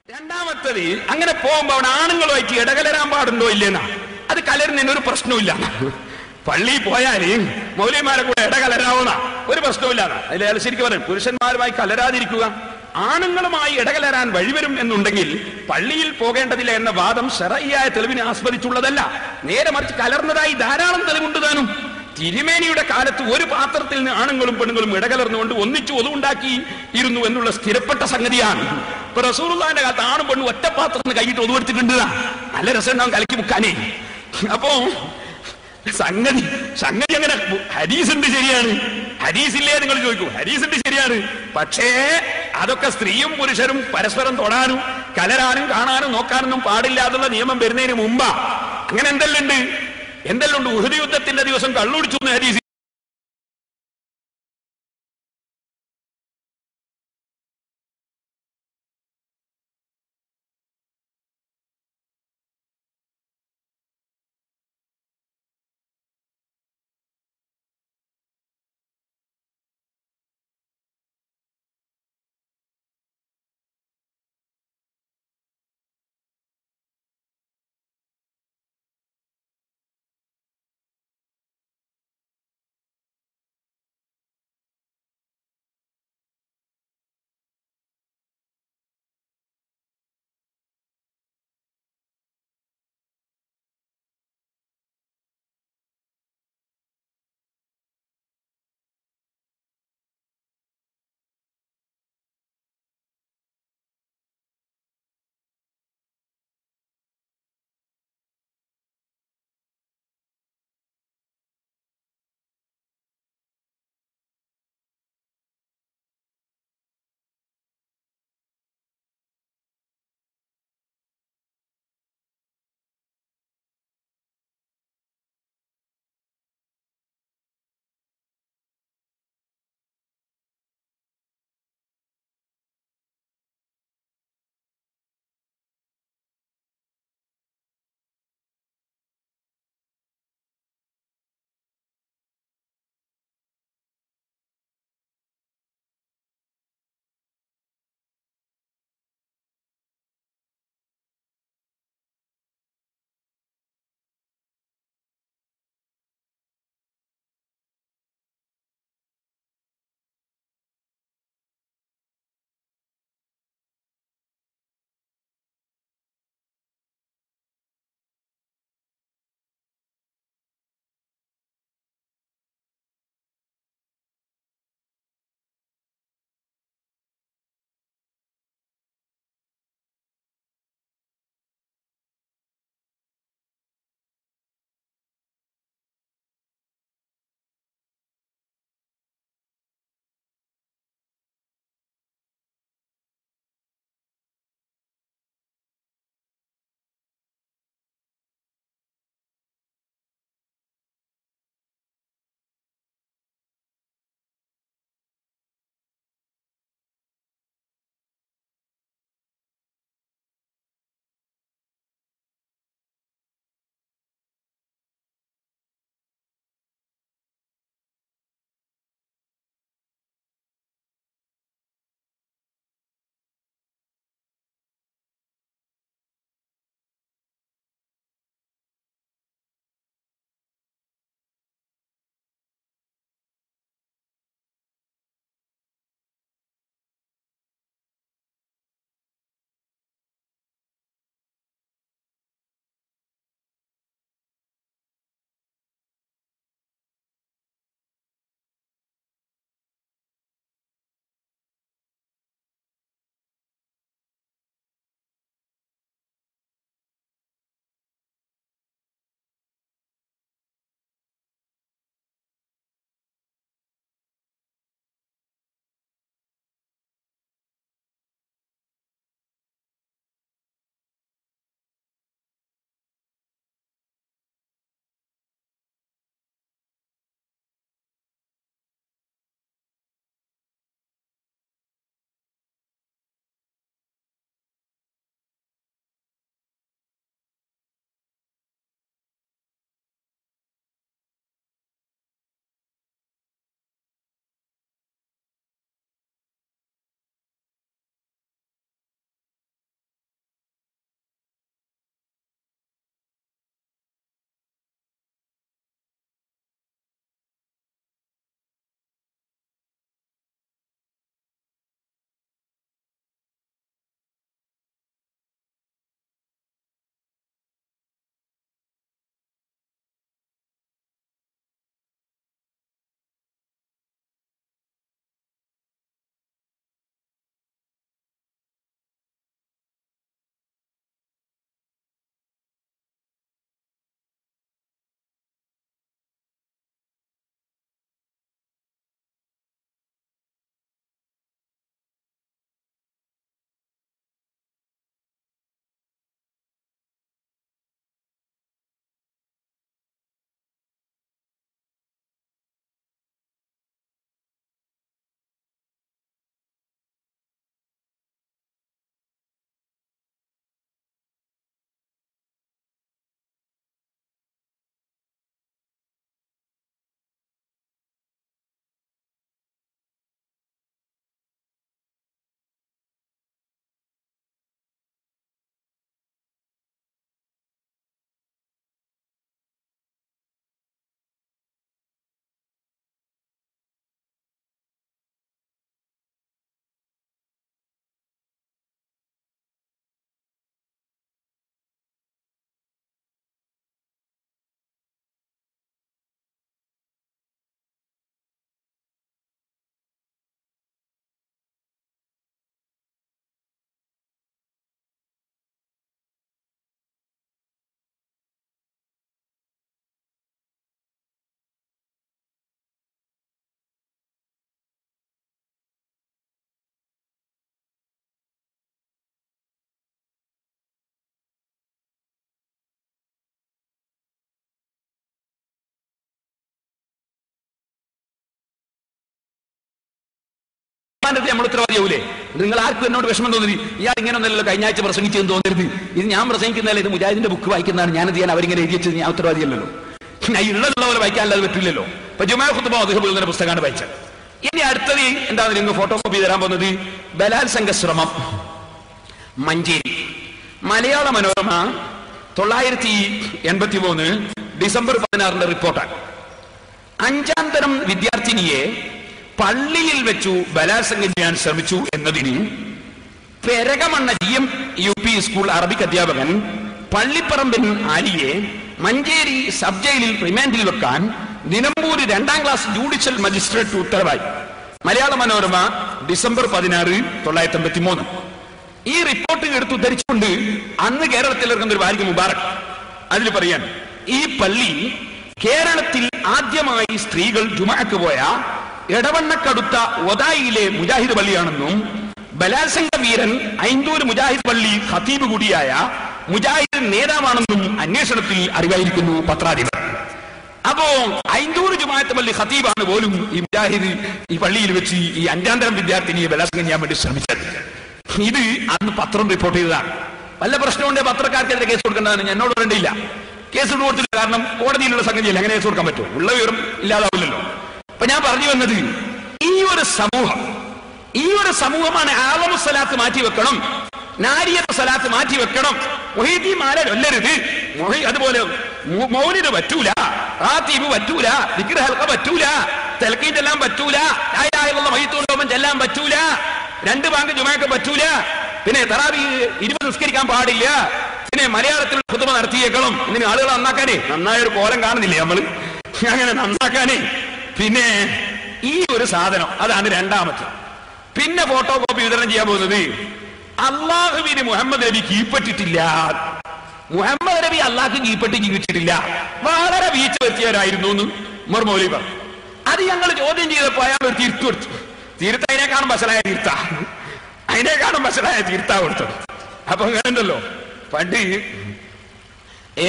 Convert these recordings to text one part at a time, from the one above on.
രണ്ടാമത്തത് അങ്ങനെ പോകുമ്പോ അവിടെ ആണുങ്ങളുമായിട്ട് ഇടകലരാൻ പാടുണ്ടോ ഇല്ലെന്നാ അത് കലരുന്നതിന് ഒരു പ്രശ്നമില്ല പള്ളി പോയാല് മൗലിമാരെ കൂടെ ഇടകലരാവുന്ന ഒരു പ്രശ്നമില്ല അതിൽ അയാൾ ശരിക്കും പറയും പുരുഷന്മാരുമായി കലരാതിരിക്കുക ആണുങ്ങളുമായി ഇടകലരാൻ വഴിവരും എന്നുണ്ടെങ്കിൽ പള്ളിയിൽ പോകേണ്ടതില്ല എന്ന വാദം ശരയ്യായ തെളിവിനെ ആസ്പദിച്ചുള്ളതല്ല നേരെ മറിച്ച് കലർന്നതായി ധാരാളം തെളിവുണ്ട് താനും തിരുമേനിയുടെ കാലത്ത് ഒരു പാത്രത്തിൽ നിന്ന് ആണുങ്ങളും പെണ്ണുങ്ങളും ഇടകലർന്നുകൊണ്ട് ഒന്നിച്ചു ഒതുണ്ടാക്കി ഇരുന്നു എന്നുള്ള സ്ഥിരപ്പെട്ട സംഗതിയാണ് ഇപ്പൊ റസൂറുള്ളാന്റെ കാലത്ത് ആണും പെണ്ണും ഒറ്റ പാത്രത്തിന് കൈയിട്ട് ഒതുവെടുത്തിട്ടുണ്ട് നല്ല രസം ഉണ്ടാവും കലക്കി മുക്കാനേ അപ്പോ സംഗതി സംഗതി അങ്ങനെ ഹരീസ് ഉണ്ട് ശരിയാണ് ഹരീസ് ഇല്ലേ നിങ്ങൾ ചോദിക്കൂ ഹരീസ് ഉണ്ട് ശരിയാണ് പക്ഷേ അതൊക്കെ സ്ത്രീയും പുരുഷരും പരസ്പരം തൊടാനും കലരാനും കാണാനും നോക്കാനൊന്നും പാടില്ലാതുള്ള നിയമം വരുന്നതിന് മുമ്പാ അങ്ങനെ എന്തെല്ലാം ഉണ്ട് എന്തെല്ലാം ഉണ്ട് ഉഹുദ് യുദ്ധത്തിന്റെ ദിവസം കള്ളുടിച്ചു എന്ന് ഹരീസ് അള്ളാന്റെ അടുത്ത് നമ്മൾ ഉത്തരവാദിയാവൂലേ നിങ്ങൾ ആർക്കും എന്നോട് വിഷമം തോന്നി ഇയാൾ ഇങ്ങനെ ഒന്നല്ലോ കഴിഞ്ഞ ആഴ്ച പ്രസംഗിച്ചെന്ന് തോന്നരുത് ഇത് ഞാൻ പ്രസംഗിക്കുന്നതല്ല ഇത് മുജാഹിദിന്റെ ബുക്ക് വായിക്കുന്നതാണ് ഞാനത് ചെയ്യാൻ അവരിങ്ങനെ എഴുതി വെച്ചത് ഞാൻ ഉത്തരവാദിയല്ലല്ലോ ഞാൻ ഉള്ളതുള്ള പോലെ വായിക്കാനല്ലാതെ പറ്റില്ലല്ലോ ഇപ്പൊ ജുമാ ഖുത്തുബ അദ്ദേഹം എന്ന പുസ്തകമാണ് വായിച്ചത് ഇനി അടുത്തത് എന്താണ് നിങ്ങൾ ഫോട്ടോ കോപ്പി തരാൻ പോകുന്നത് ബലാത്സംഗ ശ്രമം മഞ്ചേരി മലയാള മനോരമ തൊള്ളായിരത്തി എൺപത്തി മൂന്ന് ഡിസംബർ പതിനാറിന്റെ റിപ്പോർട്ടാണ് അഞ്ചാം തരം വിദ്യാർത്ഥിനിയെ പള്ളിയിൽ വെച്ചു ബലാത്സംഗം ചെയ്യാൻ ശ്രമിച്ചു എന്നതിന് Perakamanna G M U P school Arabic അധ്യാപകൻ പള്ളിപ്പറമ്പിൻ ആലിയെ മഞ്ചേരി സബ് ജയിലിൽ റിമാൻഡിൽ വെക്കാൻ നിലമ്പൂര് രണ്ടാം ക്ലാസ് ജുഡീഷ്യൽ മജിസ്ട്രേറ്റ് ഉത്തരവായി മലയാള മനോരമ ഡിസംബർ പതിനാറ് തൊള്ളായിരത്തി അമ്പത്തി മൂന്ന് ഈ റിപ്പോർട്ട് എടുത്ത് ഉദ്ധരിച്ചുകൊണ്ട് അന്ന് കേരളത്തിൽ ഇറങ്ങുന്ന ഒരു വാരിക മുബാറക് അതിൽ പറയാൻ ഈ പള്ളി കേരളത്തിൽ ആദ്യമായി സ്ത്രീകൾ ജുമാക്ക് പോയ എടവണ്ണക്കടുത്ത ഒതായിയിലെ മുജാഹിദ് പള്ളിയാണെന്നും ബലാത്സംഗ വീരൻ ഐന്തൂര് മുജാഹിദ് പള്ളി ഖത്തീബ് കൂടിയായ മുജാഹിദ് നേതാവാണെന്നും അന്വേഷണത്തിൽ അറിവായിരിക്കുന്നു പത്രാധിപർ അപ്പോ ഐന്തൂറ് ജുമായത്ത് പള്ളി ഖത്തീബാണ് പോലും ഈ മുജാഹിദ് ഈ പള്ളിയിൽ വെച്ച് ഈ അഞ്ചാം തരം വിദ്യാർത്ഥിനിയെ ബലാത്സംഗം ചെയ്യാൻ വേണ്ടി ശ്രമിച്ചത് ഇത് അന്ന് പത്രം റിപ്പോർട്ട് ചെയ്തതാണ് വല്ല പ്രശ്നമുണ്ട് പത്രക്കാർക്കെതിരെ കേസ് കൊടുക്കേണ്ടതാണ് ഞാൻ എന്നോട് പറയേണ്ടിയില്ല കേസ് കൊടുത്തില്ല കാരണം കോടതിയിലുള്ള സംഗതിയില്ല അങ്ങനെ കേസ് കൊടുക്കാൻ പറ്റുമോ ഉള്ള വിവരം ഇല്ലാതാവില്ലല്ലോ അപ്പൊ ഞാൻ പറഞ്ഞു വന്നത് ഈ ഒരു സമൂഹം ഈ ഒരു സമൂഹമാണ് ആളമു സ്വലാത്ത് മാറ്റി വെക്കണം നാരിയത്ത് സ്വലാത്ത് മാറ്റി വെക്കണം മൊഹീദ്ദീൻ മാല ചൊല്ലരുത് മൊഹി- അതുപോലെ മു- മൗലിദ് പറ്റൂല റാത്തീബ് പറ്റൂല ദിക്ർ ഹൽക്ക പറ്റൂല തെൽക്കീൻ ചെല്ലാൻ പറ്റൂല ലായിലായുള്ള മഹിത്തുണ്ടോമൻ ചെല്ലാൻ പറ്റൂല രണ്ട് ബാങ്ക് ജുമാക്ക് പറ്റൂല പിന്നെ തറാവി ഇരുപത് നിസ്കരിക്കാൻ പാടില്ല പിന്നെ മലയാളത്തിൽ പുതുമ നടത്തിയേക്കണം ഇതിന് ആളുകൾ നന്നാക്കാനേ നന്നായ ഒരു കോലം കാണുന്നില്ലേ നമ്മള് അങ്ങനെ നന്നാക്കാനേ പിന്നെ ഈ ഒരു സാധനം അതാണ് രണ്ടാമത്തെ പിന്നെ ഫോട്ടോ കോപ്പി വിതരണം ചെയ്യാൻ പോകുന്നത് അള്ളാഹുവിന് മുഹമ്മദ് നബി കീപ്പറ്റിട്ടില്ല മുഹമ്മദ് നബി അള്ളാഹ് കീപ്പറ്റി ജീവിച്ചിട്ടില്ല വളരെ വീഴ്ച വരുത്തിയവരായിരുന്നു എന്ന് ഉമർ മൗലി പറഞ്ഞു അത് ഞങ്ങൾ ചോദ്യം ചെയ്തപ്പോ അയാൾ ഒരു തീർത്തു കൊടുത്തു തീർത്ത അതിനേക്കാളും ബസലായ തീർത്ത അതിനേക്കാളും ബസലായ തീർത്ത കൊടുത്തത് അപ്പൊ അങ്ങനെ ഉണ്ടല്ലോ പണ്ട് ഏ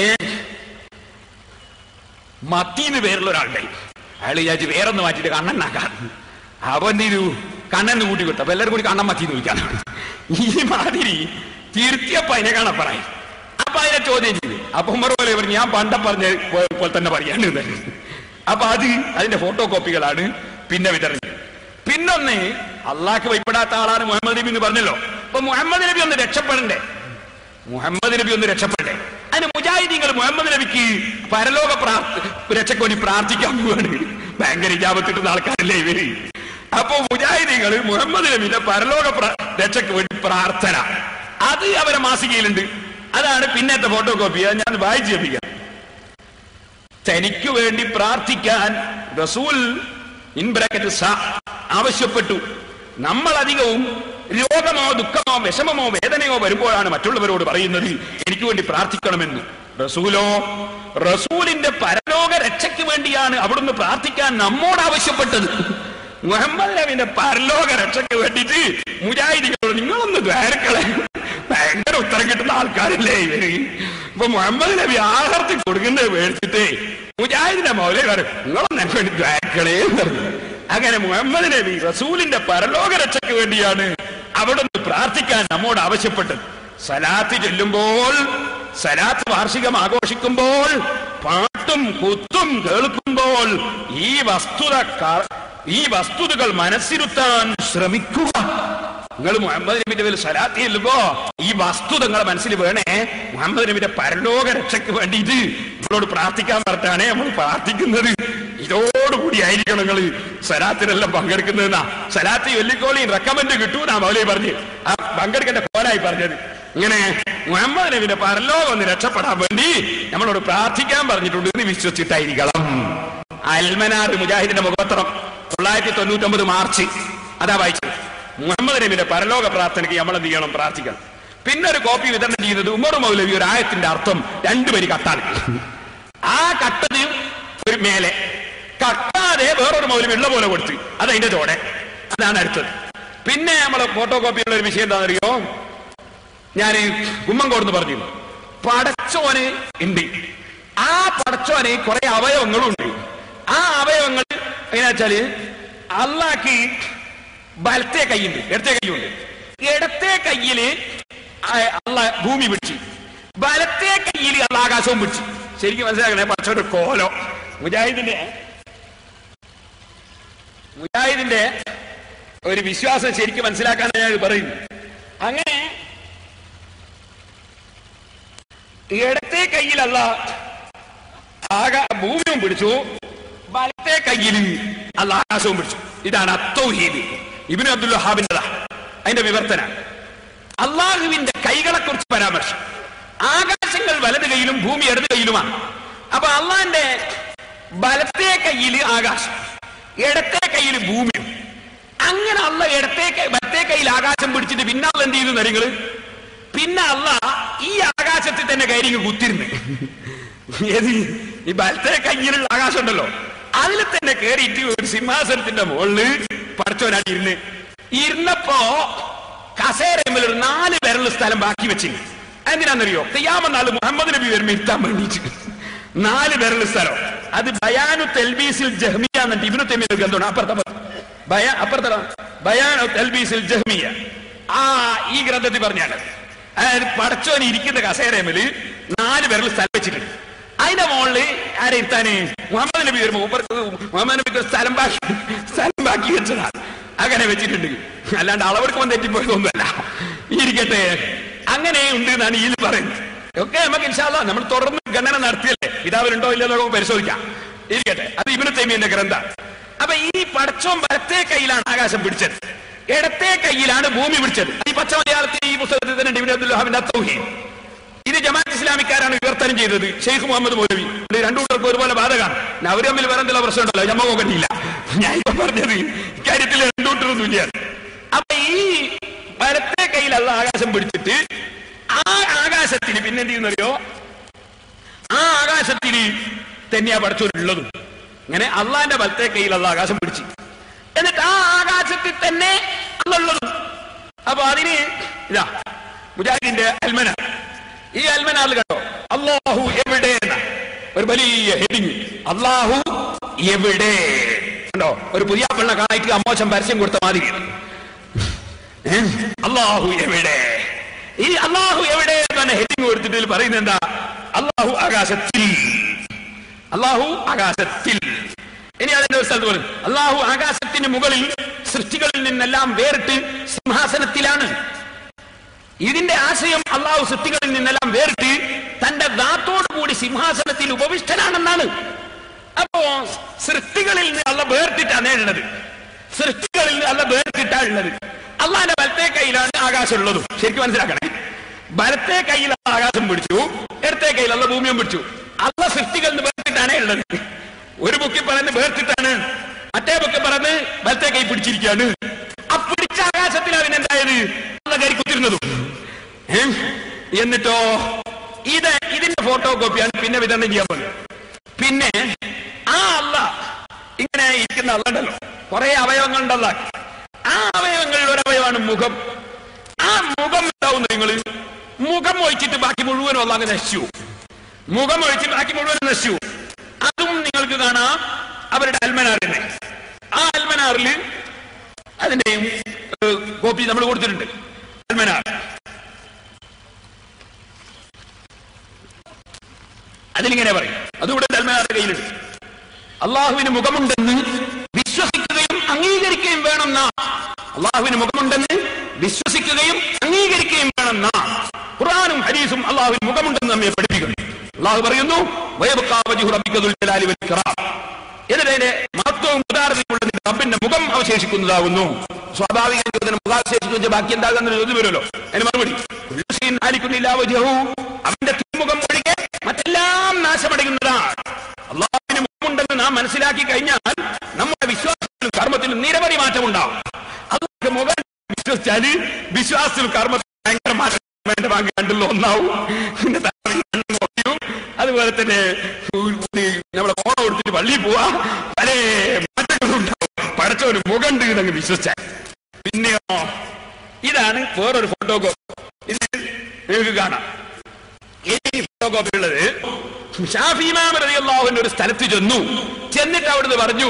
മത്തീന്ന് പേരുള്ള ഒരാളുണ്ടായി അയാൾ വിചാരിച്ച് വേറൊന്ന് മാറ്റിട്ട് കണ്ണനാക്കാൻ അപ്പൊ എന്ത് ചെയ്തു കണ്ണെന്ന് കൂട്ടി വിട്ടു അപ്പൊ എല്ലാവരും കൂടി കണ്ണൻ മത്തീന്ന് വിളിക്കാൻ ഈ മാതിരി തിരുത്തിയപ്പ അതിനെ കാണാൻ പറയും അപ്പൊ അതിനെ ചോദ്യം ചെയ്തു അപ്പൊ ഉമ്മർ പോലെ പറഞ്ഞു ഞാൻ പണ്ട പറഞ്ഞ പോ- പോലെ തന്നെ പറയാണ്ട് എന്ന്." അപ്പൊ അത് അതിന്റെ ഫോട്ടോ കോപ്പികളാണ് പിന്നെ വിതരണം ചെയ്തത്. പിന്നൊന്ന് അള്ളാഹ്ക്ക് ഭയപ്പെടാത്ത ആളാണ് മുഹമ്മദ് നബി എന്ന് പറഞ്ഞല്ലോ അപ്പൊ മുഹമ്മദ് നബി ഒന്ന് രക്ഷപ്പെടണ്ടേ മുഹമ്മദ് നബി ഒന്ന് രക്ഷപ്പെടേ അതിന് മുജാഹിദീങ്ങൾ മുഹമ്മദ് നബിക്ക് പരലോക പ്രാർത്ഥ രക്ഷയ്ക്ക് വേണ്ടി പ്രാർത്ഥിക്കാൻ പോവാണ് ഭയങ്കര ഇജാബത്ത് കിട്ടുന്ന ആൾക്കാരല്ലേ ഇവര് അപ്പൊ മുജാഹിദീങ്ങൾ മുഹമ്മദ് നബിയുടെ പരലോക പ്ര- രക്ഷയ്ക്ക് വേണ്ടി പ്രാർത്ഥന അത് അവരെ മാസികയിലുണ്ട് അതാണ് പിന്നത്തെ ഫോട്ടോ കോപ്പി അത് ഞാൻ വായിച്ചു കേൾപ്പിക്കാം തനിക്ക് വേണ്ടി പ്രാർത്ഥിക്കാൻ റസൂൽ ഇൻ ബ്രാക്കറ്റ് സ ആവശ്യപ്പെട്ടു നമ്മൾ അധികവും രോഗമോ ദുഃഖമോ വിഷമമോ വേദനയോ വരുമ്പോഴാണ് മറ്റുള്ളവരോട് പറയുന്നത് എനിക്ക് വേണ്ടി പ്രാർത്ഥിക്കണമെന്ന് റസൂലോ റസൂലിന്റെ പരലോക രക്ഷയ്ക്ക് വേണ്ടിയാണ് അവിടുന്ന് പ്രാർത്ഥിക്കാൻ നമ്മോട് ആവശ്യപ്പെട്ടത് മുഹമ്മദ് നബിന്റെ പരലോക രക്ഷയ്ക്ക് വേണ്ടിയിട്ട് മുജാഹിദികളോട് നിങ്ങളൊന്ന് ദ്വാരക്കളെ ഭയങ്കര ഉത്തരം കിട്ടുന്ന ആൾക്കാരല്ലേ ഇവര് ഇപ്പൊ മുഹമ്മദ് നബി ആഹർത്തി കൊടുക്കുന്നത് മേടിച്ചിട്ടേ മുജാഹിദിന്റെ മൗലേ പറയും നിങ്ങളൊന്നും എനിക്ക് വേണ്ടി ദ്വാരക്കളേ എന്ന് പറഞ്ഞു അങ്ങനെ മുഹമ്മദ് നബി റസൂലിന്റെ പരലോക രക്ഷയ്ക്ക് വേണ്ടിയാണ് അവിടുന്ന് പ്രാർത്ഥിക്കാൻ നമ്മോട് ആവശ്യപ്പെട്ടത് സലാത്ത് ചൊല്ലുമ്പോൾ സലാത്ത് വാർഷികം ആഘോഷിക്കുമ്പോൾ പാട്ടും കുത്തും കേൾക്കുമ്പോൾ ഈ വസ്തുത ക- ഈ വസ്തുതകൾ മനസ്സിരുത്താൻ ശ്രമിക്കുക നിങ്ങൾ മുഹമ്മദ് നബിന്റെ പേരിൽ സലാത്ത് ചെല്ലുമ്പോ ഈ വസ്തുത നിങ്ങളെ മനസ്സിൽ വേണേ മുഹമ്മദ് നബിന്റെ പരലോക രക്ഷയ്ക്ക് വേണ്ടിയിട്ട് നിങ്ങളോട് പ്രാർത്ഥിക്കാൻ പറഞ്ഞാണ് നമ്മൾ പ്രാർത്ഥിക്കുന്നത് ഇതോടുകൂടി ആയിരിക്കണം നിങ്ങൾ സലാത്തിനെല്ലാം പങ്കെടുക്കുന്നതെന്നാ സലാത്ത് വെല്ലിക്കോളിയും റെക്കമെന്റ് കിട്ടൂന്നാ മൗലി പറഞ്ഞ് ആ പങ്കെടുക്കേണ്ട കോലായി പറഞ്ഞത് ഇങ്ങനെ മുഹമ്മദ് നബിന്റെ പരലോകം ഒന്ന് രക്ഷപ്പെടാൻ വേണ്ടി നമ്മളോട് പ്രാർത്ഥിക്കാൻ പറഞ്ഞിട്ടുണ്ട് എന്ന് വിശ്വസിച്ചിട്ടായിരിക്കണം അൽമനാർ മുജാഹിദിന്റെ മുഖപത്രം തൊള്ളായിരത്തി തൊണ്ണൂറ്റി ഒമ്പത് മാർച്ച് അതാ വായിച്ചത് മുഹമ്മദ് നബിന്റെ പരലോക പ്രാർത്ഥനയ്ക്ക് നമ്മൾ എന്ത് ചെയ്യണം പ്രാർത്ഥിക്കണം പിന്നെ ഒരു കോപ്പി വിതരണം ചെയ്യുന്നത് ഉമർ മൗലവി ഒരു ആയത്തിന്റെ അർത്ഥം രണ്ടുപേര് കട്ടാണ് ആ കട്ടത് ഒരു മേലെ കട്ടാതെ വേറൊരു മൗലവി ഉള്ള പോലെ കൊടുത്ത് അത് അതിന്റെ ചോടെ അതാണ് അടുത്തത് പിന്നെ നമ്മളെ ഫോട്ടോ കോപ്പിയുള്ള ഒരു വിഷയം എന്താണെന്നറിയോ ഞാൻ കുമ്മങ്കോട് പറഞ്ഞു പടച്ചോന് ഉണ്ട് ആ പടച്ചോന് കുറെ അവയവങ്ങളും ഉണ്ട് ആ അവയവങ്ങൾ എങ്ങനെയാ വെച്ചാല് അള്ളാക്ക് വലത്തെ കൈയുണ്ട് ഇടത്തെ കൈയുണ്ട് ഇടത്തെ കയ്യില് ആ- അള്ള ഭൂമി പിടിച്ചു വലത്തെ കയ്യിൽ അള്ള ആകാശവും പിടിച്ചു ശരിക്കും മനസ്സിലാക്കണേ പക്ഷൊരു കോലോ മുജാഹിദിന്റെ മുജാഹിദിന്റെ ഒരു വിശ്വാസം ശരിക്കും മനസ്സിലാക്കാനാണ് ഞാൻ ഇത് പറയുന്നത് അങ്ങനെ ഇടത്തെ കയ്യിലല്ല ആകാ ഭൂമിയും പിടിച്ചു വലത്തെ കയ്യിൽ അല്ല ആകാശവും പിടിച്ചു ഇതാണ് അത്തൗഹീദ് ഇബിന് അബ്ദുൽ വഹാബിൻ്റെതാ അതിന്റെ വിവർത്തന അള്ളാഹുവിന്റെ കൈകളെ കുറിച്ച് പരാമർശം ആകാശങ്ങൾ വലത് കൈയിലും ഭൂമി ഇടത് കൈയിലുമാണ് അപ്പൊ അള്ളാന്റെ വലത്തെ കയ്യിൽ ആകാശം ഇടത്തെ കയ്യിൽ ഭൂമിയും അങ്ങനെ അള്ള ഇടത്തെ കൈ വലത്തെ കയ്യിൽ ആകാശം പിടിച്ചിട്ട് പിന്നെ അള്ള എന്ത് ചെയ്തു നിങ്ങള് പിന്നെ അല്ല ഈ ആകാശത്തിൽ തന്നെ കയറി ഇങ്ങ് കുത്തിരുന്ന് ഏത് ഈ വലത്തെ കയ്യിലുള്ള ആകാശം ഉണ്ടല്ലോ അതിൽ തന്നെ കയറിയിട്ട് ഒരു സിംഹാസനത്തിന്റെ മുകളില് പഠിച്ചവനാണ് ഇരുന്ന് ഇരുന്നപ്പോ കസേരയിൽ ഒരു നാല് പേരുള്ള സ്ഥലം ബാക്കി വെച്ചിന് എന്തിനാന്നറിയോ തെയ്യാമെന്നാള് മുഹമ്മദ് നബി വരുമ്പോ ഇരുത്താൻ വേണ്ടിയിട്ട് നാല് പേരുള്ള സ്ഥലം അത് ബയാനു തെൽബീസിൽ ജഹ്മിയ എന്നിട്ട് ഇവന് തെമ്മിയ ഗ്രന്ഥമാണ് അപ്പുറത്തെ അപ്പുറത്ത്. ബയാ അപ്പുറത്തെ ബയാനു തെൽബീസിൽ ജഹ്മിയ ആ ഈ ഗ്രന്ഥത്തിൽ പറഞ്ഞാണ് അതായത് പടച്ചോൻ ഇരിക്കുന്ന കസേരമേല് നാല് പേരിൽ സ്ഥലം വെച്ചിട്ടുണ്ട് അതിന്റെ മുകളില് ആരെ ഇരുത്താന് മുഹമ്മദ് നബി വരുമ്പോ മൂപ്പർക്ക് മുഹമ്മദ് നബിക്ക് ഒരു സ്ഥലം ബാക്കി സ്ഥലം ബാക്കി വെച്ചതാണ് അങ്ങനെ വെച്ചിട്ടുണ്ട് അല്ലാണ്ട് അളവെടുക്ക് വന്ന് തെറ്റിപ്പോയതൊന്നുമല്ല ഇരിക്കട്ടെ അങ്ങനെ ഉണ്ട് എന്നാണ് ഈ പറയുന്നത് ഒക്കെ നമുക്ക് ഇൻഷാല്ല നമ്മൾ തുടർന്ന് ഗണന നടത്തിയല്ലേ പിതാവിനുണ്ടോ ഇല്ലയോ എന്ന് നമുക്ക് പരിശോധിക്കാം ഇരിക്കട്ടെ അത് ഇബിന് തേമിയന്റെ ഗ്രന്ഥം അപ്പൊ ഈ പടച്ചോൻ വലത്തെ കയ്യിലാണ് ആകാശം പിടിച്ചത് ഇടത്തെ കയ്യിലാണ് ഭൂമി പിടിച്ചത് ഈ പച്ച മലയാളത്തിൽ ഈ പുസ്തകത്തിൽ തന്നെ ഇബിന് അബ്ദുൽ വഹാബിന്റെ അത്തൗഹീദ് ഇത് ജമാഅത്ത് ഇസ്ലാമിക്കാരാണ് വിവർത്തനം ചെയ്തത് ഷെയ്ഖ് മുഹമ്മദ് മൗലവി ഇത് രണ്ടു കൂട്ടർക്കും ഒരുപോലെ ബാധകമാണ് പിന്നെ അവർ തമ്മിൽ വേറെ എന്തെല്ലാം പ്രശ്നമുണ്ടല്ലോ ഞമ്മ നോക്കണ്ടില്ല ഞാൻ ഇപ്പൊ പറഞ്ഞത് ഇക്കാര്യത്തിൽ രണ്ടു കൂട്ടരൊന്നുമില്ല അപ്പൊ ഈ വലത്തെ കയ്യിലുള്ള ആകാശം പിടിച്ചിട്ട് ആ ആകാശത്തിന് പിന്നെ എന്ത് ചെയ്യുന്നറിയോ ആ ആകാശത്തിന് തന്നെയാ പഠിച്ചോരുള്ളതും ഇങ്ങനെ അള്ളാന്റെ വലത്തെ കയ്യിലുള്ള ആകാശം പിടിച്ച് എന്നിട്ട് ആ ആകാശത്തിൽ തന്നെ അള്ളുള്ളതും അപ്പൊ അതിന് ഇതാ മുജാഹിദിന്റെ അൽമന ഈ അൽമനാറിൽ കണ്ടോ അള്ളാഹു എവിടെ എന്ന ഒരു വലിയ ഹെഡിങ് അള്ളാഹു എവിടെ കണ്ടോ ഒരു പുതിയ പെണ്ണ കാണായിട്ട് അമ്മോശം പരസ്യം കൊടുത്ത മാതിരി ഏ? അള്ളാഹു എവിടെ ഈ അള്ളാഹു എവിടെ എന്നാണ് ഹെഡിങ് കൊടുത്തിട്ട് ഇതിൽ പറയുന്നത് എന്താ അള്ളാഹു ആകാശത്തിൽ അള്ളാഹു ആകാശത്തിൽ ഇനി അതിന്റെ ഒരു സ്ഥലത്ത് പറയും അള്ളാഹു ആകാശത്തിന് മുകളിൽ സൃഷ്ടികളിൽ നിന്നെല്ലാം വേറിട്ട് സിംഹാസനത്തിലാണ് ഇതിന്റെ ആശയം അള്ളാഹു സൃഷ്ടികളിൽ നിന്നെല്ലാം വേറിട്ട് തന്റെ ദാത്തോടു കൂടി സിംഹാസനത്തിൽ ഉപവിഷ്ടനാണെന്നാണ് അപ്പോ സൃഷ്ടികളിൽ നിന്ന് അള്ള വേർതിട്ടാണ് ഉള്ളത് സൃഷ്ടികളിൽ നിന്ന് അള്ള വേർതിട്ടാ ഉള്ളത് അള്ളാന്റെ വലത്തെ കയ്യിലാണ് ആകാശം ഉള്ളതും ശരിക്കും മനസ്സിലാക്കണേ വലത്തെ കയ്യിൽ ആകാശം പിടിച്ചു ഇടത്തെ കയ്യിൽ അള്ള ഭൂമിയും പിടിച്ചു അള്ള സൃഷ്ടികളിൽ നിന്ന് വേർതിട്ടാണേ ഉള്ളത് ഒരു ബുക്കി പറയുന്നത് വേർതിട്ടാണ് മറ്റേ ബുക്കി പറയുന്നത് വലത്തെ കൈ പിടിച്ചിരിക്കുകയാണ് ആ പിടിച്ച ആകാശത്തിൽ അവനെന്തായത് അള്ള കയറി കുത്തിരുന്നതും ഏ? എന്നിട്ടോ ഇത് ഇതിന്റെ ഫോട്ടോ കോപ്പിയാണ് പിന്നെ വിതരണം ചെയ്യാൻ പോകുന്നത് പിന്നെ ആ അല്ല ഇങ്ങനെ ഇരിക്കുന്ന അല്ലണ്ടല്ലോ കുറെ അവയവങ്ങളുണ്ടല്ല ആ അവയവങ്ങളിൽ ഒരു അവയവമാണ് മുഖം ആ മുഖം ഉണ്ടാവും നിങ്ങൾ മുഖം ഒഴിച്ചിട്ട് ബാക്കി മുഴുവനും അല്ലാതെ നശിച്ചു മുഖം ഒഴിച്ച് ബാക്കി മുഴുവനും നശിച്ചു അതും നിങ്ങൾക്ക് കാണാം അവരുടെ അൽമനാറിനെ ആ അൽമനാറിൽ അതിന്റെയും ഏഹ്, കോപ്പി നമ്മൾ കൊടുത്തിട്ടുണ്ട് അൽമനാർ അതിലിങ്ങനെ പറയും അതുകൂടെ അൽമനാറിന്റെ കയ്യിലുണ്ട് അള്ളാഹുവിന് മുഖമുണ്ടെന്ന് വിശ്വസിക്കുകയും അംഗീകരിക്കുകയും വേണമെന്ന അള്ളാഹുവിന് മുഖമുണ്ടെന്ന് വിശ്വസിക്കുകയും അംഗീകരിക്കുകയും വേണമെന്ന ഖുർആാനും ഹരീസും അള്ളാഹുവിന് മുഖമുണ്ടെന്ന് നമ്മെ പഠിപ്പിക്കുന്നു അള്ളാഹു പറയുന്നു വയബക്കാ വജ്ഹു റബ്ബിക ദുൽ ജലാലി വൽ ഇക്റാം. എന്നിട്ട് അതിന്റെ മഹത്വവും ഉദാരതയുള്ള നിന്റെ റബ്ബിന്റെ മുഖം അവശേഷിക്കുന്നതാകുന്നു സ്വാഭാവിക മുഖാവശേഷിക്കുന്ന ബാക്കി എന്താകുന്ന ചോദ്യം വരുമല്ലോ അതിന് മറുപടി കുല്ലു ശൈഇൻ ഹാലിക്കുൻ ഇല്ലാ വജ്ഹഹു. അവന്റെ തിരുമുഖം ഒഴികെ മറ്റെല്ലാം നാശമടയുന്നതാണ് അള്ളാഹുവിന് മുഖമുണ്ടെന്ന് നാം മനസ്സിലാക്കി കഴിഞ്ഞാൽ നമ്മുടെ വിശ്വാസത്തിലും കർമ്മത്തിലും നിരവധി മാറ്റമുണ്ടാവും അതുകൊണ്ട് മുഖം വിശ്വസിച്ചാല് വിശ്വാസത്തിലും കർമ്മത്തിലും ഭയങ്കര മാറ്റം വേണ്ട ഭാഗം കണ്ടുള്ള ഒന്നാവും പിന്നെ താഴെ കണ്ണ് കുറയും. അതുപോലെ തന്നെ നമ്മളെ ഫോൺ കൊടുത്തിട്ട് പള്ളിയിൽ പോവാ പല മാറ്റങ്ങളും ഉണ്ടാവും പടച്ച ഒരു മുഖം ഉണ്ട് എന്നങ്ങ് വിശ്വസിച്ചാൽ പിന്നെയോ ഇതാണ് വേറൊരു ഫോട്ടോ ഇത് നിങ്ങൾക്ക് കാണാം ഈ ഫോട്ടോകോപ്പി ഉള്ളത് ഷാഫിമാമറിയാഹുവിന്റെ ഒരു സ്ഥലത്ത് ചെന്നു ചെന്നിട്ട് അവിടുന്ന് പറഞ്ഞു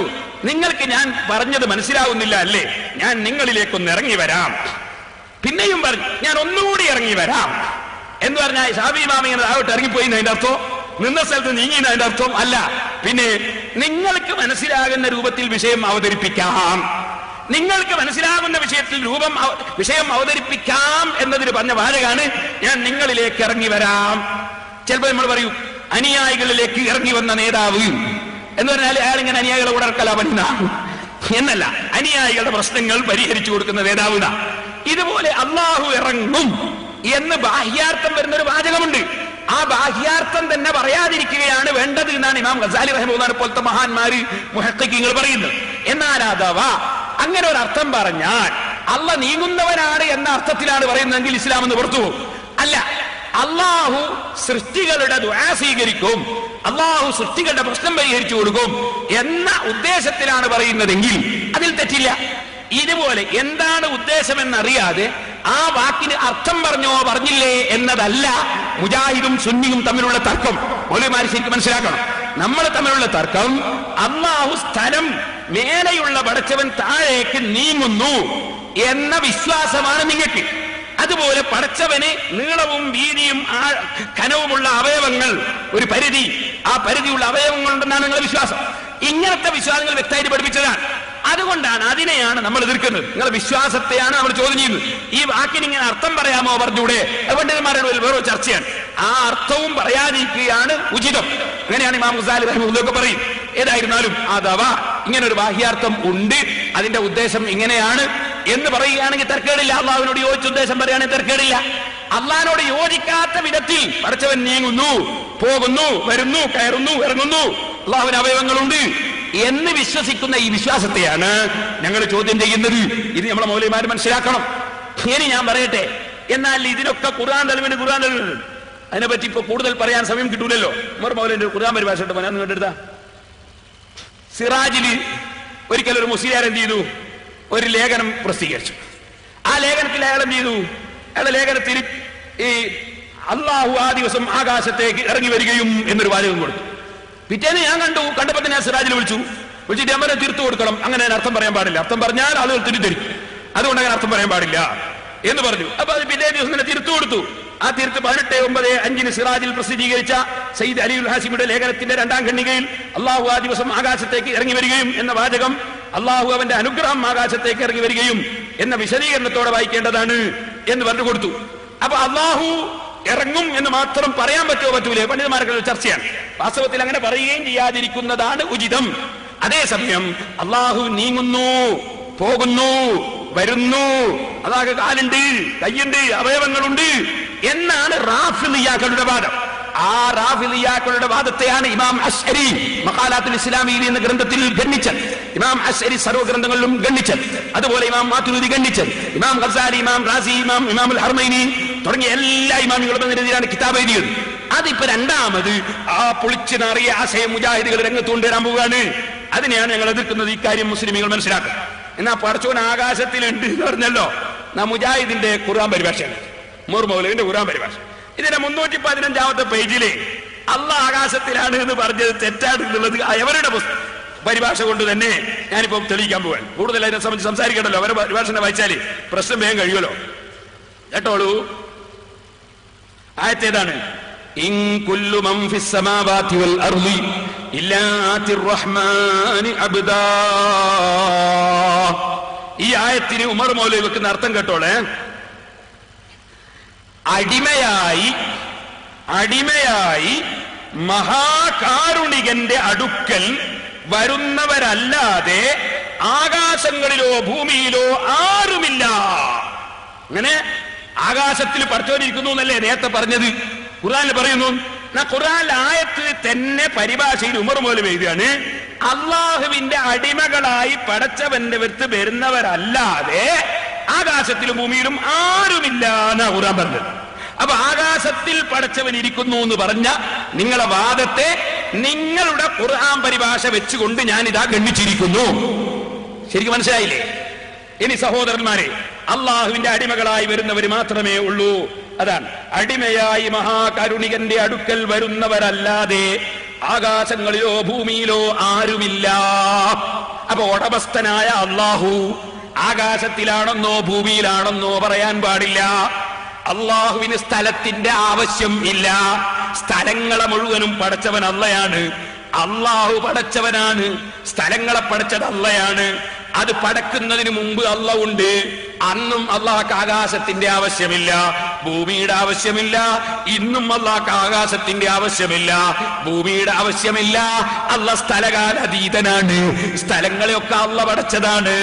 നിങ്ങൾക്ക് ഞാൻ പറഞ്ഞത് മനസ്സിലാവുന്നില്ല അല്ലേ ഞാൻ നിങ്ങളിലേക്കൊന്ന് ഇറങ്ങി വരാം പിന്നെയും പറഞ്ഞു ഞാൻ ഒന്നുകൂടി ഇറങ്ങി വരാം എന്ന് പറഞ്ഞാൽ ഷാബി മാമി ഇങ്ങനെ താഴോട്ട് ഇറങ്ങിപ്പോയി എന്നതിന്റെ അർത്ഥം നിന്ന സ്ഥലത്ത് നീങ്ങി എന്നതിന്റെ അർത്ഥം അല്ല പിന്നെ നിങ്ങൾക്ക് മനസ്സിലാകുന്ന രൂപത്തിൽ വിഷയം അവതരിപ്പിക്കാം നിങ്ങൾക്ക് മനസ്സിലാകുന്ന വിഷയത്തിൽ രൂപം അവ- വിഷയം അവതരിപ്പിക്കാം എന്നതിന് പറഞ്ഞ വാചകാണ് ഞാൻ നിങ്ങളിലേക്ക് ഇറങ്ങി വരാം ചിലപ്പോൾ നമ്മൾ പറയൂ അനുയായികളിലേക്ക് ഇറങ്ങി വന്ന നേതാവ് എന്ന് പറഞ്ഞാൽ അയാൾ ഇങ്ങനെ അനുയായികളെ കൂടെ ഇറക്കലാ പറ്റുന്ന എന്നല്ല അനുയായികളുടെ പ്രശ്നങ്ങൾ പരിഹരിച്ചു കൊടുക്കുന്ന നേതാവ് ഇതാ. ഇതുപോലെ അള്ളാഹു ഇറങ്ങും എന്ന് ബാഹ്യാർത്ഥം വരുന്ന ഒരു വാചകമുണ്ട് ആ ബാഹ്യാർത്ഥം തന്നെ പറയാതിരിക്കുകയാണ് വേണ്ടത് എന്നാണ് ഇമാം ഗസാലി റഹ്മുല്ലാനെ പോലത്തെ മഹാന്മാര് മുഹക്കിങ്ങൾ പറയുന്നത് എന്നാൽ അഥവാ അങ്ങനെ ഒരു അർത്ഥം പറഞ്ഞാൽ അല്ല നീങ്ങുന്നവനാണ് എന്ന അർത്ഥത്തിലാണ് പറയുന്നതെങ്കിൽ ഇസ്ലാം എന്ന് പുറത്തു പോകും അല്ല അള്ളാഹു സൃഷ്ടികളുടെ ദുആ സ്വീകരിക്കും അള്ളാഹു സൃഷ്ടികളുടെ പ്രശ്നം പരിഹരിച്ചു കൊടുക്കും എന്ന ഉദ്ദേശത്തിലാണ് പറയുന്നതെങ്കിൽ അതിൽ തെറ്റില്ല ഇതുപോലെ എന്താണ് ഉദ്ദേശമെന്നറിയാതെ ആ വാക്കിന് അർത്ഥം പറഞ്ഞോ പറഞ്ഞില്ലേ എന്നതല്ല മുജാഹിദും സുന്നിയും തമ്മിലുള്ള തർക്കം മൗലവിമാര് ശരിക്കും മനസ്സിലാക്കണം നമ്മൾ തമ്മിലുള്ള തർക്കം അള്ളാഹു സ്ഥലം മേലെയുള്ള പടച്ചവൻ താഴേക്ക് നീങ്ങുന്നു എന്ന വിശ്വാസമാണ് നിങ്ങൾക്ക് അതുപോലെ പടച്ചവന് നീളവും വീതിയും ആ കനവുമുള്ള അവയവങ്ങൾ ഒരു പരിധി ആ പരിധിയുള്ള അവയവങ്ങൾ ഉണ്ടെന്നാണ് നിങ്ങളുടെ വിശ്വാസം ഇങ്ങനത്തെ വിശ്വാസങ്ങൾ വ്യക്തമായിട്ട് പഠിപ്പിച്ചതാണ് അതുകൊണ്ടാണ് അതിനെയാണ് നമ്മൾ എതിർക്കുന്നത് നിങ്ങളുടെ വിശ്വാസത്തെയാണ് നമ്മൾ ചോദ്യം ചെയ്യുന്നത് ഈ വാക്കിന് ഇങ്ങനെ അർത്ഥം പറയാമോ പറഞ്ഞൂടെ അത് പണ്ഡിതന്മാരുടെ ഇടയിൽ വേറെ ചർച്ചയാണ് ആ അർത്ഥവും പറയാതിരിക്കുകയാണ് ഉചിതം അങ്ങനെയാണ് ഇമാം ഗസാലി റഹ്മുല്ലൊക്കെ പറയും ഏതായിരുന്നാലും അഥവാ ഇങ്ങനെ ഒരു ബാഹ്യാർത്ഥം ഉണ്ട് അതിന്റെ ഉദ്ദേശം ഇങ്ങനെയാണ് എന്ന് പറയുകയാണെങ്കിൽ തർക്കേടില്ല അള്ളാഹുവിനോട് യോജിച്ച ഉദ്ദേശം പറയുകയാണെങ്കിൽ തർക്കേടില്ല അള്ളാഹിനോട് യോജിക്കാത്ത വിധത്തിൽ പടച്ചവൻ നീങ്ങുന്നു പോകുന്നു വരുന്നു കയറുന്നു ഇറങ്ങുന്നു അള്ളാഹുവിന് അവയവങ്ങളുണ്ട് എന്ന് വിശ്വസിക്കുന്ന ഈ വിശ്വാസത്തെയാണ് ഞങ്ങൾ ചോദ്യം ചെയ്യുന്നത് ഇത് നമ്മളെ മൗലവിമാർ മനസ്സിലാക്കണം ഇനി ഞാൻ പറയട്ടെ എന്നാൽ ഇതിനൊക്കെ ഖുർആൻ തലവിന് ഖുർആൻ തലവിന് അതിനെപ്പറ്റി ഇപ്പൊ കൂടുതൽ പറയാൻ സമയം കിട്ടൂലല്ലോ ഉമർ മൗലന്റെ ഖുർആൻ പരിഭാഷ ഉണ്ട് ഞാൻ കണ്ടെടുത്ത സിറാജില് ഒരിക്കൽ ഒരു മുസ്ലിയാർ എന്ത് ചെയ്തു ഒരു ലേഖനം പ്രസിദ്ധീകരിച്ചു ആ ലേഖനത്തിൽ അയാൾ എന്ത് ചെയ്തു അയാളുടെ ലേഖനത്തിൽ ഈ അള്ളാഹു ആ ദിവസം ആകാശത്തേക്ക് ഇറങ്ങി വരികയും എന്നൊരു വാചകം കൊടുത്തു പിറ്റേന്ന് ഞാൻ കണ്ടു കണ്ടപ്പോ തന്നെ ഞാൻ സിറാജിൽ വിളിച്ചു വിളിച്ചിട്ട് അമ്മനെ തീർത്തു കൊടുക്കണം അങ്ങനെ അതിന് അർത്ഥം പറയാൻ പാടില്ല അർത്ഥം പറഞ്ഞാൽ ആളുകൾ തിരിച്ചടിക്കും അതുകൊണ്ട് അങ്ങനെ അർത്ഥം പറയാൻ പാടില്ല എന്ന് പറഞ്ഞു അപ്പൊ അത് പിറ്റേ ദിവസം തന്നെ തിരുത്തു കൊടുത്തു ആ തീർത്ത് പതിനെട്ട് ഒമ്പത് അഞ്ചിന് സിറാജിൽ പ്രസിദ്ധീകരിച്ച സയ്യിദ് അലിഉൽ ഹാസിമിയുടെ ലേഖനത്തിന്റെ രണ്ടാം ഖണ്ഡികയിൽ അള്ളാഹു ആ ദിവസം ആകാശത്തേക്ക് ഇറങ്ങി വരികയും എന്ന വാചകം അള്ളാഹു അവന്റെ അനുഗ്രഹം ആകാശത്തേക്ക് ഇറങ്ങി വരികയും എന്ന വിശദീകരണത്തോടെ വായിക്കേണ്ടതാണ് എന്ന് പറഞ്ഞു കൊടുത്തു അപ്പൊ അള്ളാഹു ഇറങ്ങും എന്ന് മാത്രം പറയാൻ പറ്റുമോ പറ്റൂലേ പണ്ഡിതന്മാർക്കുള്ള ചർച്ചയാണ് വാസ്തവത്തിൽ അങ്ങനെ പറയുകയും ചെയ്യാതിരിക്കുന്നതാണ് ഉചിതം അതേസമയം അള്ളാഹു നീങ്ങുന്നു പോകുന്നു വരുന്നു അതാകെ കാലുണ്ട് കയ്യുണ്ട് അവയവങ്ങളുണ്ട് എന്നാണ് റാഫിലിയാക്കളുടെ വാദം ആ റാഫിലിയാക്കളുടെ വാദത്തെയാണ് ഇമാം അശ്അരി മഖാലാത്തുൽ ഇസ്ലാമിയിൽ എന്ന ഗ്രന്ഥത്തിൽ ഗണ്ണിച്ചത് ഇമാം അശ്അരി സർവ്വ ഗ്രന്ഥങ്ങളിലും ഗണ്ണിച്ചത് അതുപോലെ ഇമാം മാതുരുദി ഗണ്ണിച്ചത് ഇമാം ഖസാലി ഇമാം റാസി ഇമാം ഇമാം അൽ ഹർമൈനി തുടങ്ങിയ എല്ലാ ഇമാമികളും എതിരെയാണ് കിതാബ് എഴുതിയത് അതിപ്പോ രണ്ടാമത് ആ പൊളിച്ചു നാറിയ ആശയം മുജാഹിദുകൾ രംഗത്ത് കൊണ്ടുവരാൻ പോവുകയാണ് അതിനെയാണ് ഞങ്ങൾ എതിർക്കുന്നത് ഇക്കാര്യം മുസ്ലിമികൾ മനസ്സിലാക്കുക എന്നാ പടച്ചോൻ ആകാശത്തിലുണ്ട് എന്ന് പറഞ്ഞല്ലോ നാ മുജാഹിദിന്റെ ഖുർആൻ പരിഭാഷയാണ് മൂർ മൗലവിന്റെ ഖുർആൻ പരിഭാഷ ഇതിന്റെ മുന്നൂറ്റി പതിനഞ്ചാമത്തെ പേജിലെ അല്ല ആകാശത്തിലാണ് എന്ന് പറഞ്ഞത് തെറ്റാണ് എന്നുള്ളത് എവരുടെ പുസ്തകം പരിഭാഷ കൊണ്ട് തന്നെ ഞാനിപ്പോ തെളിയിക്കാൻ പോവാൻ കൂടുതൽ അതിനെ സംബന്ധിച്ച് സംസാരിക്കണ്ടല്ലോ അവരുടെ പരിഭാഷ വായിച്ചാല് പ്രശ്നം വേഗം കഴിയുമല്ലോ കേട്ടോളൂ ആയത്തേതാണ് ഇൻ കുല്ലു മൻ ഫിസ് സമാവാതി വൽ അർളി ഇല്ലാ ആതിർ റഹ്മാനി അബ്ദാ ഈ ആയത്തിന് ഉമർ മൗലവി വെക്കുന്ന അർത്ഥം കേട്ടോളെ അടിമയായി അടിമയായി മഹാകാരുണികന്റെ അടുക്കൽ വരുന്നവരല്ലാതെ ആകാശങ്ങളിലോ ഭൂമിയിലോ ആരുമില്ല അങ്ങനെ ആകാശത്തിൽ പഠിച്ചോണ്ടിരിക്കുന്നു എന്നല്ലേ നേരത്തെ പറഞ്ഞത് ഖുർആനിൽ പറയുന്നു എന്നാ ഖുർആനിലെ ആയത്ത് തന്നെ പരിഭാഷയിൽ ഉമർ മൂലം എഴുതിയാണ് അള്ളാഹുവിന്റെ അടിമകളായി പടച്ചവന്റെ വെത്ത് വരുന്നവരല്ലാതെ ആകാശത്തിലും ഭൂമിയിലും ആരുമില്ല എന്നാ ഖുർആൻ പറഞ്ഞത് അപ്പൊ ആകാശത്തിൽ പടച്ചവൻ ഇരിക്കുന്നു എന്ന് പറഞ്ഞ നിങ്ങളെ വാദത്തെ നിങ്ങളുടെ ഖുർആൻ പരിഭാഷ വെച്ചുകൊണ്ട് ഞാൻ ഇതാ ഗണ്ണിച്ചിരിക്കുന്നു ശരിക്കും മനസ്സിലായില്ലേ ഇനി സഹോദരന്മാരെ അള്ളാഹുവിന്റെ അടിമകളായി വരുന്നവർ മാത്രമേ ഉള്ളൂ അതാണ് അടിമയായി മഹാകരുണികന്റെ അടുക്കൽ വരുന്നവരല്ലാതെ ആകാശങ്ങളിലോ ഭൂമിയിലോ ആരുമില്ല അപ്പൊ ഉടമസ്ഥനായ അള്ളാഹു ആകാശത്തിലാണെന്നോ ഭൂമിയിലാണെന്നോ പറയാൻ പാടില്ല അള്ളാഹുവിന് സ്ഥലത്തിന്റെ ആവശ്യം ഇല്ല സ്ഥലങ്ങളെ മുഴുവനും പടച്ചവൻ അള്ളയാണ് അള്ളാഹു പടച്ചവനാണ് സ്ഥലങ്ങളെ പടച്ചത് അള്ളയാണ് അത് പടക്കുന്നതിന് മുമ്പ് അല്ല ഉണ്ട് അന്നും അള്ളാഹ്ക്ക് ആകാശത്തിന്റെ ആവശ്യമില്ല ഭൂമിയുടെ ആവശ്യമില്ല ഇന്നും അള്ളാഹ്ക്ക് ആകാശത്തിന്റെ ആവശ്യമില്ല ഭൂമിയുടെ ആവശ്യമില്ല അല്ല സ്ഥലകാലതീതനാണ് സ്ഥലങ്ങളെയൊക്കെ അല്ല പടച്ചതാണ്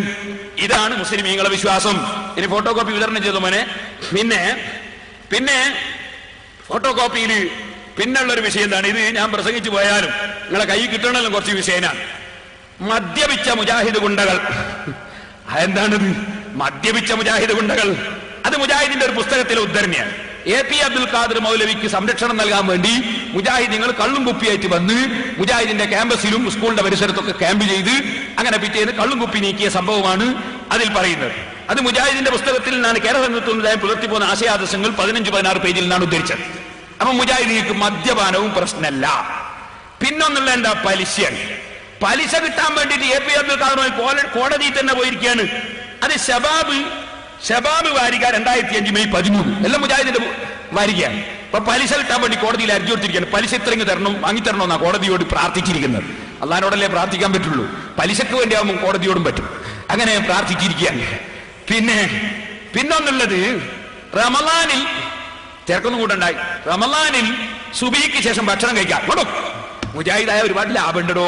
ഇതാണ് മുസ്ലിമീങ്ങളെ വിശ്വാസം ഇനി ഫോട്ടോ കോപ്പി വിതരണം ചെയ്തു മോനെ പിന്നെ പിന്നെ ഫോട്ടോ കോപ്പിയിൽ പിന്നുള്ള ഒരു വിഷയം എന്താണ് ഇത് ഞാൻ പ്രസംഗിച്ചു പോയാലും നിങ്ങളെ കൈ കിട്ടണമല്ലോ കുറച്ച് വിഷയനാണ് മദ്യപിച്ച മുജാഹിദ് ഗുണ്ടകൾ അതെന്താണിത് മദ്യപിച്ച മുജാഹിദ് ഗുണ്ടകൾ അത് മുജാഹിദിന്റെ ഒരു പുസ്തകത്തിലെ ഉദ്ധരണിയാണ് എ പി അബ്ദുൽ ഖാദർ മൗലവിക്ക് സംരക്ഷണം നൽകാൻ വേണ്ടി മുജാഹിദിങ്ങൾ കള്ളും കുപ്പിയായിട്ട് വന്ന് മുജാഹിദിന്റെ ക്യാമ്പസിലും സ്കൂളിന്റെ പരിസരത്തൊക്കെ ക്യാമ്പ് ചെയ്ത് അങ്ങനെ പിറ്റേന്ന് കള്ളും കുപ്പി നീക്കിയ സംഭവമാണ് അതിൽ പറയുന്നത് അത് മുജാഹിദിന്റെ പുസ്തകത്തിൽ നിന്നാണ് കേരള നേതൃത്വം പുലർത്തി പോകുന്ന ആശയാദർശങ്ങൾ പതിനഞ്ച് പതിനാറ് പേജിൽ നിന്നാണ് ഉദ്ധരിച്ചത് അപ്പൊ മുജാഹിദിക്ക് മദ്യപാനവും പ്രശ്നമല്ല പിന്നൊന്നുള്ള എന്താ പലിശയാണ് പലിശ കിട്ടാൻ വേണ്ടിയിട്ട് എ പി അബ്ദുൽ ഖാദർ കോടതിയിൽ തന്നെ പോയിരിക്കുകയാണ് അത് ഷബാബ് ഷബാബ് വാരിക രണ്ടായിരത്തി അഞ്ച് മെയ് പതിമൂന്ന് എല്ലാം മുജാഹിദിന്റെ വാരികയാണ് അപ്പൊ പലിശ കിട്ടാൻ വേണ്ടി കോടതിയിൽ അർജി കൊടുത്തിരിക്കുകയാണ് പലിശ ഇത്രയും തരണം വാങ്ങിത്തരണം എന്നാ കോടതിയോട് പ്രാർത്ഥിച്ചിരിക്കുന്നത് അള്ളഹാനോടല്ലേ പ്രാർത്ഥിക്കാൻ പറ്റുള്ളൂ പലിശക്ക് വേണ്ടി ആവുമ്പോൾ കോടതിയോടും പറ്റും അങ്ങനെ പ്രാർത്ഥിച്ചിരിക്കുകയാണ് പിന്നെ പിന്നൊന്നുള്ളത് റമലാനിൽ തിരക്കൊന്നും കൂട്ടുണ്ടായി റമലാനിൽ സുബിക്ക് ശേഷം ഭക്ഷണം കഴിക്കാം കൊണ്ടു മുജാഹിദായ ഒരുപാട് ലാഭമുണ്ടോ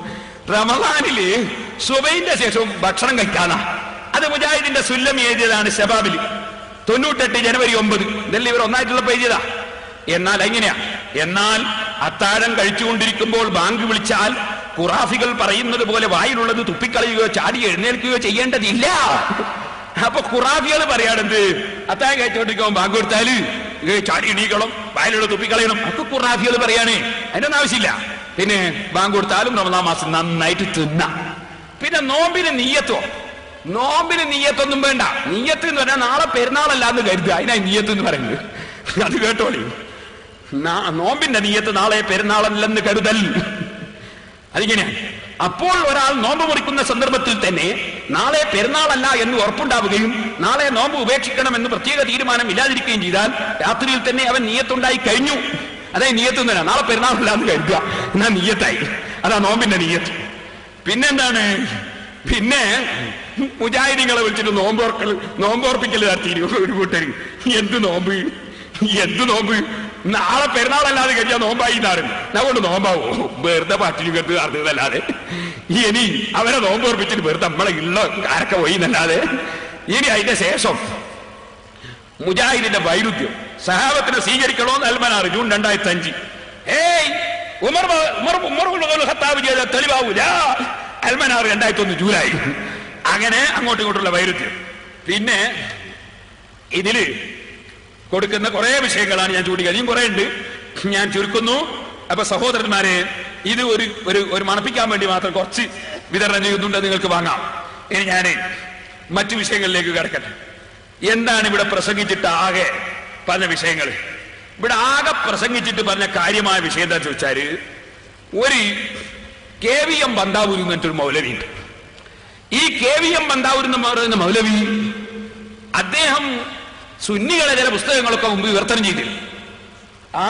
റമലാനില് സുബൈന്റെ ശേഷം ഭക്ഷണം കഴിക്കാനാ അത് മുജാഹിദിന്റെ സുല്ലം എഴുതിയതാണ് ഷബാബിൽ തൊണ്ണൂറ്റെട്ട് ജനുവരി ഒമ്പത് ഇതല്ലേ ഇവർ ഒന്നായിട്ടുള്ള എഴുതിയതാ എന്നാൽ എങ്ങനെയാ എന്നാൽ അത്താഴം കഴിച്ചുകൊണ്ടിരിക്കുമ്പോൾ ബാങ്ക് വിളിച്ചാൽ ഖുറാഫികൾ പറയുന്നത് പോലെ വായിലുള്ളത് തുപ്പിക്കളയുകയോ ചാടി എഴുന്നേൽക്കുകയോ ചെയ്യേണ്ടതില്ല അപ്പൊ ഖുറാഫികൾ പറയാണെന്ത് അത്താഴം കഴിച്ചുകൊണ്ടിരിക്കുമ്പോൾ ബാങ്ക് കൊടുത്താല് ഇത് ചാടി എണീക്കണം വായിലുള്ള തുപ്പിക്കളയണം അപ്പൊ ഖുറാഫികൾ പറയാണ് അതിനൊന്നും ആവശ്യമില്ല പിന്നെ ബാങ്ക് കൊടുത്താലും റമദാൻ മാസം നന്നായിട്ട് തിന്ന പിന്നെ നോമ്പിന് നീയത്തോ നോമ്പിന് നീയത്തൊന്നും വേണ്ട നീയത്ത് എന്ന് പറഞ്ഞാൽ നാളെ പെരുന്നാളല്ല എന്ന് കരുതുക അതിനായി നീയത്ത് എന്ന് പറയുന്നത് അത് കേട്ടോളി നാ- നോമ്പിന്റെ നീയത്ത് നാളെ പെരുന്നാളല്ലെന്ന് കരുതൽ അതിങ്ങനെയാണ് അപ്പോൾ ഒരാൾ നോമ്പ് മുറിക്കുന്ന സന്ദർഭത്തിൽ തന്നെ നാളെ പെരുന്നാളല്ല എന്ന് ഉറപ്പുണ്ടാവുകയും നാളെ നോമ്പ് ഉപേക്ഷിക്കണം എന്ന് പ്രത്യേക തീരുമാനം ഇല്ലാതിരിക്കുകയും ചെയ്താൽ രാത്രിയിൽ തന്നെ അവൻ നീയത്തുണ്ടായി കഴിഞ്ഞു അതായത് നീയത്ത് തന്നെ നാളെ പെരുന്നാളല്ല എന്ന് കരുതുക എന്നാ നീയത്തായി അതാ നോമ്പിന്റെ നീയത്ത് പിന്നെന്താണ് പിന്നെ മുജാഹിദിങ്ങളെ വിളിച്ചിട്ട് നോമ്പോർക്കൽ നോമ്പോർപ്പിക്കൽ നടത്തിയിരിക്കും ഒരു കൂട്ടര് എന്ത് നോമ്പ് എന്ത് നോമ്പ് നാളെ പെരുന്നാളല്ലാതെ കഴിഞ്ഞാൽ നോമ്പായി എന്നാരും അതുകൊണ്ട് നോമ്പാവോ വെറുതെ പട്ടിണി കെട്ട് നടന്നതല്ലാതെ ഇനി അവരെ നോമ്പോർപ്പിച്ചിട്ട് വെറുതെ നമ്മളെ ഉള്ള ആരൊക്കെ പോയി എന്നല്ലാതെ ഇനി അതിന്റെ ശേഷം മുജാഹിദിന്റെ വൈരുദ്ധ്യം സഹാബത്തിനെ സ്വീകരിക്കണോ എന്ന് അൽമനാർ ജൂൺ രണ്ടായിരത്തി അഞ്ച് ഏയ് ഉമർ ബ- ഉമർ ഉമർ ഉൽ ഖത്താബ് ചെയ്ത തെളിവാവൂല അൽമനാർ രണ്ടായിരത്തി ഒന്ന് ജൂലൈ അങ്ങനെ അങ്ങോട്ടും ഇങ്ങോട്ടുള്ള വൈരുദ്ധ്യം പിന്നെ ഇതില് കൊടുക്കുന്ന കുറെ വിഷയങ്ങളാണ് ഞാൻ ചൂണ്ടിക്കാര്യം കുറെ ഉണ്ട് ഞാൻ ചുരുക്കുന്നു അപ്പൊ സഹോദരന്മാരെ ഇത് ഒരു ഒരു ഒരു മണപ്പിക്കാൻ വേണ്ടി മാത്രം കുറച്ച് വിതരണം ചെയ്യുന്നുണ്ട് അത് നിങ്ങൾക്ക് വാങ്ങാം ഇനി ഞാൻ മറ്റു വിഷയങ്ങളിലേക്ക് കിടക്കട്ടെ എന്താണ് ഇവിടെ പ്രസംഗിച്ചിട്ട് ആകെ പറഞ്ഞ വിഷയങ്ങൾ ഇവിടെ ആകെ പ്രസംഗിച്ചിട്ട് പറഞ്ഞ കാര്യമായ വിഷയം എന്താ ചോദിച്ചാല് ഒരു കെ വി എം ബന്താവൂർ എന്നിട്ടൊരു മൗലവി ഉണ്ട് ഈ കെ വി എം ബന്താവൂർ എന്ന് പറയുന്ന മൗലവി അദ്ദേഹം സുന്നികളെ ചില പുസ്തകങ്ങളൊക്കെ മുമ്പ് വിവർത്തനം ചെയ്തിരുന്നു ആ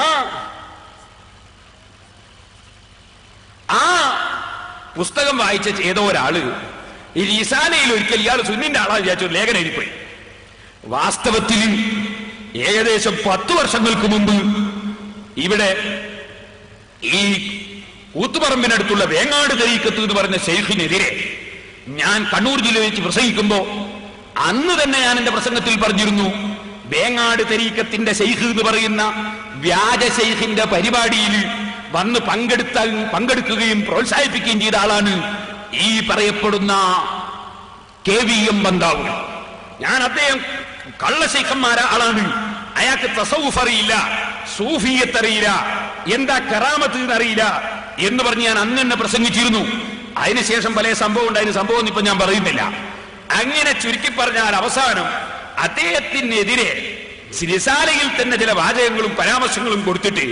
ആ പുസ്തകം വായിച്ച ഏതോ ഒരാള് ഈ റിസാലയിൽ ഒരിക്കൽ ഇയാൾ സുന്നിന്റെ ആളാ വിചാരിച്ചു ഒരു ലേഖനം എഴുതിപ്പോയി വാസ്തവത്തിൽ ഏകദേശം പത്ത് വർഷങ്ങൾക്ക് മുമ്പ് ഇവിടെ ഈ ഊത്തുപറമ്പിനടുത്തുള്ള വേങ്ങാട് തെരീക്കത്ത് എന്ന് പറഞ്ഞ ഷെയ്ഖിനെതിരെ ഞാൻ കണ്ണൂർ ജില്ലയിൽ വെച്ച് പ്രസംഗിക്കുമ്പോ അന്ന് തന്നെ ഞാൻ എന്റെ പ്രസംഗത്തിൽ പറഞ്ഞിരുന്നു വേങ്ങാട് തെരീക്കത്തിന്റെ ഷെയ്ഖ് എന്ന് പറയുന്ന വ്യാജ ഷെയ്ഖിന്റെ പരിപാടിയിൽ വന്ന് പങ്കെടുത്ത പങ്കെടുക്കുകയും പ്രോത്സാഹിപ്പിക്കുകയും ചെയ്ത ആളാണ് ഈ പറയപ്പെടുന്ന കെ വി എം ബന്ധാവ് ഞാൻ അദ്ദേഹം കള്ളശൈഖന്മാര ആളാണ് അയാൾക്ക് തസവുഫ് അറിയില്ല സൂഫിയത്ത് അറിയില്ല എന്താ കറാമത്ത് എന്ന് അറിയില്ല എന്ന് പറഞ്ഞ് ഞാൻ അന്ന് തന്നെ പ്രസംഗിച്ചിരുന്നു അതിനുശേഷം പല സംഭവം ഉണ്ടായിരുന്ന സംഭവം ഒന്നും ഇപ്പൊ ഞാൻ പറയുന്നില്ല അങ്ങനെ ചുരുക്കി പറഞ്ഞാൽ അവസാനം അദ്ദേഹത്തിനെതിരെ സിരിസാലയിൽ തന്നെ ചില വാചകങ്ങളും പരാമർശങ്ങളും കൊടുത്തിട്ട്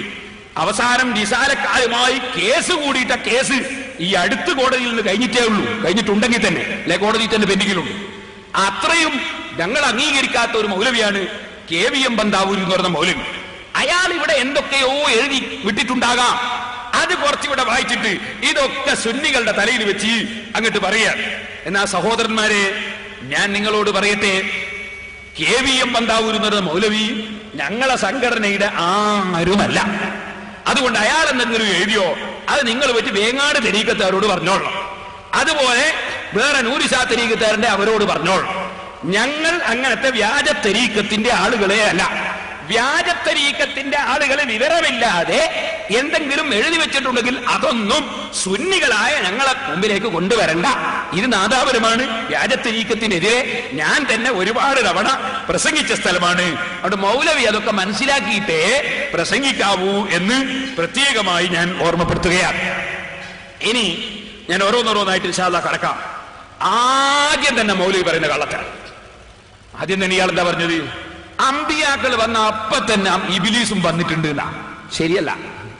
അവസാനം നിസാരക്കാരുമായി കേസ് കൂടിയിട്ട കേസ് ഈ അടുത്ത കോടതിയിൽ നിന്ന് കഴിഞ്ഞിട്ടേ ഉള്ളൂ കഴിഞ്ഞിട്ടുണ്ടെങ്കിൽ തന്നെ അല്ലെ കോടതി തന്നെ പെൻഡിങ്ങിലുണ്ട് അത്രയും ഞങ്ങൾ അംഗീകരിക്കാത്ത ഒരു മൗലവിയാണ് കെ വി എം ബന്താവൂർ എന്ന് പറഞ്ഞ മൗലവി അയാൾ ഇവിടെ എന്തൊക്കെയോ എഴുതി വിട്ടിട്ടുണ്ടാകാം അത് കുറച്ചിവിടെ വായിച്ചിട്ട് ഇതൊക്കെ സുന്നികളുടെ തലയിൽ വെച്ച് അങ്ങോട്ട് പറയാ എന്നാ സഹോദരന്മാരെ ഞാൻ നിങ്ങളോട് പറയട്ടെ കെ വി എം ബന്താവൂർ എന്ന് പറയുന്ന മൗലവി ഞങ്ങളെ സംഘടനയുടെ ആരുമല്ല അതുകൊണ്ട് അയാൾ എന്തെങ്കിലും എഴുതിയോ അത് നിങ്ങൾ വെച്ച് വേങ്ങാട് തെരീക്കത്താരോട് പറഞ്ഞോളാം അതുപോലെ വേറെ നൂരിശാ തെരീക്കത്താരന്റെ അവരോട് പറഞ്ഞോളാം ഞങ്ങൾ അങ്ങനത്തെ വ്യാജ തെരീക്കത്തിന്റെ ആളുകളെ അല്ല വ്യാജ തെരീക്കത്തിന്റെ ആളുകളെ വിവരമില്ലാതെ എന്തെങ്കിലും എഴുതി വെച്ചിട്ടുണ്ടെങ്കിൽ അതൊന്നും സുന്നികളായ ഞങ്ങളെ മുമ്പിലേക്ക് കൊണ്ടുവരണ്ട ഇത് നാദാപുരമാണ് വ്യാജ തെരീക്കത്തിനെതിരെ ഞാൻ തന്നെ ഒരുപാട് തവണ പ്രസംഗിച്ച സ്ഥലമാണ് അവിടെ മൗലവി അതൊക്കെ മനസ്സിലാക്കിയിട്ടേ പ്രസംഗിക്കാവൂ എന്ന് പ്രത്യേകമായി ഞാൻ ഓർമ്മപ്പെടുത്തുകയാണ് ഇനി ഞാൻ ഓരോന്നോരോന്നായിട്ട് ഇൻഷാല്ല കടക്കാം ആദ്യം തന്നെ മൗലവി പറയുന്ന കള്ളത്താണ് ആദ്യം തന്നെ ഇയാൾ എന്താ പറഞ്ഞത് അമ്പിയാക്കൾ വന്ന അപ്പൊ തന്നെ ഇബിലീസും വന്നിട്ടുണ്ട് എന്നാ ശരിയല്ല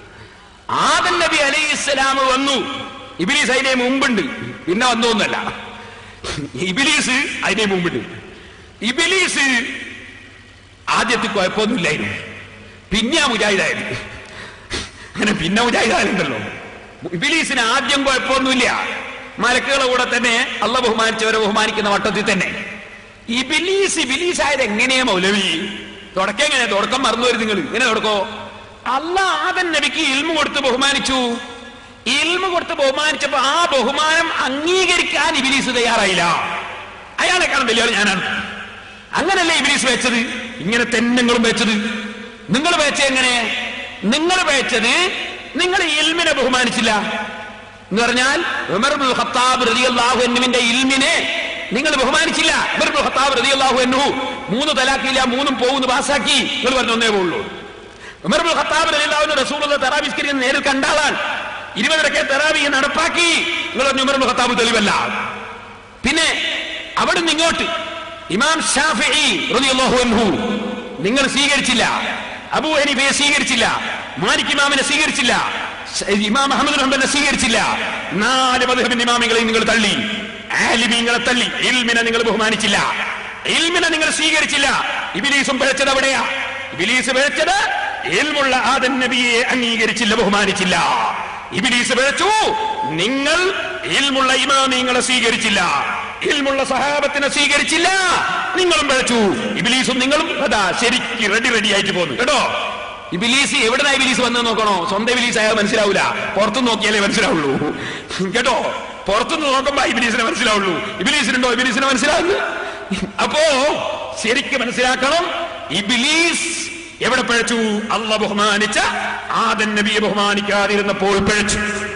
ആദം നബി അലൈഹി ഇസ്ലാം വന്നു ഇബിലീസ് അതിനെ മുമ്പുണ്ട് പിന്നെ വന്നൊന്നല്ല ഇബിലീസ് അതിനെ മുമ്പുണ്ട് ഇബിലീസ് ആദ്യത്തെ കുഴപ്പമൊന്നുമില്ലായിരുന്നു പിന്നെ മുജാഹിദായത് അങ്ങനെ പിന്നെ മുജാഹിദാലുണ്ടല്ലോ ഇബിലീസിന് ആദ്യം കുഴപ്പമൊന്നുമില്ല മലക്കുകളെ കൂടെ തന്നെ അല്ല ബഹുമാനിച്ചവരെ ബഹുമാനിക്കുന്ന വട്ടത്തിൽ തന്നെ ഇബിലീസ് ഇബിലീസ് ആയത് എങ്ങനെയാ മൗലവി തുടക്കം എങ്ങനെ തുടക്കം മറന്നു വരും നിങ്ങൾ ഇങ്ങനെ തുടക്കോ അല്ല ആദൻ നബിക്ക് ഇൽമു കൊടുത്ത് ബഹുമാനിച്ചു ഇൽമു കൊടുത്ത് ബഹുമാനിച്ചപ്പോ ആ ബഹുമാനം അംഗീകരിക്കാൻ ഇബിലീസ് തയ്യാറായില്ല അയാളെക്കാളും വലിയ ഞാനാണ് അങ്ങനല്ലേ ഇബിലീസ് വെച്ചത് ഇങ്ങനെ തന്നെ നിങ്ങളും വെച്ചത് നിങ്ങൾ വെച്ച എങ്ങനെ നിങ്ങൾ വെച്ചത് നിങ്ങൾ ഇൽമിനെ ബഹുമാനിച്ചില്ല എന്ന് പറഞ്ഞാൽ ഉമർ ഇബ്നുൽ ഖത്താബ് റളിയല്ലാഹു അൻഹുവിന്റെ ഇൽമിനെ നിങ്ങൾ ബഹുമാനിച്ചില്ല ഉമർ ഇബ്നുൽ ഖത്താബ് റളിയല്ലാഹു അൻഹു മൂന്ന് തലാക്കില്ല മൂന്നും പോകുന്നു പാസാക്കി നിങ്ങൾ പറഞ്ഞു ഒന്നേ പോകുള്ളൂ ഉമർ ഇബ്നുൽ ഖത്താബ് റളിയല്ലാഹു അൻഹു റസൂലുള്ള തറാവിസ്കരിക്കുന്ന നേരിൽ കണ്ടാളാൻ ഇരുപതരക്കെ തറാവി നടപ്പാക്കി നിങ്ങൾ പറഞ്ഞു ഉമർ ഇബ്നുൽ ഖത്താബ് തെളിവല്ല പിന്നെ അവിടുന്ന് ഇങ്ങോട്ട് ഇമാം ഷാഫിഈ റളിയല്ലാഹു അൻഹു നിങ്ങൾ സ്വീകരിച്ചില്ല അബൂ ഹനീഫയെ സ്വീകരിച്ചില്ല മാലിക് ഇമാമിനെ സ്വീകരിച്ചില്ല ഷ- ഇമാം അഹമ്മദ് ഹംബലിനെ സ്വീകരിച്ചില്ല നാല് മധുഹബിന്റെ ഇമാമികളെയും നിങ്ങൾ തള്ളി ആലിമീങ്ങളെ തള്ളി ഇൽമിനെ നിങ്ങൾ ബഹുമാനിച്ചില്ല ഇൽമിനെ നിങ്ങൾ സ്വീകരിച്ചില്ല ഇബിലീസും പിഴച്ചത് എവിടെയാ ഇബിലീസ് പിഴച്ചത് ഇൽമുള്ള ആദൻ നബിയെ അംഗീകരിച്ചില്ല ബഹുമാനിച്ചില്ല ഇബിലീസ് പിഴച്ചു നിങ്ങൾ ഇൽമുള്ള ഇമാമിങ്ങളെ സ്വീകരിച്ചില്ല ഇൽമുള്ള സഹാബത്തിനെ സ്വീകരിച്ചില്ല നിങ്ങളും പിഴച്ചു ഇബിലീസും നിങ്ങളും അതാ ശരിക്ക് റെഡി റെഡി ആയിട്ട് പോന്നു കേട്ടോ ഇബിലീസ് എവിടെന്നാ ഇബിലീസ് വന്ന് നോക്കണോ സ്വന്തം ഇബിലീസ് ആയാൽ മനസ്സിലാവൂല പുറത്തു നോക്കിയാലേ മനസ്സിലാവുള്ളൂ കേട്ടോ പുറത്തുനിന്ന് നോക്കുമ്പോ ഇബിലീസിനെ മനസ്സിലാവുള്ളൂ ഇബിലീസിനുണ്ടോ ഇബിലീസിനെ മനസ്സിലാവുന്നു അപ്പോ ശരിക്ക് മനസ്സിലാക്കണം ഇബിലീസ് എവിടെ പിഴച്ചു അല്ല ബഹുമാനിച്ച ആദൻ നബിയെ ബഹുമാനിക്കാതിരുന്നപ്പോൾ പിഴച്ചു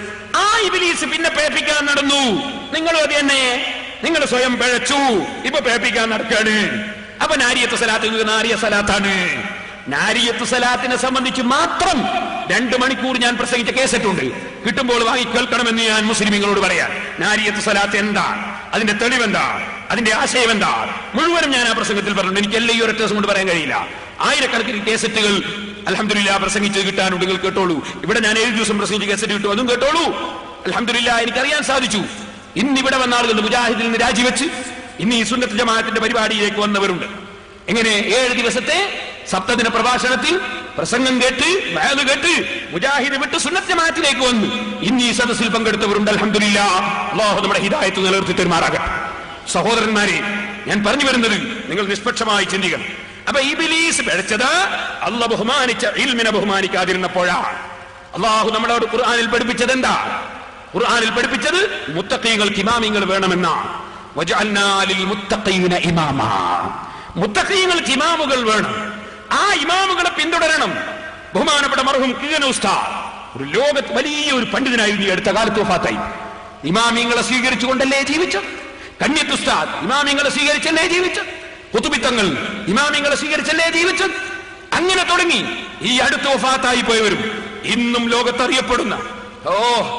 ആ ഇബിലീസ് പിന്നെ പേപ്പിക്കാൻ നടന്നു നിങ്ങളും അത് തന്നെ നിങ്ങൾ സ്വയം പിഴച്ചു ഇപ്പൊ പേപ്പിക്കാൻ നടക്കാണ് അപ്പൊ നാരിയത്ത് സലാത്ത് ഇത് നാരിയ സലാത്താണ് നാരിയത്ത് സലാത്തിനെ സംബന്ധിച്ച് മാത്രം രണ്ട് മണിക്കൂർ ഞാൻ പ്രസംഗിച്ച കേസറ്റുണ്ട് കിട്ടുമ്പോൾ വാങ്ങി കേൾക്കണമെന്ന് ഞാൻ മുസ്ലിമീങ്ങളോട് പറയാം നാരിയത്ത് സലാത്ത് എന്താ അതിന്റെ തെളിവെന്താ അതിന്റെ ആശയം എന്താ മുഴുവനും ഞാൻ ആ പ്രസംഗത്തിൽ പറഞ്ഞു എനിക്ക് എല്ലാ ഈ ഒരൊറ്റ ദിവസം കൊണ്ട് പറയാൻ കഴിയില്ല ആയിരക്കണക്കിന് കേസറ്റുകൾ അലഹമില്ല പ്രസംഗിച്ചത് കിട്ടാനുണ്ട് നിങ്ങൾ കേട്ടോളൂ ഇവിടെ ഞാൻ ഏഴ് ദിവസം പ്രസംഗിച്ച് കേസറ്റ് കിട്ടും അതും കേട്ടോളൂ അലഹമില്ല എനിക്കറിയാൻ സാധിച്ചു ഇന്ന് ഇവിടെ വന്ന ആളുകൾ മുജാഹിദിൽ നിന്ന് രാജിവെച്ച് ഇന്ന് ഈ സുന്നത്ത് ജമാഅത്തിന്റെ പരിപാടിയിലേക്ക് വന്നവരുണ്ട് എങ്ങനെ ഏഴ് ദിവസത്തെ സപ്തദിന പ്രഭാഷണത്തിൽ പ്രസംഗം കേട്ട് വയത് കേട്ട് മുജാഹിദ് വിട്ട് സുന്നത്ത് ജമാഅത്തിലേക്ക് വന്നു ഇന്ന് ഈ സദസ്സിൽ പങ്കെടുത്തവരുണ്ട് അലഹമില്ല അള്ളാഹു നമ്മുടെ ഹിദായത്ത് നിലനിർത്തി തെരുമാറാകട്ടെ സഹോദരന്മാരെ ഞാൻ പറഞ്ഞു വരുന്നത് നിങ്ങൾ നിഷ്പക്ഷമായി ചിന്തിക്കണം അപ്പൊ ഇബിലീസ് പിഴച്ചത് അല്ല ബഹുമാനിച്ച ഇൽമിനെ ബഹുമാനിക്കാതിരുന്നപ്പോഴാണ് അള്ളാഹു നമ്മളോട് ഖുർആനിൽ പഠിപ്പിച്ചത് എന്താ ഖുർആനിൽ പഠിപ്പിച്ചത് മുത്തഖീങ്ങൾക്ക് ഇമാമിങ്ങൾ വേണമെന്നാണ് വജഅൽനാ ലിൽ മുത്തഖീന ഇമാമാ മുത്തഖീങ്ങൾക്ക് ഇമാമുകൾ വേണം ആ ഇമാമുകളെ പിന്തുടരണം ബഹുമാനപ്പെട്ട മർഹും കിഴന ഉസ്താദ് ഒരു ലോകത്ത് വലിയ ഒരു പണ്ഡിതനായിരുന്നു ഈ അടുത്ത കാലത്ത് വഫാത്തായി ഇമാമിങ്ങളെ സ്വീകരിച്ചുകൊണ്ടല്ലേ ജീവിച്ചത് കന്യത്ത് ഉസ്താദ് ഇമാമിങ്ങളെ സ്വീകരിച്ചല്ലേ ജീവിച്ചത് കുത്തുബിത്തങ്ങൾ ഇമാമിങ്ങളെ സ്വീകരിച്ചല്ലേ ജീവിച്ചത് അങ്ങനെ തുടങ്ങി ഈ അടുത്ത വഫാത്തായി പോയവരും ഇന്നും ലോകത്തറിയപ്പെടുന്ന ഓ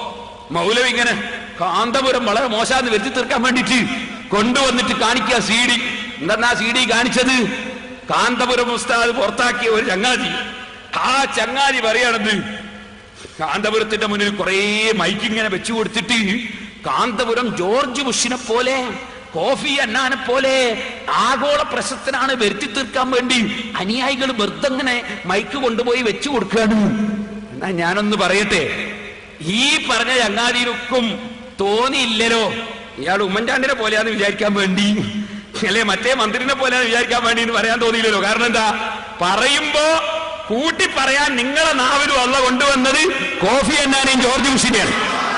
മൗലവി ഇങ്ങനെ കാന്തപുരം വളരെ മോശാന്ന് വരുത്തി തീർക്കാൻ വേണ്ടിട്ട് കൊണ്ടുവന്നിട്ട് കാണിക്കുക സി ഡി എന്താ സി ഡി കാണിച്ചത് കാന്തപുരം ഉസ്താദ് പുറത്താക്കിയ ഒരു ചങ്ങാതി ആ ചങ്ങാതി പറയണത് കാന്തപുരത്തിന്റെ മുന്നിൽ കുറെ മൈക്ക് ഇങ്ങനെ വെച്ചു കൊടുത്തിട്ട് കാന്തപുരം ജോർജ് ബുഷിനെ പോലെ കോഫി അന്നാനെ പോലെ ആഗോള പ്രശസ്തനാണ് വരുത്തി തീർക്കാൻ വേണ്ടി അനുയായികൾ വെറുതെ ഇങ്ങനെ മൈക്ക് കൊണ്ടുപോയി വെച്ചു കൊടുക്കുകയാണ് എന്നാ ഞാനൊന്ന് പറയട്ടെ ഈ പറഞ്ഞ ചങ്ങാതിരിക്കും തോന്നിയില്ലല്ലോ ഇയാൾ ഉമ്മൻചാണ്ടിനെ പോലെയാന്ന് വിചാരിക്കാൻ വേണ്ടി അല്ലെ മറ്റേ മന്ത്രിനെ പോലെയാന്ന് വിചാരിക്കാൻ വേണ്ടി എന്ന് പറയാൻ തോന്നിയില്ലല്ലോ കാരണം എന്താ പറയുമ്പോ കൂട്ടി പറയാൻ നിങ്ങളെ നാവിലും അല്ല കൊണ്ടുവന്നത് കോഫി അന്നാനെയും ജോർജ് ബുഷിനെയാണ്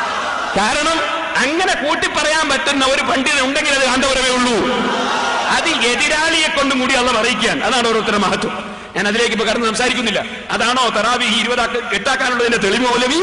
കാരണം അങ്ങനെ കൂട്ടി പറയാൻ പറ്റുന്ന ഒരു പണ്ഡിതൻ ഉണ്ടെങ്കിൽ അത് കാന്തപുരമേ ഉള്ളൂ അത് എതിരാളിയെ കൊണ്ടും കൂടി അല്ല പറയിക്കാൻ അതാണ് ഓരോരുത്തരുടെ മഹത്വം ഞാൻ അതിലേക്ക് ഇപ്പൊ കടന്ന് സംസാരിക്കുന്നില്ല അതാണോ തറാവി ഇരുപതാക്ക് എട്ടാക്കാനുള്ളതിന്റെ തെളിവ് മൗലവി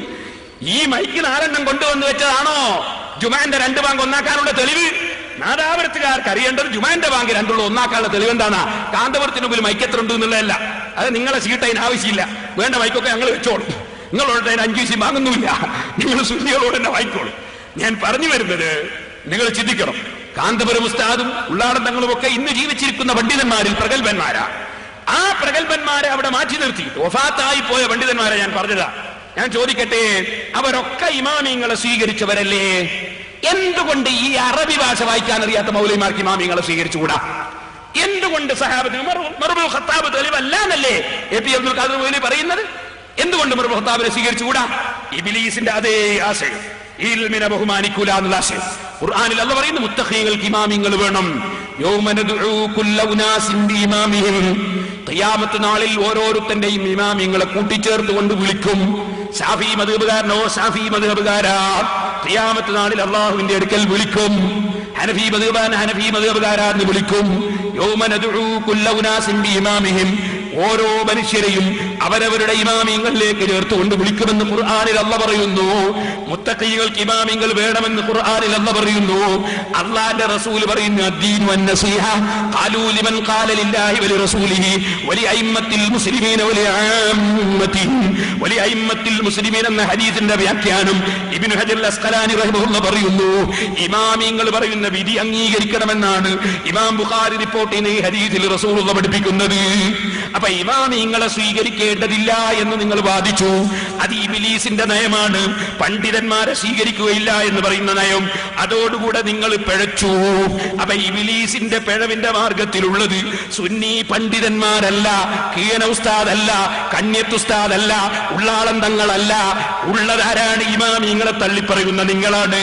ഈ മൈക്ക് നാലെണ്ണം കൊണ്ടുവന്ന് വെച്ചതാണോ ജുമാന്റെ രണ്ട് ബാങ്ക് ഒന്നാക്കാനുള്ള തെളിവ് നാദാപുരത്തുകാർക്ക് അറിയേണ്ടത് ജുമാന്റെ ബാങ്ക് രണ്ടുള്ള ഒന്നാക്കാനുള്ള തെളിവ് എന്താണ് കാന്തപുരത്തിന് മുമ്പിൽ മൈക്ക് എത്ര ഉണ്ട് എന്നുള്ളതല്ല അത് നിങ്ങളെ സീട്ട് അതിന് ആവശ്യമില്ല വേണ്ട മൈക്കൊക്കെ ഞങ്ങൾ വെച്ചോളും നിങ്ങളോട് അതിന് അഞ്ചു ദിവസം വാങ്ങുന്നുമില്ല നിങ്ങൾ സുന്നികളോട് തന്നെ വായിക്കോളും ഞാൻ പറഞ്ഞു വരുന്നത് നിങ്ങൾ ചിന്തിക്കണം കാന്തപുരം ഉസ്താദും ഉള്ളാടൻ തങ്ങളും ഒക്കെ ഇന്ന് ജീവിച്ചിരിക്കുന്ന പണ്ഡിതന്മാരിൽ പ്രഗത്ഭന്മാരാ ആ പ്രഗത്ഭന്മാരെ അവിടെ മാറ്റി നിർത്തി ഒഫാത്തായി പോയ പണ്ഡിതന്മാരെ ഞാൻ പറഞ്ഞതാ ഞാൻ ചോദിക്കട്ടെ അവരൊക്കെ ഇമാമിങ്ങളെ സ്വീകരിച്ചവരല്ലേ എന്തുകൊണ്ട് ഈ അറബി ഭാഷ വായിക്കാൻ അറിയാത്ത മൗലിമാർക്ക് ഇമാമിങ്ങളെ സ്വീകരിച്ചുകൂടാ എന്തുകൊണ്ട് സഹാബത്തിന് മറുബുൽ ഖത്താബ് തെളിവല്ല എന്നല്ലേ എ പി അബ്ദുൽ ഖാദർ മൗലി പറയുന്നത് എന്തുകൊണ്ട് മറുബുൽ ഖത്താബിനെ സ്വീകരിച്ചുകൂടാ ഇബിലീസിന്റെ അതേ ആശയം ഇൽമിനെ ബഹുമാനിക്കൂല എന്നുള്ള ആശയം ഖുർആനിൽ അല്ല പറയുന്നു മുത്തഖീങ്ങൾക്ക് ഇമാമിങ്ങൾ വേണം യൗമ നദ്ഉ കുല്ല ഉനാസിൻ ബിഇമാമിഹിം ഖിയാമത്ത് നാളിൽ ഓരോരുത്തന്റെയും ഇമാമിങ്ങളെ കൂട്ടിച്ചേർത്തുകൊണ്ട് വിളിക്കും ഷാഫി മധുബുകാരനോ ഷാഫി മധുബുകാരാ ഖിയാമത്ത് നാളിൽ അള്ളാഹുവിന്റെ അടുക്കൽ വിളിക്കും ഹനഫി മധുബാൻ ഹനഫി മധുബുകാരാ എന്ന് വിളിക്കും യൗമ നദ്ഉ കുല്ല ഉനാസിൻ ബിഇമാമിഹിം ഓരോ മനുഷ്യരെയും അവരവരുടെ ഇമാമിങ്ങളിലേക്ക് ചേർത്തുകൊണ്ട് വിളിക്കുമെന്ന് ഖുർആാനിൽ അല്ല പറയുന്നു മുത്തക്കൈകൾക്ക് ഇമാമിങ്ങൾ വേണമെന്ന് ഖുർആാനിൽ അല്ല പറയുന്നു അള്ളാന്റെ റസൂൽ പറയുന്നു അദ്ദീനു അന്നസീഹ ഖാലൂ ലിമൻ ഖാല ലില്ലാഹി വലി റസൂലിഹി വലി അയിമ്മത്തിൽ മുസ്ലിമീന വലി ആമ്മത്തിഹിം വലി അയിമ്മത്തിൽ മുസ്ലിമീൻ എന്ന ഹദീസിന്റെ വ്യാഖ്യാനം ഇബ്നു ഹജർ അസ്ഖലാനി റഹിമഹുല്ല പറയുന്നു ഇമാമിങ്ങൾ പറയുന്ന വിധി അംഗീകരിക്കണമെന്നാണ് ഇമാം ബുഖാരി റിപ്പോർട്ട് ചെയ്യുന്ന ഈ ഹദീസിൽ റസൂലുള്ള പഠിപ്പിക്കുന്നത് അപ്പൊ ഇമാമിങ്ങളെ സ്വീകരിക്കേണ്ടതില്ല എന്ന് നിങ്ങൾ വാദിച്ചു അത് ഇബിലീസിന്റെ നയമാണ് പണ്ഡിതന്മാരെ സ്വീകരിക്കുകയില്ല എന്ന് പറയുന്ന നയം അതോടുകൂടെ നിങ്ങൾ പിഴച്ചു അപ്പൊ ഇബിലീസിന്റെ പിഴവിന്റെ മാർഗത്തിലുള്ളത് സുന്നി പണ്ഡിതന്മാരല്ല കീയന ഉസ്താദല്ല കണ്യത്ത് ഉസ്താദല്ല ഉള്ളാളം തങ്ങളല്ല ഉള്ളതാരാണ് ഇമാമിങ്ങളെ തള്ളിപ്പറയുന്ന നിങ്ങളാണ്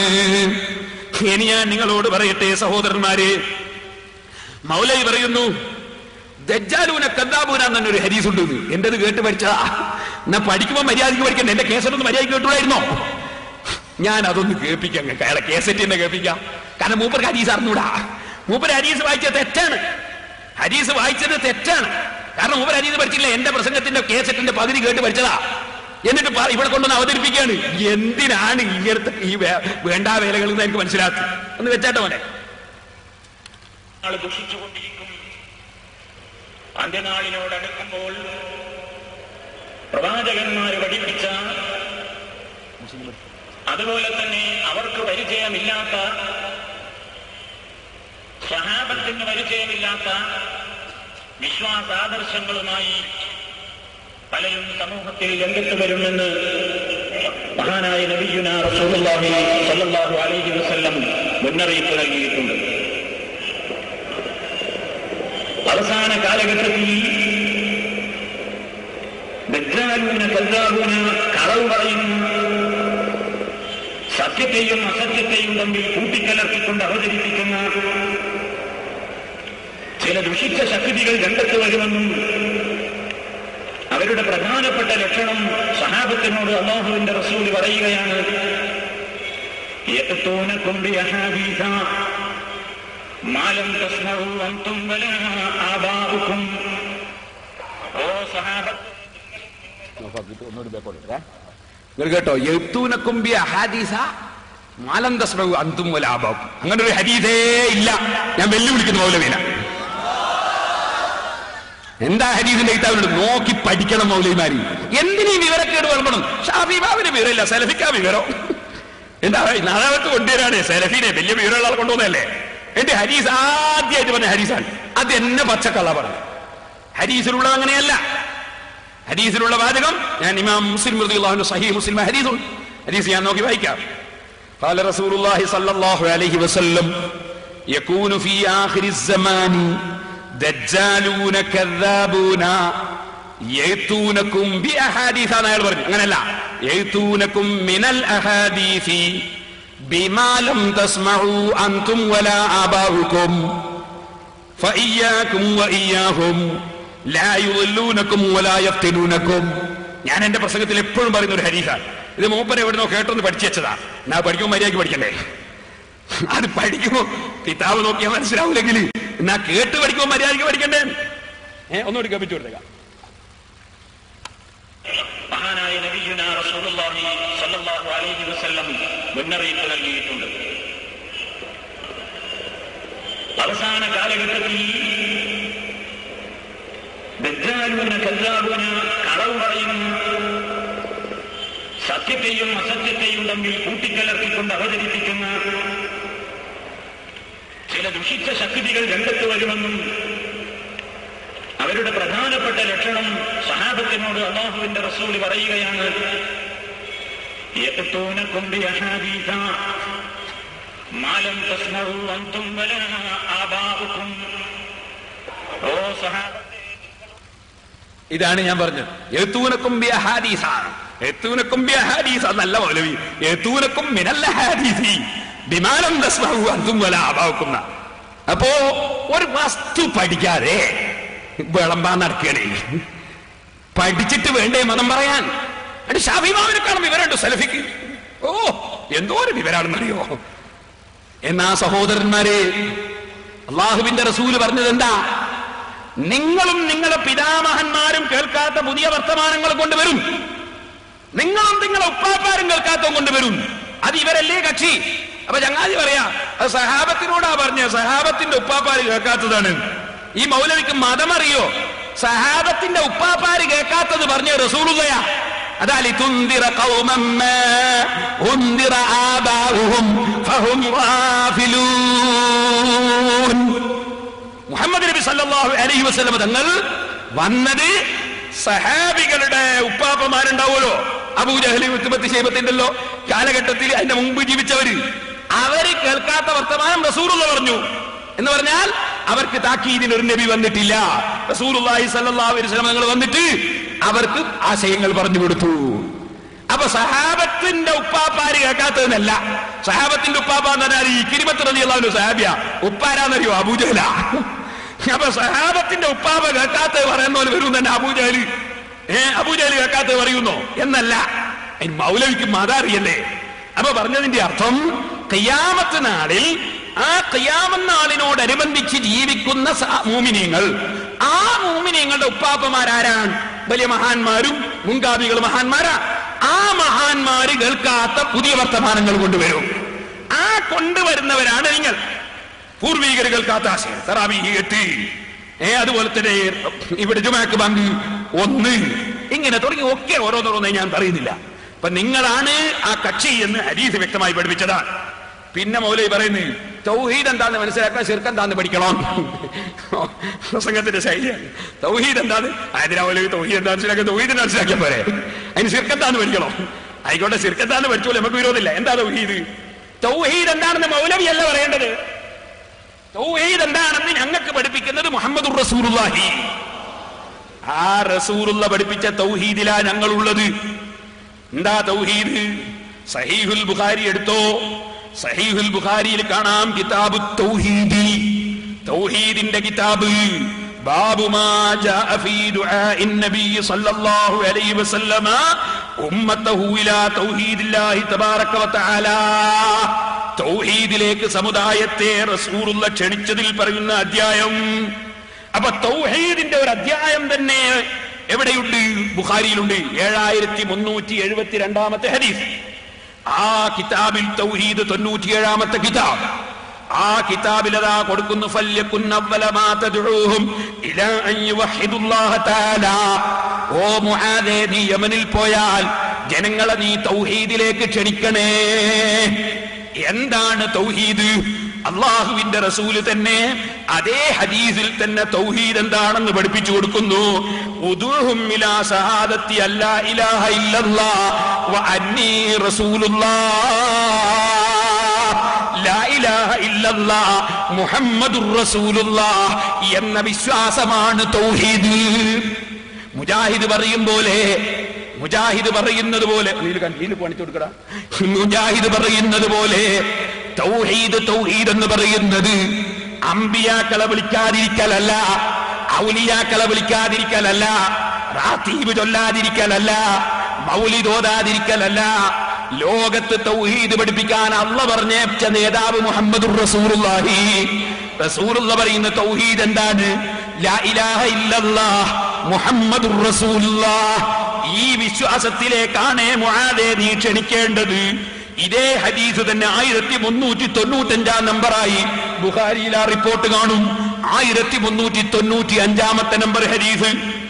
ഇനി ഞാൻ നിങ്ങളോട് പറയട്ടെ സഹോദരന്മാരെ മൗലവി പറയുന്നു ദജ്ജാലൂന കദ്ദാബൂന എന്നൊരു ഹരീസ് ഉണ്ട് എന്റേത് കേട്ട് പഠിച്ചതാ എന്നാ പഠിക്കുമ്പോ മര്യാദയ്ക്ക് പഠിക്കണ്ട എന്റെ കേസറ്റൊന്ന് മര്യാദയ്ക്ക് കേട്ടുള്ളായിരുന്നോ ഞാൻ അതൊന്ന് കേൾപ്പിക്കാം നിങ്ങൾക്ക് അയാളെ കേസറ്റ് തന്നെ കേൾപ്പിക്കാം കാരണം മൂപ്പർക്ക് ഹരീസ് അറിഞ്ഞൂടാ മൂപ്പർ ഹരീസ് വായിച്ചത് തെറ്റാണ് ഹരീസ് വായിച്ചത് തെറ്റാണ് കാരണം മൂപ്പർ ഹരീസ് പഠിച്ചില്ല എന്റെ പ്രസംഗത്തിന്റെ കേസറ്റിന്റെ പകുതി കേട്ട് പഠിച്ചതാ എന്നിട്ട് പ- ഇവിടെ കൊണ്ടുവന്ന് അവതരിപ്പിക്കുകയാണ് എന്തിനാണ് ഇങ്ങനത്തെ ഈ വേ- വേണ്ടാ വേലകൾ എന്ന് എനിക്ക് മനസ്സിലാക്കി ഒന്ന് വെച്ചാട്ടോ മോനെ നാൾ ദുഷിച്ചുകൊണ്ടിരിക്കും അന്ത്യനാളിനോടടുക്കുമ്പോൾ പ്രവാചകന്മാർ പഠിപ്പിച്ച അതുപോലെ തന്നെ അവർക്ക് പരിചയമില്ലാത്ത സ്വഹാബത്തിന് പരിചയമില്ലാത്ത വിശ്വാസാദർശങ്ങളുമായി പലരും സമൂഹത്തിൽ രംഗത്ത് വരുമെന്ന് മഹാനായ നബിയുന റസൂലുള്ളാഹി സ്വല്ലല്ലാഹു അലൈഹി വസല്ലം മുന്നറിയിപ്പ് നൽകിയിട്ടുണ്ട് അവസാന കാലഘട്ടത്തിൽ ദജ്ജാലൂന കല്ലാബൂന കളവ് പറയുന്നു സത്യത്തെയും അസത്യത്തെയും തമ്മിൽ കൂട്ടിക്കലർത്തിക്കൊണ്ട് അവതരിപ്പിക്കുന്ന ചില ദുഷിച്ച ശക്തികൾ രംഗത്ത് വരുമെന്നും അവരുടെ പ്രധാനപ്പെട്ട ലക്ഷണം സഹാബത്തിനോട് അള്ളാഹുവിന്റെ റസൂൽ പറയുകയാണ് യഅ്തൂനകും ബിഅഹാദീഥ മാലം തസ്മഉ അൻതും വലാ ആബാഉകും ഓ സഹാബത്ത് നിങ്ങൾ കേട്ടോ എഴുത്തൂനക്കുംബി അഹാദീസ മാലം തസ്മഉ അന്തും വലാബം അങ്ങനെ ഒരു ഹദീസേ ഇല്ല ഞാൻ വെല്ലുവിളിക്കുന്നു മൗലവീന എന്താ ഹദീസിന്റെ കിതാബിനോട് നോക്കി പഠിക്കണം മൗലവിമാരി എന്തിനീ വിവരക്കേട് വളർത്തണം ഷാഫി ബാബിന് വിവരമില്ല സെലഫിക്കാ വിവരം എന്താ നാളാവത്ത് കൊണ്ടുവരാണ് സെലഫിനെ വലിയ വിവരമുള്ള ആൾ കൊണ്ടുവന്നല്ലേ എന്റെ ഹരീസ് ആദ്യമായിട്ട് പറഞ്ഞ ഹരീസാണ് അത് എന്നെ പച്ചക്കള്ള പറഞ്ഞു ഹരീസിലുള്ളത് അങ്ങനെയല്ല ഹദീസിലുള്ള വാചകം ഞാൻ ഇമാം മുസ്ലിം റളിയല്ലാഹു സഹീഹ് മുസ്ലിം ഹദീസുണ്ട് ഹദീസ് ഞാൻ നോക്കി വായിക്കാം قال رسول الله صلى الله عليه وسلم يكون في آخر الزمان دجالون كذابون يأتونكم بأحاديث أنا أقول പറഞ്ഞു അങ്ങനല്ല يأتونكم من الأحاديث بما لم تسمعوا أنتم ولا آباؤكم فإياكم وإياهم لا يضلونكم ولا يفتنونكم ഞാൻ എന്റെ പ്രസംഗത്തിൽ എപ്പോഴും പറയുന്ന ഒരു ഹരീഫാണ് ഇത് മൂപ്പരെ എവിടുന്നോ കേട്ടൊന്ന് പഠിച്ചു വെച്ചതാ ഞാൻ പഠിക്കുമ്പോൾ മര്യാദയ്ക്ക് പഠിക്കണ്ടേ അത് പഠിക്കുമ്പോ കിതാബ് നോക്കിയാൽ മനസ്സിലാവില്ലെങ്കിൽ എന്നാ കേട്ട് പഠിക്കുമ്പോൾ മര്യാദയ്ക്ക് പഠിക്കണ്ടേ ഏ ഒന്നുകൂടി കപ്പിച്ചു കൊടുത്തേക്കാം മഹാനായ നബിയുന റസൂലുള്ളാഹി സ്വല്ലല്ലാഹു അലൈഹി വസല്ലം മുന്നറിയിപ്പ് നൽകിയിട്ടുണ്ട് അവസാന കാലഘട്ടത്തിൽ ദജ്ജാലൂന കല്ലാബൂന കളവ് പറയും സത്യത്തെയും അസത്യത്തെയും തമ്മിൽ കൂട്ടിക്കലർത്തിക്കൊണ്ട് അവതരിപ്പിക്കുന്ന ചില ദുഷിച്ച ശക്തികൾ രംഗത്ത് വരുമെന്നും അവരുടെ പ്രധാനപ്പെട്ട ലക്ഷണം സഹാബത്തിനോട് അള്ളാഹുവിന്റെ റസൂൽ പറയുകയാണ് യഅ്തൂനകും ബിഅഹാദീഥ മാ ലം തസ്മഉ അൻതും വലാ ആബാഉകും ഓ സഹാബത്തെ ഇതാണ് ഞാൻ പറഞ്ഞത് എത്തൂനക്കും ബി അഹാദീസാണ് എത്തൂനക്കും ബി അഹാദീസ് എന്നല്ല മൗലവി എത്തൂനക്കും മിനല്ല ഹാദീസി വിമാനം തസ്മഹു അന്തും വല ആഭാവുക്കുന്ന അപ്പോ ഒരു വസ്തു പഠിക്കാതെ വിളമ്പാൻ നടക്കണേ പഠിച്ചിട്ട് വേണ്ടേ മതം പറയാൻ അത് ഷാഫിമാവിനെക്കാളും വിവരമുണ്ട് സലഫിക്ക് ഓ എന്തോ ഒരു വിവരാണെന്നറിയോ എന്നാ സഹോദരന്മാരെ അള്ളാഹുവിന്റെ റസൂല് പറഞ്ഞത് എന്താ നിങ്ങളും നിങ്ങളുടെ പിതാമഹന്മാരും കേൾക്കാത്ത പുതിയ വർത്തമാനങ്ങൾ കൊണ്ടുവരും നിങ്ങളും നിങ്ങളെ ഉപ്പാപ്പാരും കേൾക്കാത്ത കൊണ്ടുവരും അത് ഇവരല്ലേ കക്ഷി അപ്പൊ ചങ്ങാതി പറയാ അത് സഹാബത്തിനോടാ പറഞ്ഞ സഹാബത്തിന്റെ ഉപ്പാപ്പാര് കേൾക്കാത്തതാണ് ഈ മൗലവിക്ക് മതമറിയോ സഹാബത്തിന്റെ ഉപ്പാപ്പാര് കേൾക്കാത്തത് പറഞ്ഞ റസൂലുള്ളയാ അതാലി തുന്തിറ ഖൗമം മാ ഉന്തിറ ആബാഉഹും ഫഹും ഗാഫിലൂൻ മുഹമ്മദ് നബി സല്ലല്ലാഹു അലൈഹി വസല്ലം തങ്ങൾ വന്നത് സഹാബികളുടെ ഉപ്പാപ്പമാരുണ്ടാവുമല്ലോ അബൂജഹലി ഉത്തുബത്തി ശൈബത്തിൻ്റെല്ലോ കാലഘട്ടത്തിൽ അതിന്റെ മുമ്പ് ജീവിച്ചവര് അവര് കേൾക്കാത്ത വർത്തമാനം റസൂറുള്ള പറഞ്ഞു എന്ന് പറഞ്ഞാൽ അവർക്ക് താക്കീദിന് ഒരു നബി വന്നിട്ടില്ല റസൂലുള്ളാഹി സല്ലല്ലാഹു അലൈഹി വസല്ലം തങ്ങൾ വന്നിട്ട് അവർക്ക് ആശയങ്ങൾ പറഞ്ഞു കൊടുത്തു അപ്പൊ സഹാബത്തിന്റെ ഉപ്പാപ്പാര് കേൾക്കാത്തതെന്നല്ല സഹാബത്തിന്റെ ഉപ്പാപ്പ എന്ന് പറഞ്ഞാൽ ഈ കിരിമത്ത് റളിയല്ലാഹു സഹാബിയ ഉപ്പാരാന്നറിയോ അബൂജഹല അപ്പൊ സഹാബത്തിന്റെ ഉപ്പാപ്പ കേൾക്കാത്തത് പറയുന്ന പോലെ വരും തന്നെ അബൂജഹല് ഏ അബൂജഹല് കേൾക്കാത്തത് പറയുന്നോ എന്നല്ല അതിന് മൗലവിക്ക് മത അറിയല്ലേ അപ്പൊ പറഞ്ഞതിന്റെ അർത്ഥം കയ്യാമത്ത് നാളിൽ ആ കയ്യാമത്ത് നാളിനോടനുബന്ധിച്ച് ജീവിക്കുന്ന സ- മൂമിനീങ്ങൾ ആ മൂമിനീങ്ങളുടെ ഉപ്പാപ്പമാരാരാണ് വലിയ മഹാന്മാരും മുൻഗാമികൾ മഹാന്മാരാ ആ മഹാന്മാര് കേൾക്കാത്ത പുതിയ വർത്തമാനങ്ങൾ കൊണ്ടുവരും ആ കൊണ്ടുവരുന്നവരാണ് നിങ്ങൾ പൂർവീകർ കേൾക്കാത്ത ആശയം തറാവി എട്ട് ഏ അതുപോലെ തന്നെ ഇവിടെ ജുമാക്ക് ബാങ്ക് ഒന്ന് ഇങ്ങനെ തുടങ്ങി ഒക്കെ ഓരോന്നോരോന്നേ ഞാൻ പറയുന്നില്ല അപ്പൊ നിങ്ങളാണ് ആ കക്ഷി എന്ന് ഹരീസ് വ്യക്തമായി പഠിപ്പിച്ചതാണ് പിന്നെ മൗലവി പറയുന്നു തൗഹീദ് എന്താന്ന് മനസ്സിലാക്കാൻ ശിർക്ക് എന്താന്ന് പഠിക്കണം പ്രസംഗത്തിന്റെ ശൈലിയാണ് തൗഹീദ് എന്താന്ന് അതിനാ മൗലവി തൗഹീദ് എന്താ മനസ്സിലാക്കാൻ തൗഹീദ് മനസ്സിലാക്കിയ പോരെ അതിന് ശിർക്ക് എന്താന്ന് പഠിക്കണം ആയിക്കോട്ടെ ശിർക്ക് എന്താന്ന് പഠിച്ചോളൂ നമുക്ക് വിരോധമില്ല എന്താ തൗഹീദ് തൗഹീദ് എന്താണെന്ന് മൗലവി അല്ല പറയേണ്ടത് തൗഹീദ് എന്താണെന്ന് ഞങ്ങൾക്ക് പഠിപ്പിക്കുന്നത് മുഹമ്മദ് റസൂലുള്ളാഹി ആ റസൂലുള്ള പഠിപ്പിച്ച തൗഹീദിലാ ഞങ്ങളുള്ളത് എന്താ തൗഹീദ് സഹീഹുൽ ബുഖാരി എടുത്തോ സഹീഹുൽ ബുഖാരിയിൽ കാണാം കിതാബു തൗഹീദി തൗഹീദിന്റെ കിതാബ് ബാബു മാ ജാഅ ഫീ ദുആഇൻ നബി സല്ലല്ലാഹു അലൈഹി വസല്ലമ ഉമ്മത്തഹു ഇലാ തൗഹീദില്ലാഹി തബാറക വ തആല തൗഹീദിലേക്ക് സമുദായത്തെ റസൂലുള്ള ക്ഷണിച്ചതിൽ പറയുന്ന അധ്യായം അപ്പൊ തൗഹീദിന്റെ ഒരു അധ്യായം തന്നെ എവിടെയുണ്ട് ബുഖാരിയിലുണ്ട് ഏഴായിരത്തി മുന്നൂറ്റി എഴുപത്തി രണ്ടാമത്തെ ഹദീസ് ആ കിതാബിൽ തൗഹീദ് തൊണ്ണൂറ്റിയേഴാമത്തെ കിതാബ് ആ കിതാബിൽ അതാ കൊടുക്കുന്നു ഫല്യകുൻ അവ്വല മാ തദ്ഉഹും ഇലാ അൻ യുവഹിദുല്ലാഹ തആല ഓ മുആദേ നീ യമനിൽ പോയാൽ ജനങ്ങളെ നീ തൗഹീദിലേക്ക് ക്ഷണിക്കണേ എന്താണ് തൗഹീദ് അള്ളാഹുവിന്റെ റസൂല് തന്നെ അതേ ഹദീസിൽ തന്നെ തൗഹീദ് എന്താണെന്ന് പഠിപ്പിച്ചു കൊടുക്കുന്നു ഉദൂഹും ഇലാ സഹാദത്തി അല്ലാ ഇലാഹ ഇല്ലല്ലാഹ് വ അന്നീ റസൂലുള്ളാഹ് ലാ ഇലാഹ ഇല്ലല്ലാഹ് മുഹമ്മദുർ റസൂലുള്ളാഹ് എന്ന വിശ്വാസമാണ് തൗഹീദ് മുജാഹിദ് പറയും പോലെ മുജാഹിദ് പറയുന്നത് പോലെ നീല് കൺ- നീല് പണിച്ചു കൊടുക്കടാ മുജാഹിദ് പറയുന്നത് പോലെ തൗഹീദ് തൗഹീദ് എന്ന് പറയുന്നത് അമ്പിയാക്കളെ വിളിക്കാതിരിക്കലല്ല ഔലിയാക്കളെ വിളിക്കാതിരിക്കലല്ല റാത്തീബ് ചൊല്ലാതിരിക്കലല്ല മൗലിദോതാതിരിക്കലല്ല ലോകത്ത് തൗഹീദ് പഠിപ്പിക്കാൻ അള്ള പറഞ്ഞേച്ച നേതാവ് മുഹമ്മദ് റസൂലുള്ളാഹി റസൂലുള്ള പറയുന്ന തൗഹീദ് എന്താണ് ലാ ഇലാഹ ഇല്ലല്ലാഹ് മുഹമ്മദുർ റസൂലുള്ളാഹ് ഈ വിശ്വാസത്തിലേക്കാണ് മുആദേ നീ ക്ഷണിക്കേണ്ടത് ഇതേ ഹദീസ് തന്നെ ആയിരത്തി മുന്നൂറ്റി തൊണ്ണൂറ്റി അഞ്ചാം നമ്പറായി ബുഖാരിയിൽ ആ റിപ്പോർട്ട് കാണും ആയിരത്തി മുന്നൂറ്റി തൊണ്ണൂറ്റി അഞ്ചാമത്തെ നമ്പർ ഹദീസ്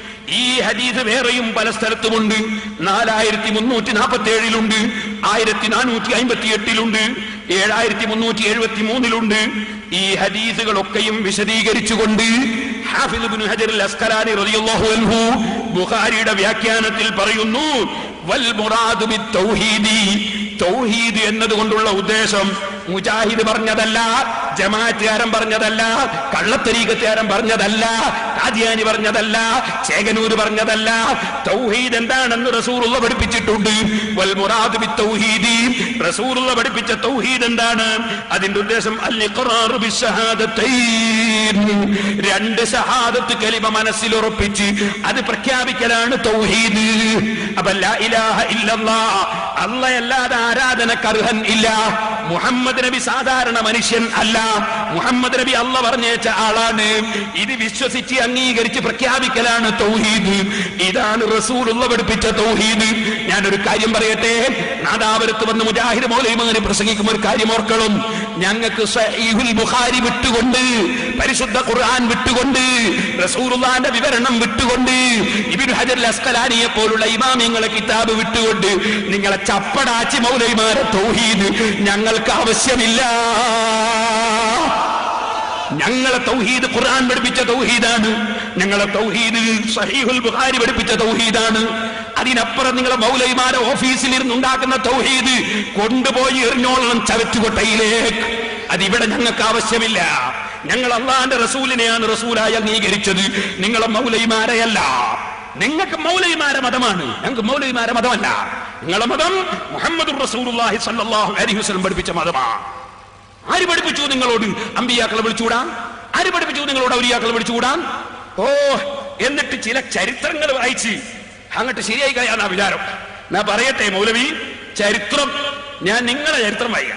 ഈ ഹദീസ് വേറെയും പല സ്ഥലത്തുമുണ്ട് നാലായിരത്തി മുന്നൂറ്റി നാൽപ്പത്തി ഏഴിലുണ്ട് ആയിരത്തി നാനൂറ്റി അമ്പത്തി എട്ടിലുണ്ട് ഏഴായിരത്തി മുന്നൂറ്റി എഴുപത്തി മൂന്നിലുണ്ട് ഈ ഹദീസുകളൊക്കെയും വിശദീകരിച്ചുകൊണ്ട് ഹാഫിദ് ഇബ്നു ഹജർ അൽ അസ്കലാനി റളിയല്ലാഹു അൻഹു ബുഖാരിയുടെ വ്യാഖ്യാനത്തിൽ പറയുന്നു വൽ മുറാദു ബിത് തൗഹീദി തൗഹീദ് എന്നതുകൊണ്ടുള്ള ഉദ്ദേശം മുജാഹിദ് പറഞ്ഞതല്ല ജമാഅത്തുകാരൻ പറഞ്ഞതല്ല കള്ളത്തരീകത്തുകാരൻ പറഞ്ഞതല്ല കാദിയാനി പറഞ്ഞതല്ല ചേകനൂര് പറഞ്ഞതല്ല തൗഹീദ് എന്താണെന്ന് റസൂറുള്ള പഠിപ്പിച്ചിട്ടുണ്ട് വൽ മുറാദ് ബി തൗഹീദി റസൂറുള്ള പഠിപ്പിച്ച തൗഹീദ് എന്താണ് അതിന്റെ ഉദ്ദേശം അൽ ഇഖ്റാറു ബിശ്ശഹാദത്തൈൻ രണ്ട് ഷഹാദത്ത് കലിമ മനസ്സിൽ ഉറപ്പിച്ച് അത് പ്രഖ്യാപിക്കലാണ് തൗഹീദ് അപ്പൊ ലാ ഇലാഹ ഇല്ലല്ലാഹ് അല്ലാതെ ആരാധനക്ക് അർഹൻ ഇല്ല മുഹമ്മദ് നബി സാധാരണ മനുഷ്യൻ അല്ല മുഹമ്മദ് നബി അല്ല പറഞ്ഞേച്ച ആളാണ് ഇത് വിശ്വസിച്ച് അംഗീകരിച്ച് പ്രഖ്യാപിക്കലാണ് തൗഹീദ് ഇതാണ് റസൂലുള്ള പഠിപ്പിച്ച തൗഹീദ് ഞാനൊരു കാര്യം പറയട്ടെ നാദാപുരത്ത് വന്ന് മുജാഹിദ് മൗലൈമാര് പ്രസംഗിക്കുമ്പോൾ ഒരു കാര്യം ഓർക്കണം ഞങ്ങൾക്ക് സഹീഹുൽ ബുഖാരി വിട്ടുകൊണ്ട് പരിശുദ്ധ ഖുർആൻ വിട്ടുകൊണ്ട് റസൂലുള്ളാന്റെ വിവരണം വിട്ടുകൊണ്ട് ഇബ്നു ഹജർ അസ്കലാനിയെ പോലുള്ള ഇമാമിങ്ങളെ കിതാബ് വിട്ടുകൊണ്ട് നിങ്ങളെ ചപ്പടാച്ചി മൗലൈമാരെ തൗഹീദ് ഞങ്ങൾക്ക് ആവശ്യമില്ല ഞങ്ങളെ തൗഹീദ് ഖുർആൻ പഠിപ്പിച്ച തൗഹീദാണ് ഞങ്ങളെ തൗഹീദ് സഹീഹുൽ ബുഖാരി പഠിപ്പിച്ച തൗഹീദാണ് അതിനപ്പുറം നിങ്ങളെ മൗലൈമാരെ ഓഫീസിൽ ഇരുന്ന് ഉണ്ടാക്കുന്ന തൗഹീദ് കൊണ്ടുപോയി എറിഞ്ഞോളണം ചവറ്റുകൊട്ടയിലേക്ക് അതിവിടെ ഞങ്ങൾക്ക് ആവശ്യമില്ല ഞങ്ങൾ അള്ളാന്റെ റസൂലിനെയാണ് റസൂലായി അംഗീകരിച്ചത് നിങ്ങളെ മൗലൈമാരെയല്ല നിങ്ങൾക്ക് മൗലൈമാരെ മതമാണ് ഞങ്ങൾക്ക് മൗലൈമാരെ മതമല്ല നിങ്ങളെ മതം മുഹമ്മദ് റസൂലുള്ളാഹി സ്വല്ലല്ലാഹു അലൈഹി വസല്ലം പഠിപ്പിച്ച മതമാണ് ആര് പഠിപ്പിച്ചു നിങ്ങളോട് അമ്പിയാക്കളെ വിളിച്ചുകൂടാൻ ആര് പഠിപ്പിച്ചു നിങ്ങളോട് ഔലിയാക്കളെ വിളിച്ചുകൂടാൻ ഓ എന്നിട്ട് ചില ചരിത്രങ്ങൾ വായിച്ച് അങ്ങോട്ട് ശരിയായി കളയാന്നാ വിചാരം ഞാൻ പറയട്ടെ മൗലവി ചരിത്രം ഞാൻ നിങ്ങളെ ചരിത്രം വായിക്കാം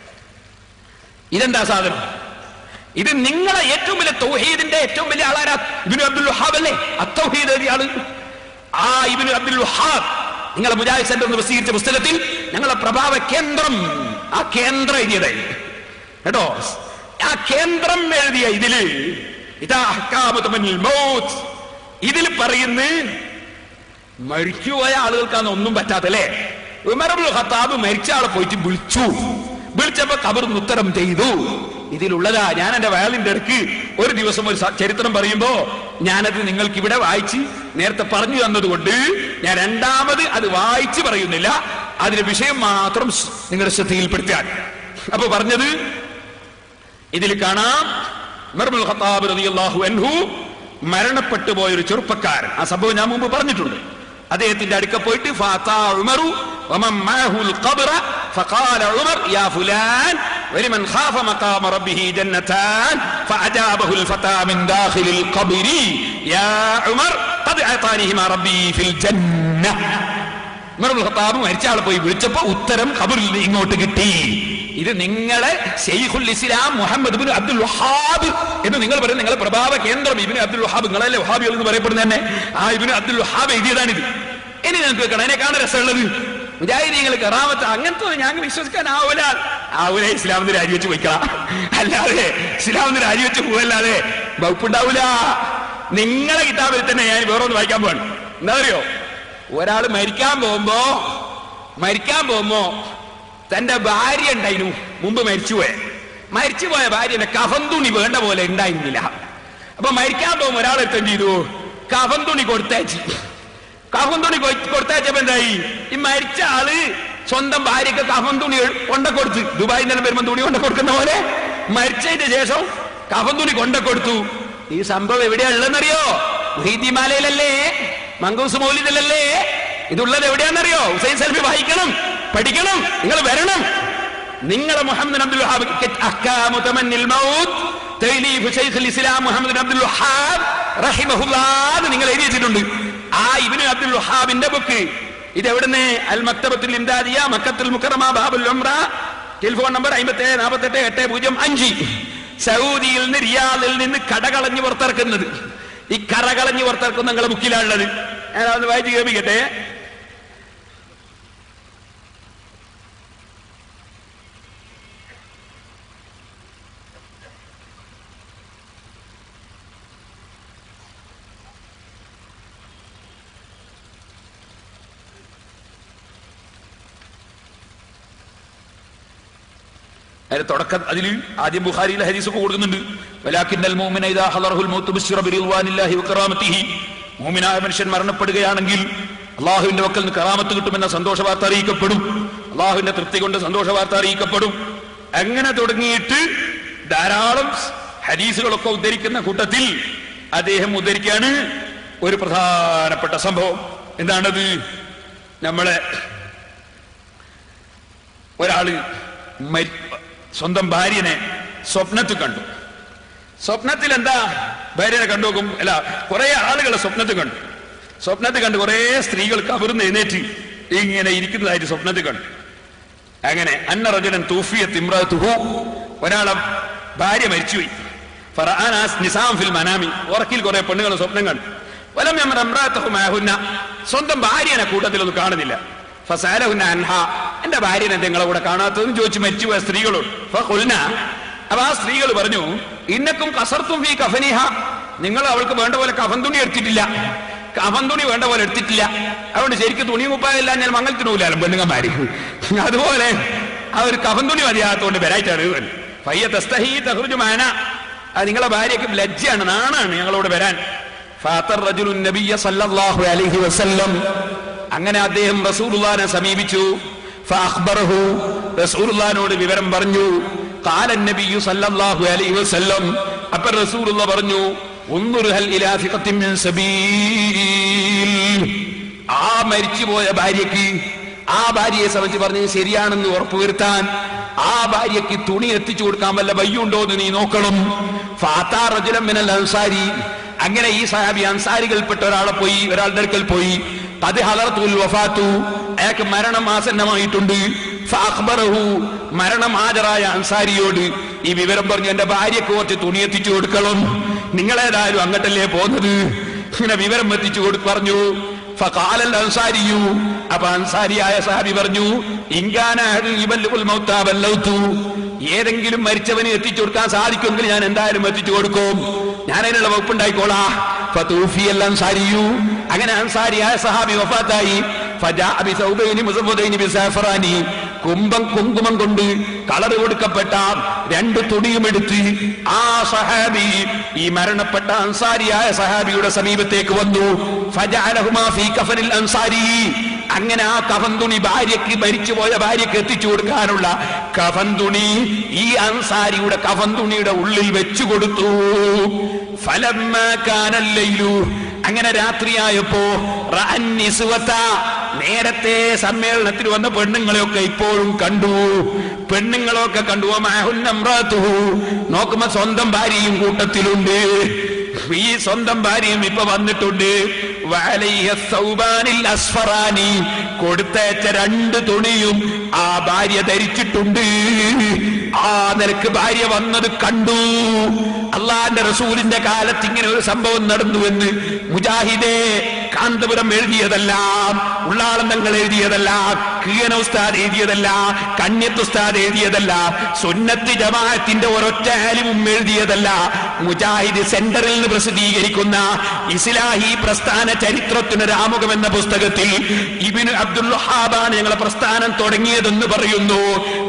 ഇതെന്താ സാധനം ഇത് നിങ്ങളെ ഏറ്റവും വലിയ തൗഹീദിന്റെ ഏറ്റവും വലിയ ആളാരാ ഇബിനു അബ്ദുൽ വഹാബ് അല്ലേ അത്തൗഹീദ് എഴുതിയ ആള് ആ ഇബിനു അബ്ദുൽ വഹാബ് നിങ്ങളെ മുജാഹിദ് സെന്റർ എന്ന് പ്രസിദ്ധീകരിച്ച പുസ്തകത്തിൽ ഞങ്ങളെ പ്രഭാവ കേന്ദ്രം ആ കേന്ദ്രം എഴുതിയതായി കേട്ടോ ആ കേന്ദ്രം എഴുതിയ ഇതില് ഇതാ അഹ്കാമു തമന്നിൽ മൗത്ത് ഇതിൽ പറയുന്ന മരിച്ചുപോയ ആളുകൾക്കാണ് ഒന്നും പറ്റാത്തല്ലേ ഉമറുൽ ഖത്താബ് മരിച്ച ആളെ പോയിട്ട് വിളിച്ചു വിളിച്ചപ്പോ കബറിന് ഉത്തരം ചെയ്തു ഇതിലുള്ളതാ ഞാൻ എന്റെ വയലിന്റെ ഇടയ്ക്ക് ഒരു ദിവസം ഒരു സ- ചരിത്രം പറയുമ്പോ ഞാനത് നിങ്ങൾക്ക് ഇവിടെ വായിച്ച് നേരത്തെ പറഞ്ഞു തന്നതുകൊണ്ട് ഞാൻ രണ്ടാമത് അത് വായിച്ച് പറയുന്നില്ല അതിന്റെ വിഷയം മാത്രം സ് നിങ്ങളുടെ ശ്രദ്ധയിൽപ്പെടുത്തിയാൽ അപ്പൊ പറഞ്ഞത് ഇതിൽ കാണാം ഉമറുൽ ഖത്താബ് റളിയല്ലാഹു അൻഹു മരണപ്പെട്ടു പോയ ഒരു ചെറുപ്പക്കാരൻ ആ സംഭവം ഞാൻ മുമ്പ് പറഞ്ഞിട്ടുണ്ട് അദ്ദേഹത്തിന്റെ അടുക്ക പോയിട്ട് ഫാത്താ ഉമറു ومن معه القبر فقال عمر يا فلان ولمن خاف مقام ربه جنتان فأجابه الفتى من داخل القبر يا عمر قد أعطانيهما ربي في الجنة ഉമറുൽ ഖത്താബ് മരിച്ച ആളെ പോയി വിളിച്ചപ്പോ ഉത്തരം ഖബറിൽ നിന്ന് ഇങ്ങോട്ട് കിട്ടി ഇത് നിങ്ങളെ ഷെയ്ഖുൽ ഇസ്ലാം മുഹമ്മദ് ഇബ്നു അബ്ദുൽ വഹാബ് എന്ന് നിങ്ങൾ പറയും നിങ്ങളെ പ്രഭാവ കേന്ദ്രം ഇബ്നു അബ്ദുൽ വഹാബ് നിങ്ങളല്ലേ വഹാബികൾ എന്ന് പറയപ്പെടുന്ന തന്നെ ആ ഇബ്നു അബ്ദുൽ വഹാബ് എഴുതിയതാണിത് ഇനി നിങ്ങൾക്ക് വെക്കണം അതിനെക്കാണ് രസമുള്ളത് മുജാഹിദീങ്ങൾ കറാമത്ത് അങ്ങനത്തെ ഒന്നും ഞങ്ങൾക്ക് വിശ്വസിക്കാൻ ആവൂല ആവൂല ഇസ്ലാമിന് രാജിവെച്ച് പോയിക്കളാം അല്ലാതെ ഇസ്ലാമിന് രാജിവെച്ച് പോവല്ലാതെ വകുപ്പുണ്ടാവൂല നിങ്ങളെ കിതാബിൽ തന്നെ ഞാൻ വേറൊന്ന് വായിക്കാൻ പോകണം എന്താ അറിയോ ഒരാൾ മരിക്കാൻ പോകുമ്പോ മരിക്കാൻ പോകുമ്പോ തന്റെ ഭാര്യ ഉണ്ടായിരുന്നു മുമ്പ് മരിച്ചുപോയെ മരിച്ചുപോയ ഭാര്യന്റെ കഫൻ തുണി വേണ്ട പോലെ ഉണ്ടായിരുന്നില്ല അപ്പൊ മരിക്കാൻ പോകും ഒരാളെടുത്ത് എന്ത് ചെയ്തു കഫൻ തുണി കൊടുത്തേച്ച് കഫൻ തുണി കൊ- കൊടുത്തയച്ചപ്പോ എന്തായി ഈ മരിച്ച ആള് സ്വന്തം ഭാര്യക്ക് കഫൻ തുണി കൊണ്ട കൊടുത്ത് ദുബായിൽ നിന്ന് വരുമ്പോ തുണി കൊണ്ട കൊടുക്കുന്ന പോലെ മരിച്ചതിന് ശേഷം കഫൻ തുണി കൊണ്ട കൊടുത്തു ഈ സംഭവം എവിടെയാ ഉള്ളതെന്നറിയോ മലയിലല്ലേ മംഗൂസ് മൗലിദിലല്ലേ ഇതുള്ളത് എവിടെയാണെന്നറിയോ ഹുസൈൻ സൽഫി വായിക്കണം പഠിക്കണം നിങ്ങൾ വരണം നിങ്ങളെ മുഹമ്മദ് അബ്ദുൽ വഹാബ് അഹ്കാമു തമന്നിൽ മൗത്ത് തൈലീഫ് ശൈഖുൽ ഇസ്ലാം മുഹമ്മദ് അബ്ദുൽ വഹാബ് റഹിമഹുല്ലാഹ് എന്ന് നിങ്ങൾ എഴുതി വെച്ചിട്ടുണ്ട് ആ ഇബ്നു അബ്ദുൽ വഹാബിന്റെ ബുക്ക് ഇത് എവിടുന്ന് അൽ മക്തബത്തുൽ ഇംദാദിയ മക്കത്തുൽ മുക്കറമ ബാബുൽ ഉംറ ടെലിഫോൺ നമ്പർ അമ്പത്തി ഏഴ് നാൽപ്പത്തി എട്ട് എട്ട് പൂജ്യം അഞ്ച് സൗദിയിൽ നിന്ന് റിയാദിൽ നിന്ന് കടകളഞ്ഞ് പുറത്തിറക്കുന്നത് ഈ കറകളഞ്ഞ് പുറത്തിറക്കുന്ന നിങ്ങളെ ബുക്കിലാണുള്ളത് ഞാൻ അതൊന്ന് വായിച്ച് കേൾപ്പിക്കട്ടെ അതിന്റെ തുടക്കം അതിൽ ആദ്യം ബുഖാരിയിലെ ഹദീസൊക്കെ കൊടുക്കുന്നുണ്ട് വലാക്കിന്നൽ മൂമിന ഇദാ ഹളറഹുൽ മൗത്ത് ബിശ്റ ബിറിദ്വാനില്ലാഹി വകറാമത്തിഹി മൂമിനായ മനുഷ്യൻ മരണപ്പെടുകയാണെങ്കിൽ അള്ളാഹുവിന്റെ വക്കൽ നിന്ന് കറാമത്ത് കിട്ടുമെന്ന സന്തോഷ വാർത്ത അറിയിക്കപ്പെടും അള്ളാഹുവിന്റെ തൃപ്തി കൊണ്ട് സന്തോഷ വാർത്ത അറിയിക്കപ്പെടും അങ്ങനെ തുടങ്ങിയിട്ട് ധാരാളം ഹദീസുകളൊക്കെ ഉദ്ധരിക്കുന്ന കൂട്ടത്തിൽ അദ്ദേഹം ഉദ്ധരിക്കാണ് ഒരു പ്രധാനപ്പെട്ട സംഭവം എന്താണത് നമ്മളെ ഒരാള് മരി- സ്വന്തം ഭാര്യനെ സ്വപ്നത്തിൽ കണ്ടു സ്വപ്നത്തിൽ എന്താ ഭാര്യനെ കണ്ടു നോക്കും അല്ല കുറെ ആളുകളെ സ്വപ്നത്തിൽ കണ്ടു സ്വപ്നത്തിൽ കണ്ട് കുറെ സ്ത്രീകൾ കവർന്ന് എഴുന്നേറ്റ് ഇങ്ങനെ ഇരിക്കുന്നതായിട്ട് സ്വപ്നത്തിൽ കണ്ടു അങ്ങനെ അന്ന റജുലൻ തൂഫിയ തിമ്രത്തുഹു ഒരാളെ ഭാര്യ മരിച്ചുപോയി ഫറആന നിസാം ഫിൽ മനാമി ഉറക്കിൽ കുറെ പെണ്ണുങ്ങൾ സ്വപ്നം കണ്ടു വലം യമർ അമ്രാത്തഹു മാഹുന്ന സ്വന്തം ഭാര്യനെ കൂട്ടത്തിലൊന്നും കാണുന്നില്ല ഫസാലഹുന്ന അൻഹ എന്റെ ഭാര്യനെ നിങ്ങളെ കൂടെ കാണാത്തതെന്ന് ചോദിച്ചു മരിച്ചുപോയ സ്ത്രീകളോട് ഫഖുൽന അപ്പൊ ആ സ്ത്രീകൾ പറഞ്ഞു ഇന്നക്കും കസർത്തും ഫീ കഫനിഹ നിങ്ങൾ അവൾക്ക് വേണ്ട പോലെ കഫൻ തുണി എടുത്തിട്ടില്ല കഫൻ തുണി വേണ്ട പോലെ എടുത്തിട്ടില്ല അതുകൊണ്ട് ശരിക്കും തുണി മുപ്പായില്ല ഞാൻ മംഗലത്തിനൂലാലും പെണ്ണുങ്ങന്മാര് അതുപോലെ ആ ഒരു കഫൻ തുണി മതിയാകത്തോണ്ട് വരായിട്ടാണ് ഇവൻ. ഫയ്യ തസ്തഹീ തഹ്റുജു മാന അത് നിങ്ങളെ ഭാര്യയ്ക്ക് ലജ്ജയാണ് നാണാണ് ഞങ്ങളോട് വരാൻ ഫാത്തർ റജുലുൻ നബിയ്യ സല്ലല്ലാഹു അലൈഹി വസല്ലം അങ്ങനെ അദ്ദേഹം റസൂലുള്ളാനെ സമീപിച്ചു ഫഅഖ്ബറഹു റസൂലുള്ളാനോട് വിവരം പറഞ്ഞു ഖാല നബിയ്യു സല്ലല്ലാഹു അലൈഹി വസല്ലം അപ്പോൾ റസൂലുള്ള പറഞ്ഞു ഉൻദുർ ഹൽ ഇലാ ഫിഖത്തിൻ മിൻ സബീൽ ആ മരിച്ചുപോയ ഭാര്യയ്ക്ക് ആ ഭാര്യയെ സംബന്ധിച്ച് പറഞ്ഞത് ശരിയാണെന്ന് ഉറപ്പുവരുത്താൻ ആ ഭാര്യയ്ക്ക് തുണി എത്തിച്ചു കൊടുക്കാൻ വല്ല വയ്യുണ്ടോ എന്ന് നീ നോക്കണം ഫാത്താ റജുലം മിനൽ അൻസാരി അങ്ങനെ ഈ സഹാബി അൻസാരികൾപ്പെട്ട ഒരാളെ പോയി ഒരാളുടെ അടുക്കൽ പോയി അത് ഹലർത്തുൽ വഫാത്തു അയാൾക്ക് മരണം ആസന്നമായിട്ടുണ്ട് ഫഅഖ്ബറഹു മരണം ഹാജരായ അൻസാരിയോട് ഈ വിവരം പറഞ്ഞു എന്റെ ഭാര്യയ്ക്ക് കുറച്ച് തുണി എത്തിച്ചു കൊടുക്കണം നിങ്ങളേതായാലും അങ്ങട്ടല്ലേ പോകുന്നത് ഇങ്ങനെ വിവരം എത്തിച്ചു കൊടു പറഞ്ഞു ഫഖാലൽ അൻസാരിയു അപ്പൊ അൻസാരിയായ സാബി പറഞ്ഞു ഇങ്കാന ഇബല്ലുൽ മൗത്താ ബല്ലൗതു ഏതെങ്കിലും മരിച്ചവന് എത്തിച്ചു കൊടുക്കാൻ സാധിക്കുമെങ്കിൽ ഞാൻ എന്തായാലും എത്തിച്ചു കൊടുക്കും ഞാൻ അതിനുള്ള വകുപ്പുണ്ടായിക്കോളാ ഫതൂഫിയൽ അൻസാരിയു അങ്ങനെ അൻസാരിയായ സഹാബി വഫാത്തായി ഫജാഅ ബിസൗബൈനി മുസഫദൈനി ബിസാഫറാനി കുംഭം കുങ്കുമം കൊണ്ട് കളർ കൊടുക്കപ്പെട്ട രണ്ട് തുണിയും എടുത്ത് ആ സഹാബി ഈ മരണപ്പെട്ട അൻസാരിയായ സഹാബിയുടെ സമീപത്തേക്ക് വന്നു ഫജഅലഹുമാ ഫീ കഫനിൽ അൻസാരി അങ്ങനെ ആ കഫൻ തുണി ഭാര്യയ്ക്ക് മരിച്ചുപോയ ഭാര്യയ്ക്ക് എത്തിച്ചു കൊടുക്കാനുള്ള കഫൻ തുണി ഈ അൻസാരിയുടെ കഫൻ തുണിയുടെ ഉള്ളിൽ വെച്ചു കൊടുത്തു ഫലമ്മ കാനല്ലയിലു അങ്ങനെ രാത്രിയായപ്പോ റഅൻ നിസ്വത നേരത്തെ സമ്മേളനത്തിന് വന്ന പെണ്ണുങ്ങളെയൊക്കെ ഇപ്പോഴും കണ്ടു പെണ്ണുങ്ങളൊക്കെ കണ്ടു മാഹുന്നമ്രാത്തുഹു നോക്കുമ്പോ സ്വന്തം ഭാര്യയും കൂട്ടത്തിലുണ്ട് ഈ സ്വന്തം ഭാര്യയും ഇപ്പൊ വന്നിട്ടുണ്ട് വഅലൈഹ സൗബാനിൽ അസ്ഫറാനി കൊടുത്തയച്ച രണ്ട് തുണിയും ആ ഭാര്യ ധരിച്ചിട്ടുണ്ട് ആ നിനക്ക് ഭാര്യ വന്നത് കണ്ടു അള്ളാന്റെ റസൂലിന്റെ കാലത്ത് ഇങ്ങനെ ഒരു സംഭവം നടന്നുവെന്ന് മുജാഹിദേ കാന്തപുരം എഴുതിയതല്ല ഉള്ളാളന്തങ്ങൾ എഴുതിയതല്ല കീയന ഉസ്താദ് എഴുതിയതല്ല കണ്യത്ത് ഉസ്താദ് എഴുതിയതല്ല സുന്നത്ത് ജമാഅത്തിന്റെ ഒരൊറ്റ ആലിമും എഴുതിയതല്ല മുജാഹിദ് സെന്ററിൽ നിന്ന് പ്രസിദ്ധീകരിക്കുന്ന ഇസ്ലാഹി പ്രസ്ഥാന ചരിത്രത്തിനൊരു ആമുഖം എന്ന പുസ്തകത്തിൽ ഇബിന് അബ്ദുൽ വഹാബാണ് ഞങ്ങളെ പ്രസ്ഥാനം തുടങ്ങിയതെന്ന് പറയുന്നു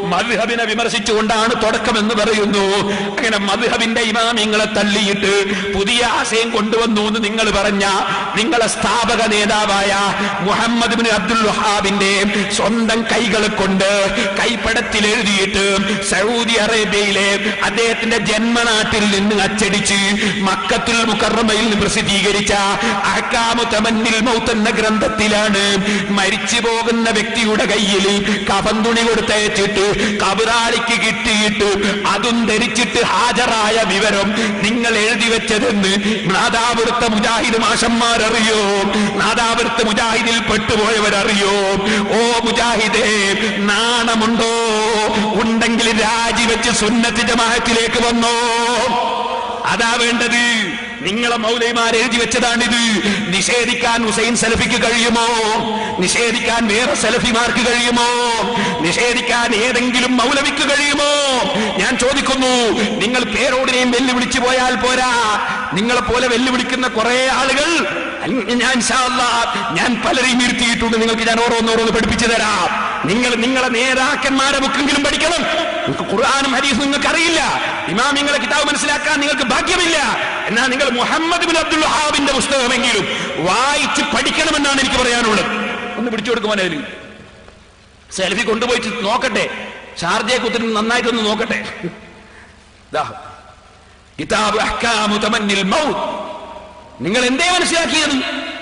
മദ്ഹബിനെ വിമർശിച്ചുകൊണ്ടാണ് തുടക്കമെന്ന് പറയുന്നു അങ്ങനെ മദ്ഹബിന്റെ ഇമാമിങ്ങളെ തള്ളിയിട്ട് പുതിയ ആശയം കൊണ്ടുവന്നു എന്ന് നിങ്ങൾ പറഞ്ഞ നിങ്ങളെ സ്ഥാപക നേതാവായ മുഹമ്മദ് ബിൻ അബ്ദുൽ വഹാബിന്റെ സ്വന്തം കൈകളെ കൊണ്ട് കൈപ്പടത്തിൽ എഴുതിയിട്ട് സൗദി അറേബ്യയിലെ അദ്ദേഹത്തിന്റെ ജന്മനാട്ടിൽ നിന്ന് അച്ചടിച്ച് മക്കത്തുൽ മുക്കറമയിൽ നിന്ന് പ്രസിദ്ധീകരിച്ച അഹ്കാമു തമന്നിൽ മൗത്ത് എന്ന ഗ്രന്ഥത്തിലാണ് മരിച്ചു പോകുന്ന വ്യക്തിയുടെ കയ്യിൽ കഫൻ തുണി കൊടുത്തയച്ചിട്ട് കബറാളിക്ക് കിട്ടിയിട്ട് അതും ധരിച്ചിട്ട് ഹാജരായ വിവരം നിങ്ങൾ എഴുതി വെച്ചതെന്ന് നാദാപുരത്തെ മുജാഹിദ് മാഷന്മാരറിയോ നാദാപുരത്തെ മുജാഹിദിൽ പെട്ടുപോയവരറിയോ ഓ മുജാഹിദേ നാണമുണ്ടോ ഉണ്ടെങ്കിൽ രാജിവെച്ച് സുന്നത്ത് ജമാഅത്തിലേക്ക് വന്നോ അതാ വേണ്ടത് നിങ്ങളെ മൗലൈമാർ എഴുതി വെച്ചതാണിത് നിഷേധിക്കാൻ ഹുസൈൻ സലഫിക്ക് കഴിയുമോ നിഷേധിക്കാൻ വേറെ സലഫിമാർക്ക് കഴിയുമോ നിഷേധിക്കാൻ ഏതെങ്കിലും മൗലവിക്ക് കഴിയുമോ ഞാൻ ചോദിക്കുന്നു നിങ്ങൾ പേരോടിനെയും വെല്ലുവിളിച്ചു പോയാൽ പോരാ നിങ്ങളെ പോലെ വെല്ലുവിളിക്കുന്ന കുറെ ആളുകൾ ഞാൻ ഇൻഷാ അല്ലാ, ഞാൻ പലരെയും ഇരുത്തിയിട്ടുണ്ട് നിങ്ങൾക്ക് ഞാൻ ഓരോന്നോരോന്ന് പഠിപ്പിച്ചു തരാം നിങ്ങൾ നിങ്ങളെ നേതാക്കന്മാരെ ബുക്കെങ്കിലും പഠിക്കണം നിങ്ങൾക്ക് ഖുർആാനും ഹരീസും നിങ്ങൾക്ക് അറിയില്ല ഇമാമിങ്ങളെ കിതാബ് മനസ്സിലാക്കാൻ നിങ്ങൾക്ക് ഭാഗ്യമില്ല എന്നാൽ നിങ്ങൾ മുഹമ്മദ് ബിൻ അബ്ദുൽ വഹാബിന്റെ പുസ്തകമെങ്കിലും വായിച്ച് പഠിക്കണമെന്നാണ് എനിക്ക് പറയാനുള്ളത് ഒന്ന് പിടിച്ചു കൊടുക്കുവാൻ അതിൽ സെൽഫി കൊണ്ടുപോയിട്ട് നോക്കട്ടെ ഷാർജയെ കുത്തിട്ട് നന്നായിട്ടൊന്ന് നോക്കട്ടെ ദാ, കിതാബ് അഹ്കാമു തമന്നിൽ മൗത്ത് നിങ്ങൾ എന്തേ മനസ്സിലാക്കിയത്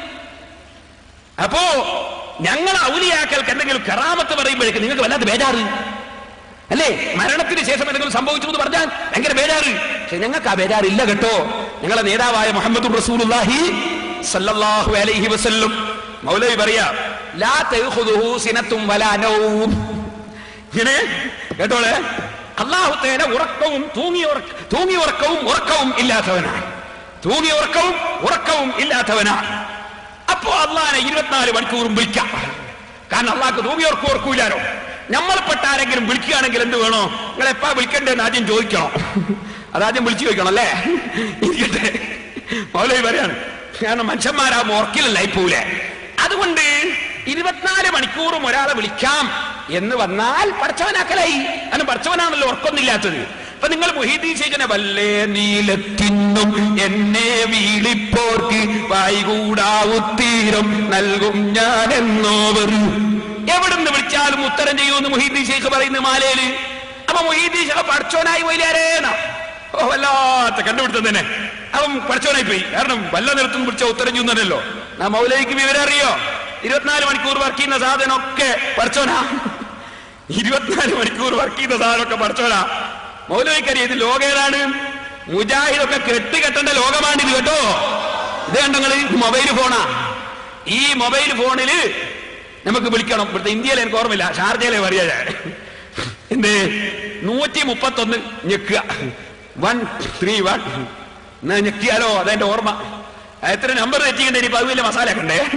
അപ്പോ ഞങ്ങൾ ഔലിയാക്കൾക്ക് എന്തെങ്കിലും കറാമത്ത് പറയുമ്പോഴേക്ക് നിങ്ങൾക്ക് വല്ലാത്ത ബേജാറ് അല്ലേ മരണത്തിന് ശേഷം എന്തെങ്കിലും സംഭവിച്ചു എന്ന് പറഞ്ഞാൽ ഭയങ്കര ബേജാറ് പക്ഷെ ഞങ്ങൾക്ക് ആ ബേജാറില്ല കേട്ടോ ഞങ്ങളെ നേതാവായ മുഹമ്മദ് റസൂലുള്ളാഹി സല്ലല്ലാഹു അലൈഹി വസല്ലം മൗലവി പറയാ ലാ തഖുദുഹു സിനത്തും വലാ നൗം ഇങ്ങനെ കേട്ടോളെ അള്ളാഹുത്തേന ഉറക്കവും തൂങ്ങി ഉറക്ക തൂങ്ങി ഉറക്കവും ഉറക്കവും ഇല്ലാത്തവനാണ് തൂങ്ങി ഉറക്കവും ഉറക്കവും ഇല്ലാത്തവനാണ് അപ്പോ അള്ളാഹിനെ ഇരുപത്തിനാല് മണിക്കൂറും വിളിക്കാം കാരണം അള്ളാഹ്ക്ക് തൂങ്ങി ഉറക്കം ഉറക്കൂലാരോ നമ്മൾപ്പെട്ട ആരെങ്കിലും വിളിക്കുകയാണെങ്കിൽ എന്ത് വേണോ നിങ്ങൾ എപ്പാ വിളിക്കണ്ടേന്ന് ആദ്യം ചോദിക്കണം അതാദ്യം വിളിച്ചു ചോദിക്കണം അല്ലേ ഇരിക്കട്ടെ മൗലവി പറയാണ് കാരണം മനുഷ്യന്മാരാകുമ്പോ ഉറക്കിലല്ലായി പോവില്ലേ അതുകൊണ്ട് ഇരുപത്തിനാല് മണിക്കൂറും ഒരാളെ വിളിക്കാം എന്ന് വന്നാൽ പഠിച്ചവനാക്കലായി കാരണം പഠിച്ചവനാണല്ലോ ഉറക്കൊന്നില്ലാത്തത് അപ്പൊ നിങ്ങൾ മുഹീദ്ദീൻ ശേഖനെ വല്ലേ നീലത്തിന്നും എന്നെ വീളിപ്പോർക്ക് വായികൂടാവുത്തീരം നൽകും ഞാൻ എന്നോവർ എവിടുന്ന് വിളിച്ചാലും ഉത്തരം ചെയ്യുമെന്ന് മുഹീദ്ദീൻ ശേഖ് പറയുന്നു മാലയില് അപ്പൊ മുഹീദ്ദീൻ ശേഖ് പഠിച്ചോനായി പോയില്ലേരേന്നാ ഓ വല്ലാത്ത കണ്ടുപിടുത്തം തന്നെ അവൻ പഠിച്ചവനായി പോയി കാരണം വല്ല നിലത്തും വിളിച്ച ഉത്തരം ചെയ്യുന്നല്ലോ നാ മൗലവിക്ക് വിവരം അറിയോ ഇരുപത്തിനാല് മണിക്കൂർ വർക്ക് ചെയ്യുന്ന സാധനമൊക്കെ പഠിച്ചോനാ ഇരുപത്തിനാല് മണിക്കൂർ വർക്ക് ചെയ്യുന്ന സാധനമൊക്കെ പഠിച്ചോനാ മൗലവിക്കറിയ ഇത് ലോകേതാണ് മുജാഹിദൊക്കെ കെട്ടുകെട്ടേണ്ട ലോകമാണിത് കേട്ടോ ഇത് കണ്ടങ്ങള് മൊബൈൽ ഫോണാ ഈ മൊബൈൽ ഫോണില് നമുക്ക് വിളിക്കണം ഇവിടുത്തെ ഇന്ത്യയിൽ എനിക്ക് ഓർമ്മയില്ല ഷാർജയിലെ പറയാ ഞാൻ എന്ത് നൂറ്റി മുപ്പത്തൊന്ന് ഞെക്കുക വൺ ത്രീ വൺ എന്നാ ഞെക്കിയാലോ അതെന്റെ ഓർമ്മ എത്ര നമ്പർ തെറ്റിക്കണ്ടേ ഇനി പതിവില്ല മസാല ഒക്കെ ഉണ്ടേ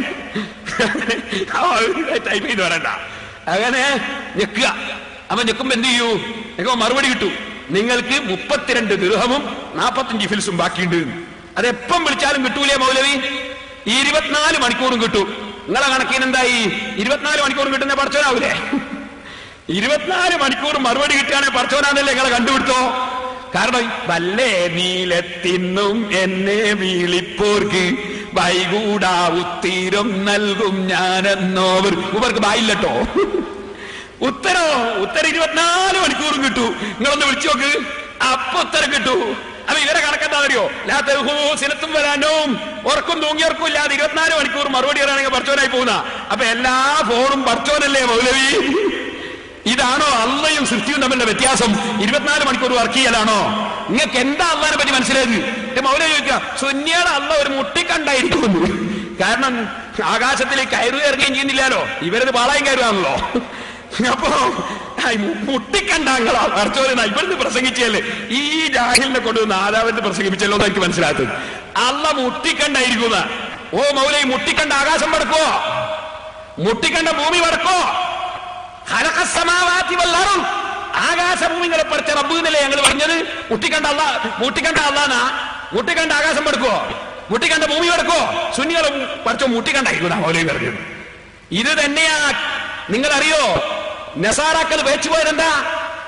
ടൈപ്പ് ചെയ്ത് വരണ്ട അങ്ങനെ ഞെക്കുക അപ്പൊ ഞെക്കുമ്പോ എന്ത് ചെയ്യൂ ഞെക്കുമ്പോ മറുപടി കിട്ടൂ നിങ്ങൾക്ക് മുപ്പത്തിരണ്ട് ദൃഹമും നാപ്പത്തഞ്ച് ഫിൽസും ബാക്കിയുണ്ട് അത് എപ്പം വിളിച്ചാലും കിട്ടൂലേ മൗലവി ഈ ഇരുപത്തിനാല് മണിക്കൂറും കിട്ടും നിങ്ങളെ കണക്കിന് എന്തായി ഇരുപത്തിനാല് മണിക്കൂറും കിട്ടുന്ന പഠിച്ചവനാവൂലേ ഇരുപത്തിനാല് മണിക്കൂർ മറുപടി കിട്ടുകയാണെങ്കിൽ പഠിച്ചവനാന്നല്ലേ നിങ്ങളെ കണ്ടുപിടുത്തോ കാരണം വല്ലേ നീലത്തിന്നും എന്നെ വീളിപ്പോർക്ക് വൈകൂടാ ഉത്തീരം നൽകും ഞാനെന്നോവർ ഇവർക്ക് ബായില്ലട്ടോ ഉത്തരോ ഉത്തരം ഇരുപത്തിനാല് മണിക്കൂറും കിട്ടൂ നിങ്ങളൊന്ന് വിളിച്ചു നോക്ക് അപ്പൊ ഉത്തരം കിട്ടൂ അപ്പൊ ഇവരെ കണക്കെന്താ അറിയോ ലാത്തഹൂ സിനത്തും വരാനും ഉറക്കും തൂങ്ങിയർക്കും ഇല്ലാതെ ഇരുപത്തിനാല് മണിക്കൂർ മറുപടി പറയുകയാണെങ്കിൽ പറച്ചോനായി പോകുന്ന അപ്പൊ എല്ലാ ഫോണും പറച്ചോനല്ലേ മൗലവി ഇതാണോ അള്ളയും സൃഷ്ടിയും തമ്മിലുള്ള വ്യത്യാസം ഇരുപത്തിനാല് മണിക്കൂർ വർക്ക് ചെയ്യലാണോ നിങ്ങൾക്ക് എന്താ അള്ളാനെ പറ്റി മനസ്സിലായത് എന്റെ മൗല ചോദിക്കുക സുന്യയുടെ അള്ള ഒരു മുട്ടിക്കണ്ടായിരിക്കുന്നു കാരണം ആകാശത്തിലേക്ക് കയറുക ഇറങ്ങുകയും ചെയ്യുന്നില്ലല്ലോ ഇവരത് പാളയം കയറുകയാണല്ലോ അപ്പോ ഐ, മുട്ടിക്കണ്ടാങ്ങളാ അർച്ചോന ഇവിടുന്ന് പ്രസംഗിച്ചല്ലേ ഈ ജാഹിലിനെ കൊണ്ടുവന്ന് ആദാവത്ത് പ്രസംഗിപ്പിച്ചല്ലോ എന്ന് എനിക്ക് മനസ്സിലാത്തത് അള്ള മുട്ടിക്കണ്ടായിരിക്കുന്ന ഓ മൗലൈ മുട്ടിക്കണ്ട ആകാശം വടക്കോ മുട്ടിക്കണ്ട ഭൂമി വടക്കോ ഖലഖസ്സമാവാതി വല്ലറും ആകാശഭൂമികളെ പഠിച്ച റബ്ബ് എന്നല്ലേ ഞങ്ങൾ പറഞ്ഞത് മുട്ടിക്കണ്ട അല്ല മുട്ടിക്കണ്ട അല്ലാന്നാ മുട്ടിക്കണ്ട ആകാശം പടുക്കോ മുട്ടിക്കണ്ട ഭൂമി പടുക്കോ സുന്നികളും പഠിച്ചോ മുട്ടിക്കണ്ടായിരിക്കും മൗലവി പറഞ്ഞത് ഇത് തന്നെയാ നിങ്ങൾ അറിയോ നസാറാക്കൾ വേച്ചുപോയതെന്താ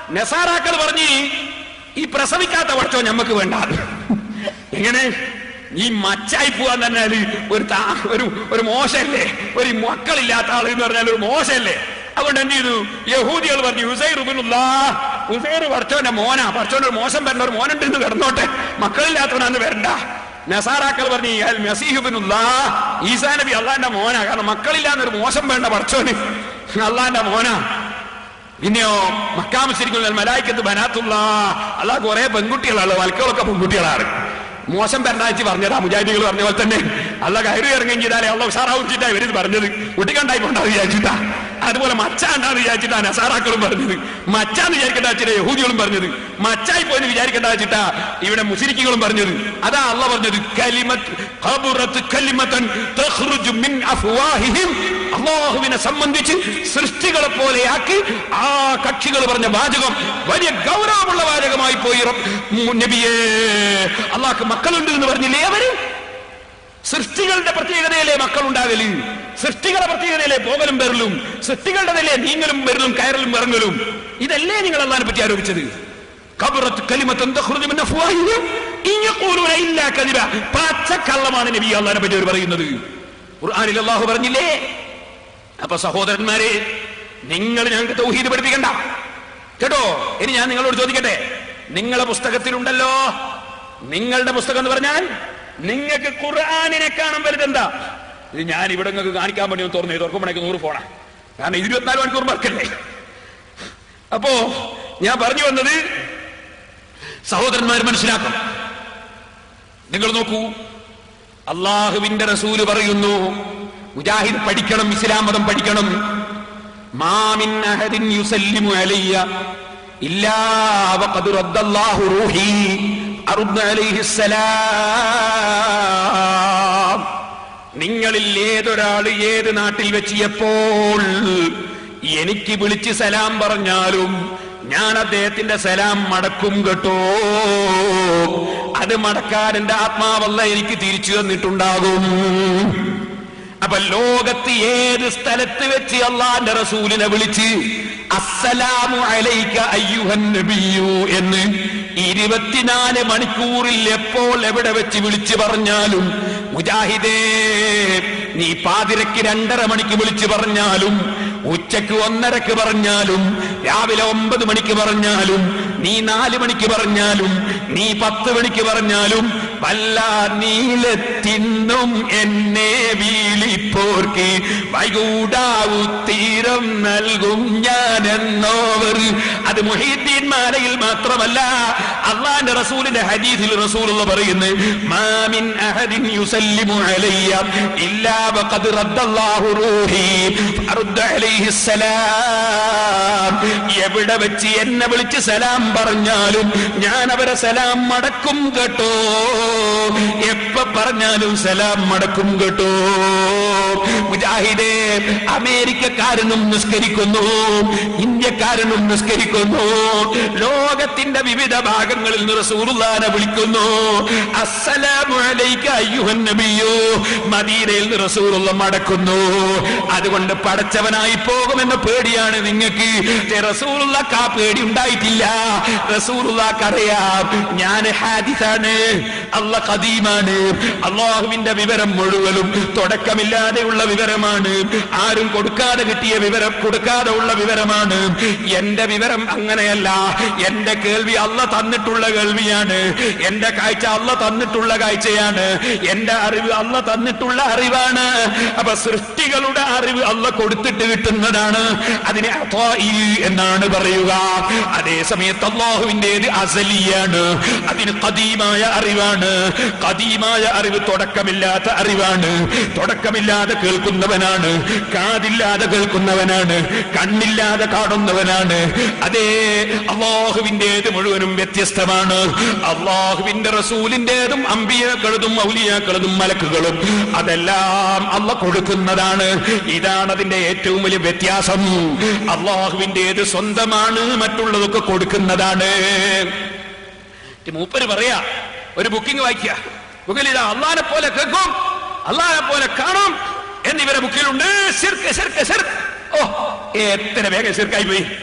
നെസാറാക്കൾ പറഞ്ഞ് ഈ പ്രസവിക്കാത്ത പഠിച്ചോ ഞമ്മക്ക് വേണ്ട എങ്ങനെ ഈ മച്ചായി പോവാൻ തന്നെ ഒരു താ- ഒരു ഒരു മോശമല്ലേ ഒരു മക്കളില്ലാത്ത ആൾ എന്ന് പറഞ്ഞാൽ ഒരു മോശമല്ലേ അതുകൊണ്ട് എന്ത് ചെയ്തു യഹൂദികൾ പറഞ്ഞു ഹുസൈർ ഉബിനുള്ള ഹുസൈർ പറച്ചോന്റെ മോനാ പറച്ചോന്റെ ഒരു മോശം വരണ്ട ഒരു മോനുണ്ട് എന്ന് കിടന്നോട്ടെ മക്കളില്ലാത്തവനാന്ന് വരണ്ട നസാറാക്കൾ പറഞ്ഞു അൽ മസീഹുബിനുള്ള ഈസാ നബി അള്ളാന്റെ മോനാ കാരണം മക്കളില്ലാന്നൊരു മോശം വേണ്ട പറച്ചോന് അള്ളാന്റെ മോനാ പിന്നെയോ മക്കാമശരിക്കുന്ന മലായിക്കത്ത് ബനാത്തുള്ള അല്ലാ കുറെ പെൺകുട്ടികളാണ് വൽക്കളൊക്കെ പെൺകുട്ടികളാണ് മോശം പെരണ്ടാഴ്ച പറഞ്ഞതാ മുജാഹിദികൾ പറഞ്ഞ പോലെ തന്നെ അല്ല കയറി ഇറങ്ങുകയും ചെയ്താലേ അള്ള ഉഷാറാവിച്ചിട്ടാ ഇവരിത് പറഞ്ഞത് കുട്ടികണ്ടായിക്കൊണ്ടാ വിചാരിച്ചിട്ടാ അതുപോലെ മച്ചാണ്ടാന്ന് വിചാരിച്ചിട്ടാ നസാറാക്കളും പറഞ്ഞത് മച്ചാന്ന് വിചാരിക്കണ്ട വെച്ചിട്ടാ യഹൂദികളും പറഞ്ഞത് മച്ചായി പോയി വിചാരിക്കണ്ട വെച്ചിട്ടാ ഇവിടെ മുസ്ലിക്കുകളും പറഞ്ഞത് അതാ അള്ള പറഞ്ഞത് കലിമത്ത് ഖബറത്ത് കലിമത്തൻ തഖ്റുജു മിൻ അഫ്വാഹിഹിം അള്ളാഹുവിനെ സംബന്ധിച്ച് സൃഷ്ടികളെ പോലെയാക്കി ആ കക്ഷികൾ പറഞ്ഞ വാചകം വലിയ ഗൗരവമുള്ള വാചകമായി പോയി റബ്ബ് മു- നബിയേ അള്ളാഹ്ക്ക് മക്കളുണ്ട് എന്ന് പറഞ്ഞില്ലേ അവര് സൃഷ്ടികളുടെ പ്രത്യേകതയിലെ മക്കളുണ്ടാകല് സൃഷ്ടികളുടെ പ്രത്യേകതയിലെ പോകലും വരലും സൃഷ്ടികളുടെ നീങ്ങലും വരലും കയറലും ഇറങ്ങലും ഇതല്ലേ നിങ്ങൾ അള്ളാഹിനെ പറ്റി ആരോപിച്ചത് കബറത്ത് കലിമത്തൻ തഖ്റുജു മിൻ അഫ്വാഹിഹിം ഇൻ യഖൂലൂന ഇല്ലാ കദിബ പച്ചക്കള്ളമാണ് നബി അള്ളാഹിനെ പറ്റി അവർ പറയുന്നത് ഖുർആനിൽ അള്ളാഹു പറഞ്ഞില്ലേ അപ്പൊ സഹോദരന്മാരെ നിങ്ങൾ ഞങ്ങൾക്ക് തൗഹീദ് പഠിപ്പിക്കണ്ട കേട്ടോ ഇനി ഞാൻ നിങ്ങളോട് ചോദിക്കട്ടെ നിങ്ങളെ പുസ്തകത്തിലുണ്ടല്ലോ നിങ്ങളുടെ പുസ്തകം എന്ന് പറഞ്ഞാൽ നിങ്ങൾക്ക് ഖുർആാനിനെ കാണാൻ വലുതെന്താ ഇത് ഞാൻ ഇവിടെ നിങ്ങൾക്ക് കാണിക്കാൻ വേണ്ടി ഒന്ന് തുറന്നു തുറക്കുമ്പോഴേക്ക് നൂറ് ഫോണാ കാരണം ഇരുപത്തിനാല് മണിക്കൂർ വർക്കല്ലേ അപ്പോ ഞാൻ പറഞ്ഞു വന്നത് സഹോദരന്മാർ മനസ്സിലാക്കും നിങ്ങൾ നോക്കൂ അള്ളാഹുവിന്റെ റസൂല് പറയുന്നു മുജാഹിദ് പഠിക്കണം ഇസ്ലാം മതം പഠിക്കണം മാമിൻ അഹദിൻ യുസല്ലിമു അലയ്യ ഇല്ലാ വഖദ് റദ്ദല്ലാഹു റൂഹി അറുദ്ദ അലൈഹിസ്സലാം നിങ്ങളിൽ ഏതൊരാൾ ഏത് നാട്ടിൽ വെച്ച് എപ്പോൾ എനിക്ക് വിളിച്ച് സലാം പറഞ്ഞാലും ഞാൻ അദ്ദേഹത്തിന്റെ സലാം മടക്കും കേട്ടോ അത് മടക്കാൻ എന്റെ ആത്മാവല്ല എനിക്ക് തിരിച്ചു തന്നിട്ടുണ്ടാകും അപ്പൊ ലോകത്ത് ഏത് സ്ഥലത്ത് വെച്ച് അള്ളാന്റെ റസൂലിനെ വിളിച്ച് അസ്സലാമു അലൈക അയ്യുഹൻ നബിയു എന്ന് ഇരുപത്തിനാല് മണിക്കൂറിൽ എപ്പോൾ എവിടെ വെച്ച് വിളിച്ചു പറഞ്ഞാലും മുജാഹിദേ നീ പാതിരക്ക് രണ്ടര മണിക്ക് വിളിച്ചു പറഞ്ഞാലും ഉച്ചക്ക് ഒന്നരക്ക് പറഞ്ഞാലും രാവിലെ ഒമ്പത് മണിക്ക് പറഞ്ഞാലും നീ നാല് മണിക്ക് പറഞ്ഞാലും നീ പത്ത് മണിക്ക് പറഞ്ഞാലും വല്ല നീലത്തിന്നും എന്നെ വീളിപ്പോർക്ക് വൈകൂടാവു തീരം നൽകും ഞാൻ എന്നോവർ അത് മുഹീദ്ദീൻ മാലയിൽ മാത്രമല്ല അള്ളാന്റെ റസൂലിന്റെ ഹദീസിൽ റസൂൽ പറയുന്നത് മാമിൻ അഹദിൻ യുസല്ലിമു അലയ്യ ഇല്ലാ വഖദ് റദ്ദല്ലാഹു റൂഹി ഫറദ്ദ അലൈഹി സലാം എവിടെ വെച്ച് എന്നെ വിളിച്ച് സലാം പറഞ്ഞാലും ഞാൻ അവരെ സലാം മടക്കും കേട്ടോ എപ്പ പറഞ്ഞാലും സലാം മടക്കും കേട്ടോ മുജാഹിദേ അമേരിക്കക്കാരനും നിസ്കരിക്കുന്നു ഇന്ത്യക്കാരനും നിസ്കരിക്കുന്നു ലോകത്തിന്റെ വിവിധ ഭാഗങ്ങളിൽ നിന്ന് റസൂലുള്ളാനെ വിളിക്കുന്നു അസ്സലാമു അലൈക അയ്യുഹൻ നബിയോ മദീനയിൽ നിന്ന് റസൂലുള്ള മടക്കുന്നു അതുകൊണ്ട് പടച്ചവനായി പോകുമെന്ന പേടിയാണ് നിങ്ങൾക്ക് റസൂലുള്ളക്ക് ആ പേടി ഉണ്ടായിട്ടില്ല റസൂലുള്ളക്ക് അറിയാം ഞാൻ ഹാദിസാണ് അല്ല ഖദീമാണ് അള്ളാഹുവിന്റെ വിവരം മുഴുവനും തുടക്കമില്ലാതെയുള്ള വിവരമാണ് ആരും കൊടുക്കാതെ കിട്ടിയ വിവരം കൊടുക്കാതെ ഉള്ള വിവരമാണ് എന്റെ വിവരം അങ്ങനെയല്ല എന്റെ കേൾവി അല്ല തന്നിട്ടുള്ള കേൾവിയാണ് എന്റെ കാഴ്ച അല്ല തന്നിട്ടുള്ള കാഴ്ചയാണ് എന്റെ അറിവ് അല്ല തന്നിട്ടുള്ള അറിവാണ് അപ്പൊ സൃഷ്ടികളുടെ അറിവ് അല്ല കൊടുത്തിട്ട് കിട്ടുന്നതാണ് അതിനെ അത്വാഇ എന്നാണ് പറയുക അതേ സമയത്ത് അള്ളാഹുവിന്റേത് അസലിയാണ് അതിന് കദീമായ അറിവാണ് കദീമായ അറിവ് തുടക്കമില്ലാത്ത അറിവാണ് തുടക്കമില്ലാതെ കേൾക്കുന്നവനാണ് കാതില്ലാതെ കേൾക്കുന്നവനാണ് കണ്ണില്ലാതെ കാണുന്നവനാണ് അതേ അള്ളാഹുവിന്റേത് മുഴുവനും വ്യത്യസ്തമാണ് അള്ളാഹുവിന്റെ റസൂലിന്റേതും അമ്പിയാക്കളതും ഔലിയാക്കളതും മലക്കുകളും അതെല്ലാം അല്ല കൊടുക്കുന്നതാണ് ഇതാണ് അതിന്റെ ഏറ്റവും വലിയ വ്യത്യാസം അള്ളാഹുവിന്റേത് സ്വന്തമാണ് മറ്റുള്ളതൊക്കെ കൊടുക്കുന്നതാണ് ഇത് മൂപ്പര് പറയാ ഒരു ബുക്കിംഗ് വായിക്കുക ബുക്കിൽ ഇതാ അള്ളാനെ പോലെ കേൾക്കും അള്ളാനെ പോലെ കാണും എന്നിവരെ ബുക്കിലുണ്ട് ശിർക്ക് ശിർക്ക് ശിർക്ക് ഓ എത്ര വേഗം ശിർക്കായി പോയി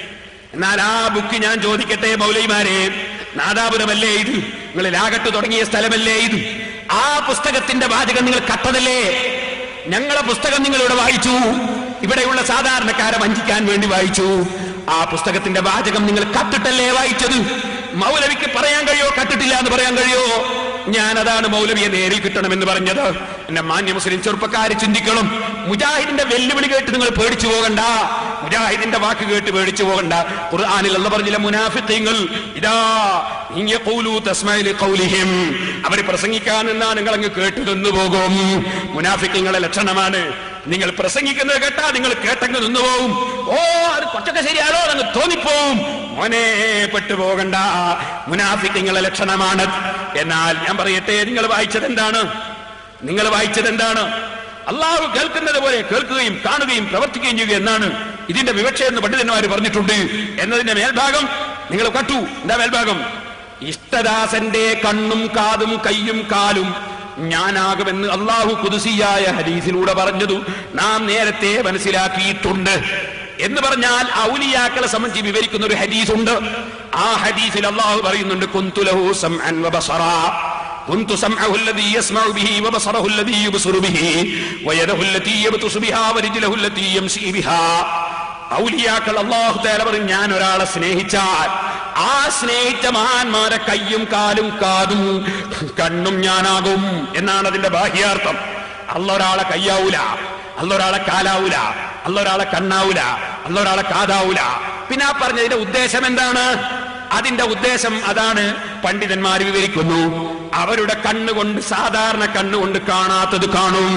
എന്നാൽ ആ ബുക്ക് ഞാൻ ചോദിക്കട്ടെ മൗലൈമാരെ നാദാപുരമല്ലേ ഇത് നിങ്ങൾ ലാഗട്ട് തുടങ്ങിയ സ്ഥലമല്ലേ ഇത് ആ പുസ്തകത്തിന്റെ വാചകം നിങ്ങൾ കട്ടതല്ലേ ഞങ്ങളെ പുസ്തകം നിങ്ങൾ ഇവിടെ വായിച്ചു ഇവിടെയുള്ള സാധാരണക്കാരെ വഞ്ചിക്കാൻ വേണ്ടി വായിച്ചു ആ പുസ്തകത്തിന്റെ വാചകം നിങ്ങൾ കത്തിട്ടല്ലേ വായിച്ചത് മൗലവിക്ക് പറയാൻ കഴിയോ കട്ടിട്ടില്ല എന്ന് പറയാൻ കഴിയോ ഞാൻ അതാണ് മൗലവിയെ നേരിൽ കിട്ടണമെന്ന് പറഞ്ഞത് എന്നെ മാന്യ മുസ്ലിം ചെറുപ്പക്കാര് ചിന്തിക്കണം മുജാഹിദിന്റെ വെല്ലുവിളി കേട്ട് നിങ്ങൾ പേടിച്ചു പോകണ്ട മുജാഹിദിന്റെ വാക്ക് കേട്ട് പേടിച്ചു പോകണ്ട ഖുർആനിൽ അല്ല പറഞ്ഞില്ല മുനാഫിത്തീങ്ങൾ ഇതാ ഇൻ യഖൂലു തസ്മഇ ലിഖൗലിഹിം അവർ പ്രസംഗിക്കാൻ നിന്നാ നിങ്ങൾ അങ്ങ് കേട്ടു നിന്നു പോകും മുനാഫിക്കങ്ങളുടെ ലക്ഷണമാണ് നിങ്ങൾ പ്രസംഗിക്കുന്നത് കേട്ടാ നിങ്ങൾ കേട്ടങ്ങ് നിന്നു പോകും ഓ അത് കുറച്ചൊക്കെ ശരിയാണോ അങ്ങ് തോന്നിപ്പോവും മോനെ പെട്ടു പോകണ്ട മുനാഫിക്കങ്ങളുടെ ലക്ഷണമാണ് എന്നാൽ ഞാൻ പറയട്ടെ നിങ്ങൾ വായിച്ചത് എന്താണ് നിങ്ങൾ വായിച്ചത് എന്താണ് അള്ളാഹു കേൾക്കുന്നത് പോലെ കേൾക്കുകയും കാണുകയും പ്രവർത്തിക്കുകയും ചെയ്യുക എന്നാണ് ഇതിന്റെ വിവക്ഷ എന്ന് പണ്ഡിതന്മാർ പറഞ്ഞിട്ടുണ്ട് എന്നതിന്റെ മേൽഭാഗം നിങ്ങൾ കട്ടു എന്താ മേൽഭാഗം ഇഷ്ടദാസന്റെ കണ്ണും കാതും കയ്യും കാലും ഞാനാകുമെന്ന് അള്ളാഹു കുതിസിയായ ഹദീസിലൂടെ പറഞ്ഞതു നാം നേരത്തെ മനസ്സിലാക്കിയിട്ടുണ്ട് എന്ന് പറഞ്ഞാൽ ഔലിയാക്കളെ സംബന്ധിച്ച് വിവരിക്കുന്ന ഒരു ഹദീസ് ഉണ്ട് ആ ഹദീസിൽ അള്ളാഹു പറയുന്നുണ്ട് കുന്തുലഹു സംഅൻ വബസറാ كنت سمعه الذي يسمع به وبصره الذي يبصر به ويده التي يبطش بها ورجله التي يمشي بها ഔലിയാക്കൾ അള്ളാഹു തേല പറയും ഞാൻ ഒരാളെ സ്നേഹിച്ചാൽ ആ സ്നേഹിച്ച മഹാന്മാരെ കയ്യും കാലും കാതും കണ്ണും ഞാനാകും എന്നാണ് അതിന്റെ ബാഹ്യാർത്ഥം അല്ല ഒരാളെ കയ്യാവൂല അല്ല ഒരാളെ കാലാവൂല അല്ല ഒരാളെ കണ്ണാവൂല അല്ല ഒരാളെ കാതാവൂല പിന്നെ ആ പറഞ്ഞതിന്റെ ഉദ്ദേശം എന്താണ് അതിന്റെ ഉദ്ദേശം അതാണ് പണ്ഡിതന്മാർ വിവരിക്കുന്നു അവരുടെ കണ്ണുകൊണ്ട് സാധാരണ കണ്ണുകൊണ്ട് കാണാത്തത് കാണും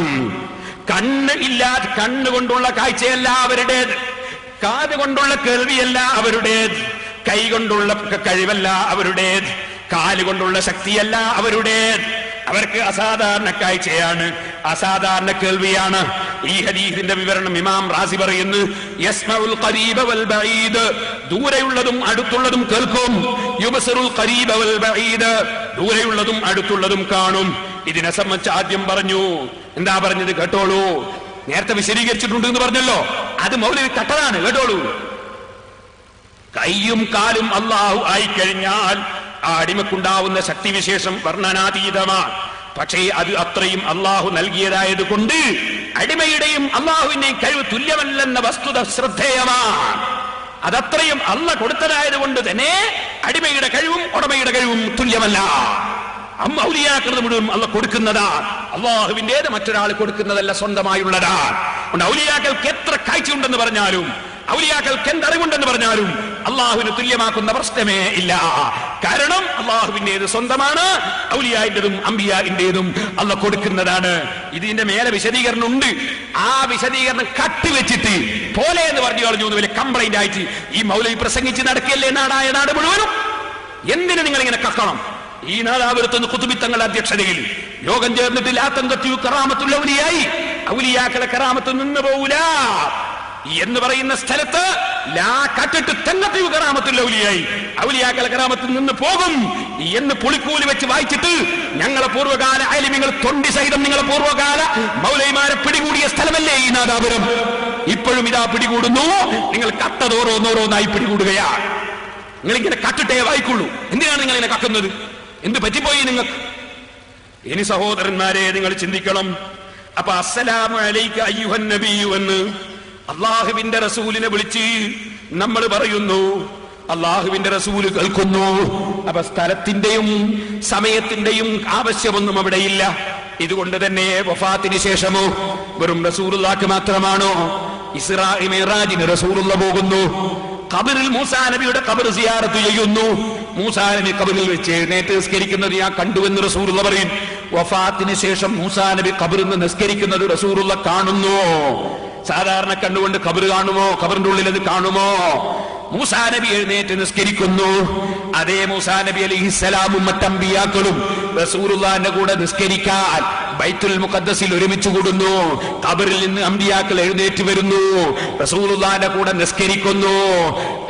കണ്ണ് ഇല്ലാതെ കണ്ണുകൊണ്ടുള്ള കാഴ്ചയല്ല അവരുടേത് കാത് കൊണ്ടുള്ള കേൾവിയല്ല അവരുടേത് കൈ കൊണ്ടുള്ള കഴിവല്ല അവരുടേത് കാലുകൊണ്ടുള്ള ശക്തിയല്ല അവരുടേത് അവർക്ക് അസാധാരണ കാഴ്ചയാണ് അസാധാരണ കേൾവിയാണ് ഈ ഹദീസിന്റെ വിവരണം ഇമാം റാസി പറയുന്നു യസ്മഉൽ ഖരീബ വൽ ബഈദ് ദൂരെയുള്ളതും അടുത്തുള്ളതും കേൾക്കും യുബസിറുൽ ഖരീബ വൽ ബഈദ് ദൂരെയുള്ളതും അടുത്തുള്ളതും കാണും ഇതിനെ സംബന്ധിച്ച് ആദ്യം പറഞ്ഞു എന്താ പറഞ്ഞത് കേട്ടോളൂ നേരത്തെ വിശദീകരിച്ചിട്ടുണ്ട് എന്ന് പറഞ്ഞല്ലോ അത് മൗലവി കട്ടതാണ് കേട്ടോളൂ കൈയും കാലും അള്ളാഹു ആയിക്കഴിഞ്ഞാൽ ആ അടിമക്കുണ്ടാവുന്ന ശക്തിവിശേഷം വർണ്ണനാതീതമാണ് പക്ഷേ അത് അത്രയും അള്ളാഹു നൽകിയതായത് കൊണ്ട് അടിമയുടെയും അള്ളാഹുവിന്റെയും കഴിവ് തുല്യമല്ലെന്ന വസ്തുത ശ്രദ്ധേയമാണ് അതത്രയും അല്ല കൊടുത്തതായത് കൊണ്ട് തന്നെ അടിമയുടെ കഴിവും ഉടമയുടെ കഴിവും തുല്യമല്ല അമ്മ ഔലിയാക്കളത് മുഴുവൻ അല്ല കൊടുക്കുന്നതാണ് അള്ളാഹുവിന്റേത് മറ്റൊരാൾ കൊടുക്കുന്നതല്ല സ്വന്തമായുള്ളതാണ് അതുകൊണ്ട് ഔലിയാക്കൾക്ക് എത്ര കാഴ്ചയുണ്ടെന്ന് പറഞ്ഞാലും ഔലിയാക്കൾക്ക് എന്തറിവുണ്ടെന്ന് പറഞ്ഞാലും അള്ളാഹുവിന് തുല്യമാക്കുന്ന പ്രശ്നമേ ഇല്ല കാരണം അള്ളാഹുവിന്റേത് സ്വന്തമാണ് ഔലിയാന്റേതും അമ്പിയാന്റേതും അല്ല കൊടുക്കുന്നതാണ് ഇതിന്റെ മേലെ വിശദീകരണം ഉണ്ട് ആ വിശദീകരണം കട്ടിവെച്ചിട്ട് പോലെ എന്ന് പറഞ്ഞു കളഞ്ഞു എന്ന് വലിയ കംപ്ലൈന്റ് ആയിട്ട് ഈ മൗലവി പ്രസംഗിച്ച് നടക്കല്ലേ നാടായ നാട് മുഴുവനും എന്തിനു നിങ്ങൾ ഇങ്ങനെ കക്കണം ഈ നാദാപുരത്തുനിന്ന് കുത്തുബിത്തങ്ങളുടെ അധ്യക്ഷതയിൽ യോഗം ചേർന്നിട്ട് ലാത്തങ്കത്യു കറാമത്തുള്ള ഔലിയായി ഔലിയാക്കളെ കറാമത്ത് നിന്ന് പോകൂല എന്ന് പറയുന്ന സ്ഥലത്ത് ലാ കട്ടിട്ട് തെങ്ങത്യു കറാമത്തുള്ള ഔലിയായി ഔലിയാക്കളെ കറാമത്തിൽ നിന്ന് പോകും എന്ന് പുളിക്കൂലി വെച്ച് വായിച്ചിട്ട് ഞങ്ങളെ പൂർവ്വകാല അയലിമിങ്ങൾ തൊണ്ടി സഹിതം നിങ്ങളെ പൂർവ്വകാല മൗലൈമാരെ പിടികൂടിയ സ്ഥലമല്ലേ ഈ നാദാപുരം ഇപ്പോഴും ഇതാ പിടികൂടുന്നു നിങ്ങൾ കട്ടതോരോന്നോരോന്നായി പിടികൂടുകയാണ് നിങ്ങൾ ഇങ്ങനെ കട്ടിട്ടേ വായിക്കുള്ളൂ എന്തിനാണ് നിങ്ങൾ ഇങ്ങനെ കക്കുന്നത് എന്ത് പറ്റിപ്പോയി നിങ്ങൾക്ക് ഇനി സഹോദരന്മാരെ നിങ്ങൾ ചിന്തിക്കണം അപ്പൊ അസ്സലാമു അലൈക അയ്യുഹൻ നബിയു എന്ന് അള്ളാഹുവിന്റെ റസൂലിനെ വിളിച്ച് നമ്മൾ പറയുന്നു അള്ളാഹുവിന്റെ റസൂല് കേൾക്കുന്നു അപ്പൊ സ്ഥലത്തിന്റെയും സമയത്തിന്റെയും ആവശ്യമൊന്നും അവിടെയില്ല ഇതുകൊണ്ട് തന്നെ വഫാത്തിന് ശേഷമോ വെറും റസൂലുള്ളാക്ക് മാത്രമാണോ ഇസ്രാ മിറാജിന് റസൂലുള്ള പോകുന്നു ഖബറിൽ മൂസാ നബിയുടെ ഖബർ സിയാറത്ത് ചെയ്യുന്നു മൂസാ നബി ഖബറിൽ വെച്ച് എഴുന്നേറ്റ് നിസ്കരിക്കുന്നത് ഞാൻ കണ്ടുവെന്ന് റസൂറുള്ള പറയും വഫാത്തിന് ശേഷം മൂസാ നബി ഖബറിൽ നിന്ന് നിസ്കരിക്കുന്നത് റസൂറുള്ള കാണുന്നു സാധാരണ കണ്ടുകൊണ്ട് ഖബർ കാണുമോ ഖബറിന്റെ ഉള്ളിൽ അത് കാണുമോ മൂസാ നബി എഴുന്നേറ്റ് നിസ്കരിക്കുന്നു അതേ മൂസാ നബി അലിഹിസലാമും മറ്റമ്പിയാക്കളും റസൂറുള്ളാന്റെ കൂടെ നിസ്കരിക്കാൻ ബൈത്തുൽ മുഖദ്ദസിൽ ഒരുമിച്ച് കൂടുന്നു ഖബറിൽ നിന്ന് അമ്പിയാക്കൾ എഴുന്നേറ്റ് വരുന്നു റസൂലുള്ളാന്റെ കൂടെ നിസ്കരിക്കുന്നു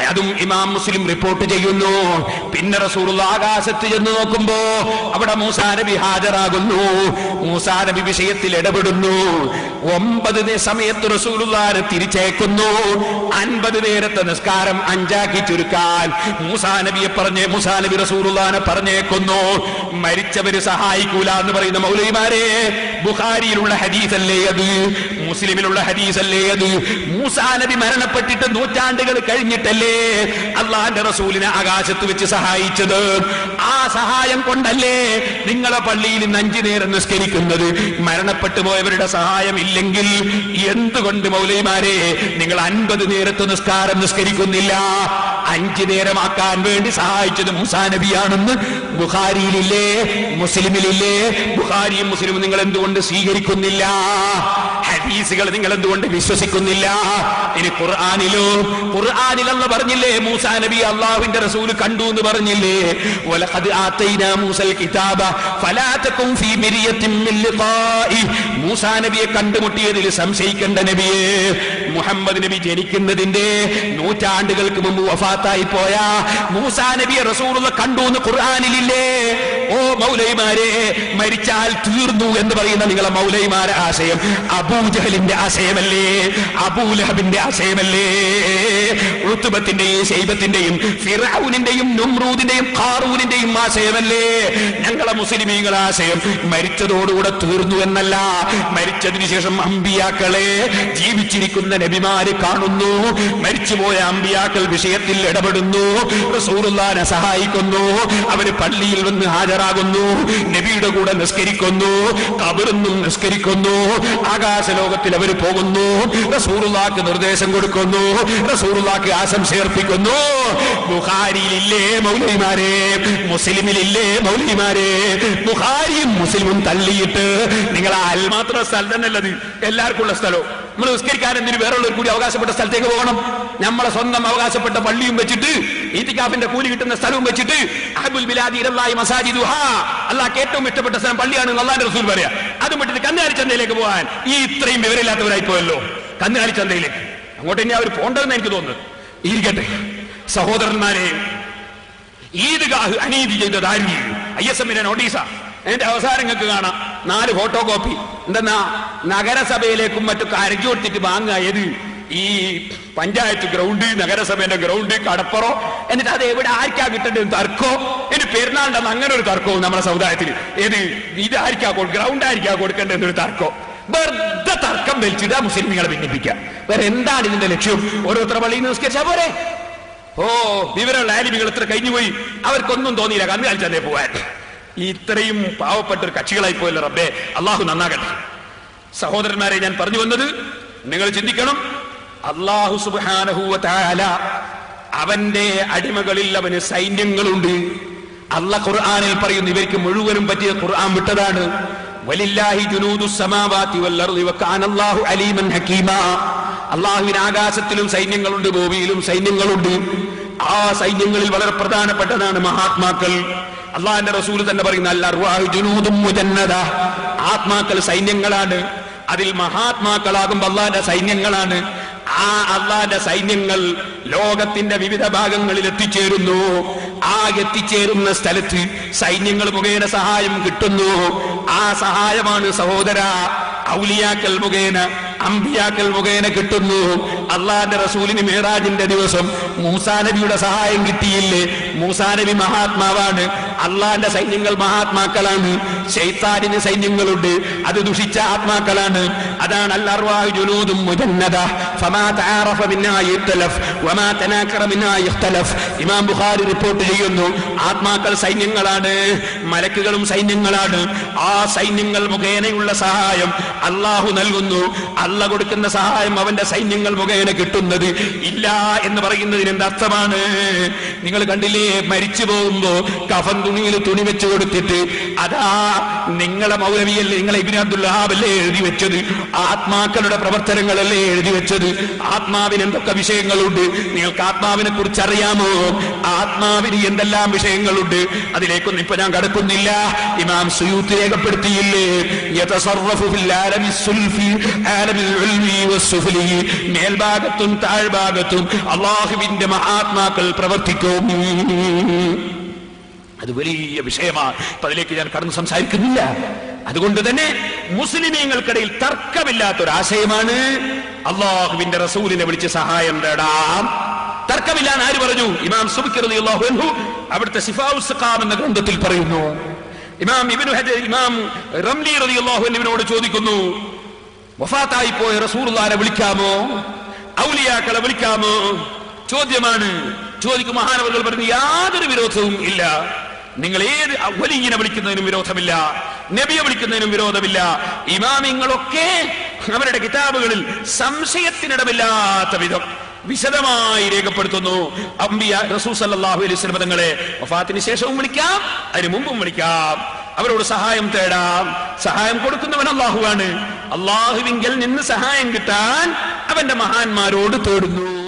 അതും ഇമാം മുസ്ലിം റിപ്പോർട്ട് ചെയ്യുന്നു പിന്നെ റസൂലുള്ള ആകാശത്ത് ചെന്ന് നോക്കുമ്പോ അവിടെ മൂസാ നബി ഹാജരാകുന്നു മൂസാ നബി വിഷയത്തിൽ ഇടപെടുന്നു ഒമ്പത് നേ- സമയത്ത് റസൂലുള്ളാനെ തിരിച്ചേക്കുന്നു അൻപത് നേരത്തെ നിസ്കാരം അഞ്ചാക്കി ചുരുക്കാൻ മൂസാ നബിയെ പറഞ്ഞ് മൂസാ നബി റസൂലുള്ളാനെ പറഞ്ഞേക്കുന്നു മരിച്ചവര് സഹായിക്കൂല എന്ന് പറയുന്ന മൗലൈമാരെ ബുഖാരിയിലുള്ള ഹദീസല്ലേ അത് മുസ്ലിമിലുള്ള ഹദീസല്ലേ അത് മൂസാ നബി മരണപ്പെട്ടിട്ട് നൂറ്റാണ്ടുകൾ കഴിഞ്ഞിട്ടല്ലേ അള്ളാന്റെ റസൂലിനെ ആകാശത്ത് വെച്ച് സഹായിച്ചത് ആ സഹായം കൊണ്ടല്ലേ നിങ്ങളെ പള്ളിയിൽ ഇന്ന് അഞ്ചു നേരം നിസ്കരിക്കുന്നത് മരണപ്പെട്ടു പോയവരുടെ സഹായം ഇല്ലെങ്കിൽ എന്തുകൊണ്ട് മൗലൈമാരെ നിങ്ങൾ അൻപത് നേരത്തെ നിസ്കാരം നിസ്കരിക്കുന്നില്ല അഞ്ചു നേരമാക്കാൻ വേണ്ടി സഹായിച്ചത് മൂസാ നബിയാണെന്ന് ബുഖാരിയിലില്ലേ മുസ്ലിമിലില്ലേ ബുഖാരിയും മുസ്ലിമും നിങ്ങൾ എന്തുകൊണ്ട് സ്വീകരിക്കുന്നില്ല ഹദീസുകൾ നിങ്ങൾ എന്തുകൊണ്ട് വിശ്വസിക്കുന്നില്ല ഇനി ഖുർആാനിലോ ഖുർആാനിൽ അല്ല പറഞ്ഞില്ലേ മൂസാ നബി അള്ളാഹുവിന്റെ റസൂല് കണ്ടു എന്ന് പറഞ്ഞില്ലേ വലഖദ് ആതൈനാ മൂസൽ കിതാബ ഫലാ തകും ഫീ മിരിയത്തിൻ മിൻ ലിഖാഇ മൂസാ നബിയെ കണ്ടുമുട്ടിയതിൽ സംശയിക്കേണ്ട നബിയെ മുഹമ്മദ് നബി ജനിക്കുന്നതിന്റെ നൂറ്റാണ്ടുകൾക്ക് മുമ്പ് വഫാത്തായി പോയ മൂസാ നബിയെ റസൂലുള്ള കണ്ടു എന്ന് ഖുർആാനിലില്ലേ ഓ മൗലൈമാരെ മരിച്ചാൽ തീർന്നു എന്ന് പറയുന്ന നിങ്ങളെ മൗലൈമാരെ ആശയം അബൂജഹലിന്റെ ആശയമല്ലേ അബൂലഹബിന്റെ ആശയമല്ലേ ഋത്തുബത്തിന്റെയും ശൈബത്തിന്റെയും ഫിറൌനിന്റെയും നുമ്രൂദിന്റെയും ഖാറൂനിന്റെയും ആശയമല്ലേ ഞങ്ങളെ മുസ്ലിമീങ്ങളെ ആശയം മരിച്ചതോടുകൂടെ തീർന്നു എന്നല്ല മരിച്ചതിന് ശേഷം അമ്പിയാക്കളെ ജീവിച്ചിരിക്കുന്ന നബിമാര് കാണുന്നു മരിച്ചുപോയ അമ്പിയാക്കൾ വിഷയത്തിൽ ഇടപെടുന്നു റസൂലുള്ളാനെ സഹായിക്കുന്നു അവര് പള്ളിയിൽ വന്ന് ഹാജരാകുന്നു നബിയുടെ കൂടെ നിസ്കരിക്കുന്നു കബറിന്നും നിസ്കരിക്കുന്നു ആകാശലോകത്തിൽ അവർ പോകുന്നു റസൂറുള്ളാക്ക് നിർദ്ദേശം കൊടുക്കുന്നു റസൂറുള്ളാക്ക് ആശംസയർപ്പിക്കുന്നു ബുഖാരിയിലില്ലേ മൗലിമാരെ മുസ്ലിമിലില്ലേ മൗലിമാരെ ബുഖാരിയും മുസ്ലിമും തള്ളിയിട്ട് നിങ്ങൾ അൽമാത്ര സ്ഥലം തന്നെയല്ലത് എല്ലാവർക്കും ഉള്ള സ്ഥലവും നമ്മൾ നിസ്കരിക്കാൻ എന്തിന് വേറെയുള്ളവർ കൂടി അവകാശപ്പെട്ട സ്ഥലത്തേക്ക് പോകണം നമ്മളെ സ്വന്തം അവകാശപ്പെട്ട പള്ളിയും വെച്ചിട്ട് ഈത്തിക്കാഫിന്റെ കൂലി കിട്ടുന്ന സ്ഥലവും വെച്ചിട്ട് അഹബുൽ ബിലാദി ഇറല്ലായി മസാജിദു ഹാ അള്ളാഹ് ഏറ്റവും ഇഷ്ടപ്പെട്ട സ്ഥലം പള്ളിയാണ് അള്ളാന്റെ റസൂൽ പറയാ അതും വിട്ടിട്ട് കന്നുകാലി ചന്തയിലേക്ക് പോകാൻ ഈ ഇത്രയും വിവരമില്ലാത്തവരായി പോയല്ലോ കന്നുകാലി ചന്തയിലേക്ക് അങ്ങോട്ട് ഇനി അവർ പോണ്ടെന്ന് എനിക്ക് തോന്നുന്നു ഇരിക്കട്ടെ സഹോദരന്മാരെ ഈദ്ഗാഹ് അനീതി ചെയ്തത് ആര് ഐ എസ് എമ്മിന്റെ നോട്ടീസാ അതിന്റെ അവസാനം നിങ്ങൾക്ക് കാണാം നാല് ഫോട്ടോ കോപ്പി എന്തെന്നാ നഗരസഭയിലേക്കും മറ്റു കരഞ്ഞു കൊടുത്തിട്ട് വാങ്ങുക ഏത് ഈ പഞ്ചായത്ത് ഗ്രൗണ്ട് നഗരസഭയുടെ ഗ്രൗണ്ട് കടപ്പുറോ എന്നിട്ട് അത് എവിടെ ആർക്കാ കിട്ടേണ്ടത് തർക്കോ എന്നിട്ട് പെരുന്നാളിന്റെ അന്ന് അങ്ങനെ ഒരു തർക്കവും നമ്മുടെ സമുദായത്തിൽ ഏത് ഇത് ആർക്കാ ഗ്രൗണ്ട് ആർക്കാ കൊടുക്കേണ്ടത് ഒരു തർക്കോ വെറുതെ തർക്കം വലിച്ചിട്ട് മുസ്ലിങ്ങളെ ഭിന്നിപ്പിക്കുക വേറെ എന്താണ് ഇതിന്റെ ലക്ഷ്യം ഓരോരുത്തർ പള്ളിയിൽ നിസ്കരിച്ചാ പോരെ ഓ വിവരമുള്ള ആലിമികൾ ഇത്ര കഴിഞ്ഞുപോയി അവർക്കൊന്നും തോന്നിയില്ല കന്നു കാണിച്ചതേ പോവാൻ ഈ ഇത്രയും പാവപ്പെട്ട ഒരു കക്ഷികളായി പോയല്ലോ റബ്ബേ അള്ളാഹു നന്നാകട്ടെ സഹോദരന്മാരെ ഞാൻ പറഞ്ഞു വന്നത് നിങ്ങൾ ചിന്തിക്കണം അള്ളാഹു സുബാനഹുവ താല അവന്റെ അടിമകളിൽ അവന് സൈന്യങ്ങളുണ്ട് അല്ല ഖുർആാനിൽ പറയുന്നു ഇവർക്ക് മുഴുവനും പറ്റിയ ഖുർആൻ വിട്ടതാണ് വലില്ലാഹി ജുനൂദു സമാവാതി വല്ലർദി വകാനല്ലാഹു അലീമൻ ഹകീമാ അള്ളാഹുവിന് ആകാശത്തിലും സൈന്യങ്ങളുണ്ട് ഭൂമിയിലും സൈന്യങ്ങളുണ്ട് ആ സൈന്യങ്ങളിൽ വളരെ പ്രധാനപ്പെട്ടതാണ് മഹാത്മാക്കൾ അള്ളാഹിന്റെ റസൂൽ തന്നെ പറയുന്ന അല്ല അർവാഹു ജുനൂദും മുജന്നദ ആത്മാക്കൾ സൈന്യങ്ങളാണ് അതിൽ മഹാത്മാക്കളാകുമ്പോൾ അള്ളാഹിന്റെ സൈന്യങ്ങളാണ് ആ അള്ളാന്റെ സൈന്യങ്ങൾ ലോകത്തിന്റെ വിവിധ ഭാഗങ്ങളിൽ എത്തിച്ചേരുന്നു ആ എത്തിച്ചേരുന്ന സ്ഥലത്ത് സൈന്യങ്ങൾ മുഖേന സഹായം കിട്ടുന്നു ആ സഹായമാണ് സഹോദര ഔലിയാക്കൽ മുഖേന അമ്പിയാക്കൽ മുഖേന കിട്ടുന്നു അള്ളാന്റെ റസൂലിന് മേറാജിന്റെ ദിവസം മൂസാ നബിയുടെ സഹായം കിട്ടിയില്ലേ മൂസാ നബി മഹാത്മാവാണ് അള്ളാന്റെ സൈന്യങ്ങൾ മഹാത്മാക്കളാണ് ശൈത്താനിന് സൈന്യങ്ങളുണ്ട് അത് ദുഷിച്ച ആത്മാക്കളാണ് അതാണ് അല്ലർവാഹു ജുനൂദും മുജന്നദ ഫമാ തആറഫ മിന്നാ യഖ്തലഫ് വമാ തനാക്കറ മിന്നാ യഖ്തലഫ് ഇമാം ബുഖാരി റിപ്പോർട്ട് ചെയ്യുന്നു ആത്മാക്കൾ സൈന്യങ്ങളാണ് മലക്കുകളും സൈന്യങ്ങളാണ് ആ സൈന്യങ്ങൾ മുഖേനയുള്ള സഹായം അള്ളാഹു നൽകുന്നു അല്ല കൊടുക്കുന്ന സഹായം അവന്റെ സൈന്യങ്ങൾ മുഖേന കിട്ടുന്നത് ഇല്ല എന്ന് പറയുന്നതിന് എന്ത് അർത്ഥമാണ് നിങ്ങൾ കണ്ടില്ലേ മരിച്ചു പോകുമ്പോ കഫൻ തുണിയിൽ തുണി വെച്ച് കൊടുത്തിട്ട് അതാ നിങ്ങളെ മൗലവിയല്ലേ നിങ്ങളെ ഇബിൻ അബ്ദുല്ലാബല്ലേ എഴുതി വെച്ചത് ആത്മാക്കളുടെ പ്രവർത്തനങ്ങളല്ലേ എഴുതി വെച്ചത് ആത്മാവിന് എന്തൊക്കെ വിഷയങ്ങളുണ്ട് നിങ്ങൾക്ക് ആത്മാവിനെ കുറിച്ച് അറിയാമോ ആത്മാവിന് എന്തെല്ലാം വിഷയങ്ങളുണ്ട് അതിലേക്കൊന്നും ഇപ്പൊ ഞാൻ കടക്കുന്നില്ല ഇമാം സുയൂത്ത് രേഖപ്പെടുത്തിയില്ലേ യതസറഫു ഫിൽ ആലമി സുൽഫി ആലമിൽ ഉൽവി വസ്സുഫലി മേൽഭാഗത്തും താഴ്ഭാഗത്തും അള്ളാഹുവിന്റെ മഹാത്മാക്കൾ പ്രവർത്തിക്കും അത് വലിയ വിഷയമാണ് ഇപ്പൊ അതിലേക്ക് ഞാൻ കടന്ന് സംസാരിക്കുന്നില്ല അതുകൊണ്ട് തന്നെ മുസ്ലിമീങ്ങൾക്കിടയിൽ തർക്കമില്ലാത്ത ഒരു ആശയമാണ് അള്ളാഹുവിന്റെ റസൂലിനെ വിളിച്ച് സഹായം തേടാം തർക്കമില്ലാന്ന് ആര് പറഞ്ഞു ഇമാം സുബിക്കർ അള്ളാഹു അൻഹു അവിടുത്തെ സിഫാഉസ്ഖാം എന്ന ഗ്രന്ഥത്തിൽ പറയുന്നു ഇമാം ഇബ്നു ഹജർ ഇമാം റംലി റളിയല്ലാഹു അൻഹുവിനോട് ചോദിക്കുന്നു വഫാത്തായി പോയ റസൂലുള്ളാഹിനെ വിളിക്കാമോ ഔലിയാക്കളെ വിളിക്കാമോ ചോദ്യമാണ് ചോദിക്കും മഹാനവറുകൾ പറഞ്ഞു യാതൊരു വിരോധവും ഇല്ല നിങ്ങൾ ഏത് വലിയനെ വിളിക്കുന്നതിനും വിരോധമില്ല നബിയെ വിളിക്കുന്നതിനും വിരോധമില്ല ഇമാമിങ്ങളൊക്കെ അവരുടെ കിതാബുകളിൽ സംശയത്തിനിടമില്ലാത്ത വിധം വിശദമായി രേഖപ്പെടുത്തുന്നു അമ്പിയ റസൂൽ സല്ലല്ലാഹു അലൈഹി വസല്ലം തങ്ങളെ വഫാത്തിന് ശേഷവും വിളിക്കാം അതിനു മുമ്പും വിളിക്കാം അവരോട് സഹായം തേടാം സഹായം കൊടുക്കുന്നവൻ അള്ളാഹുവാണ് അള്ളാഹുവിങ്കൽ നിന്ന് സഹായം കിട്ടാൻ അവന്റെ മഹാന്മാരോട് തേടുന്നു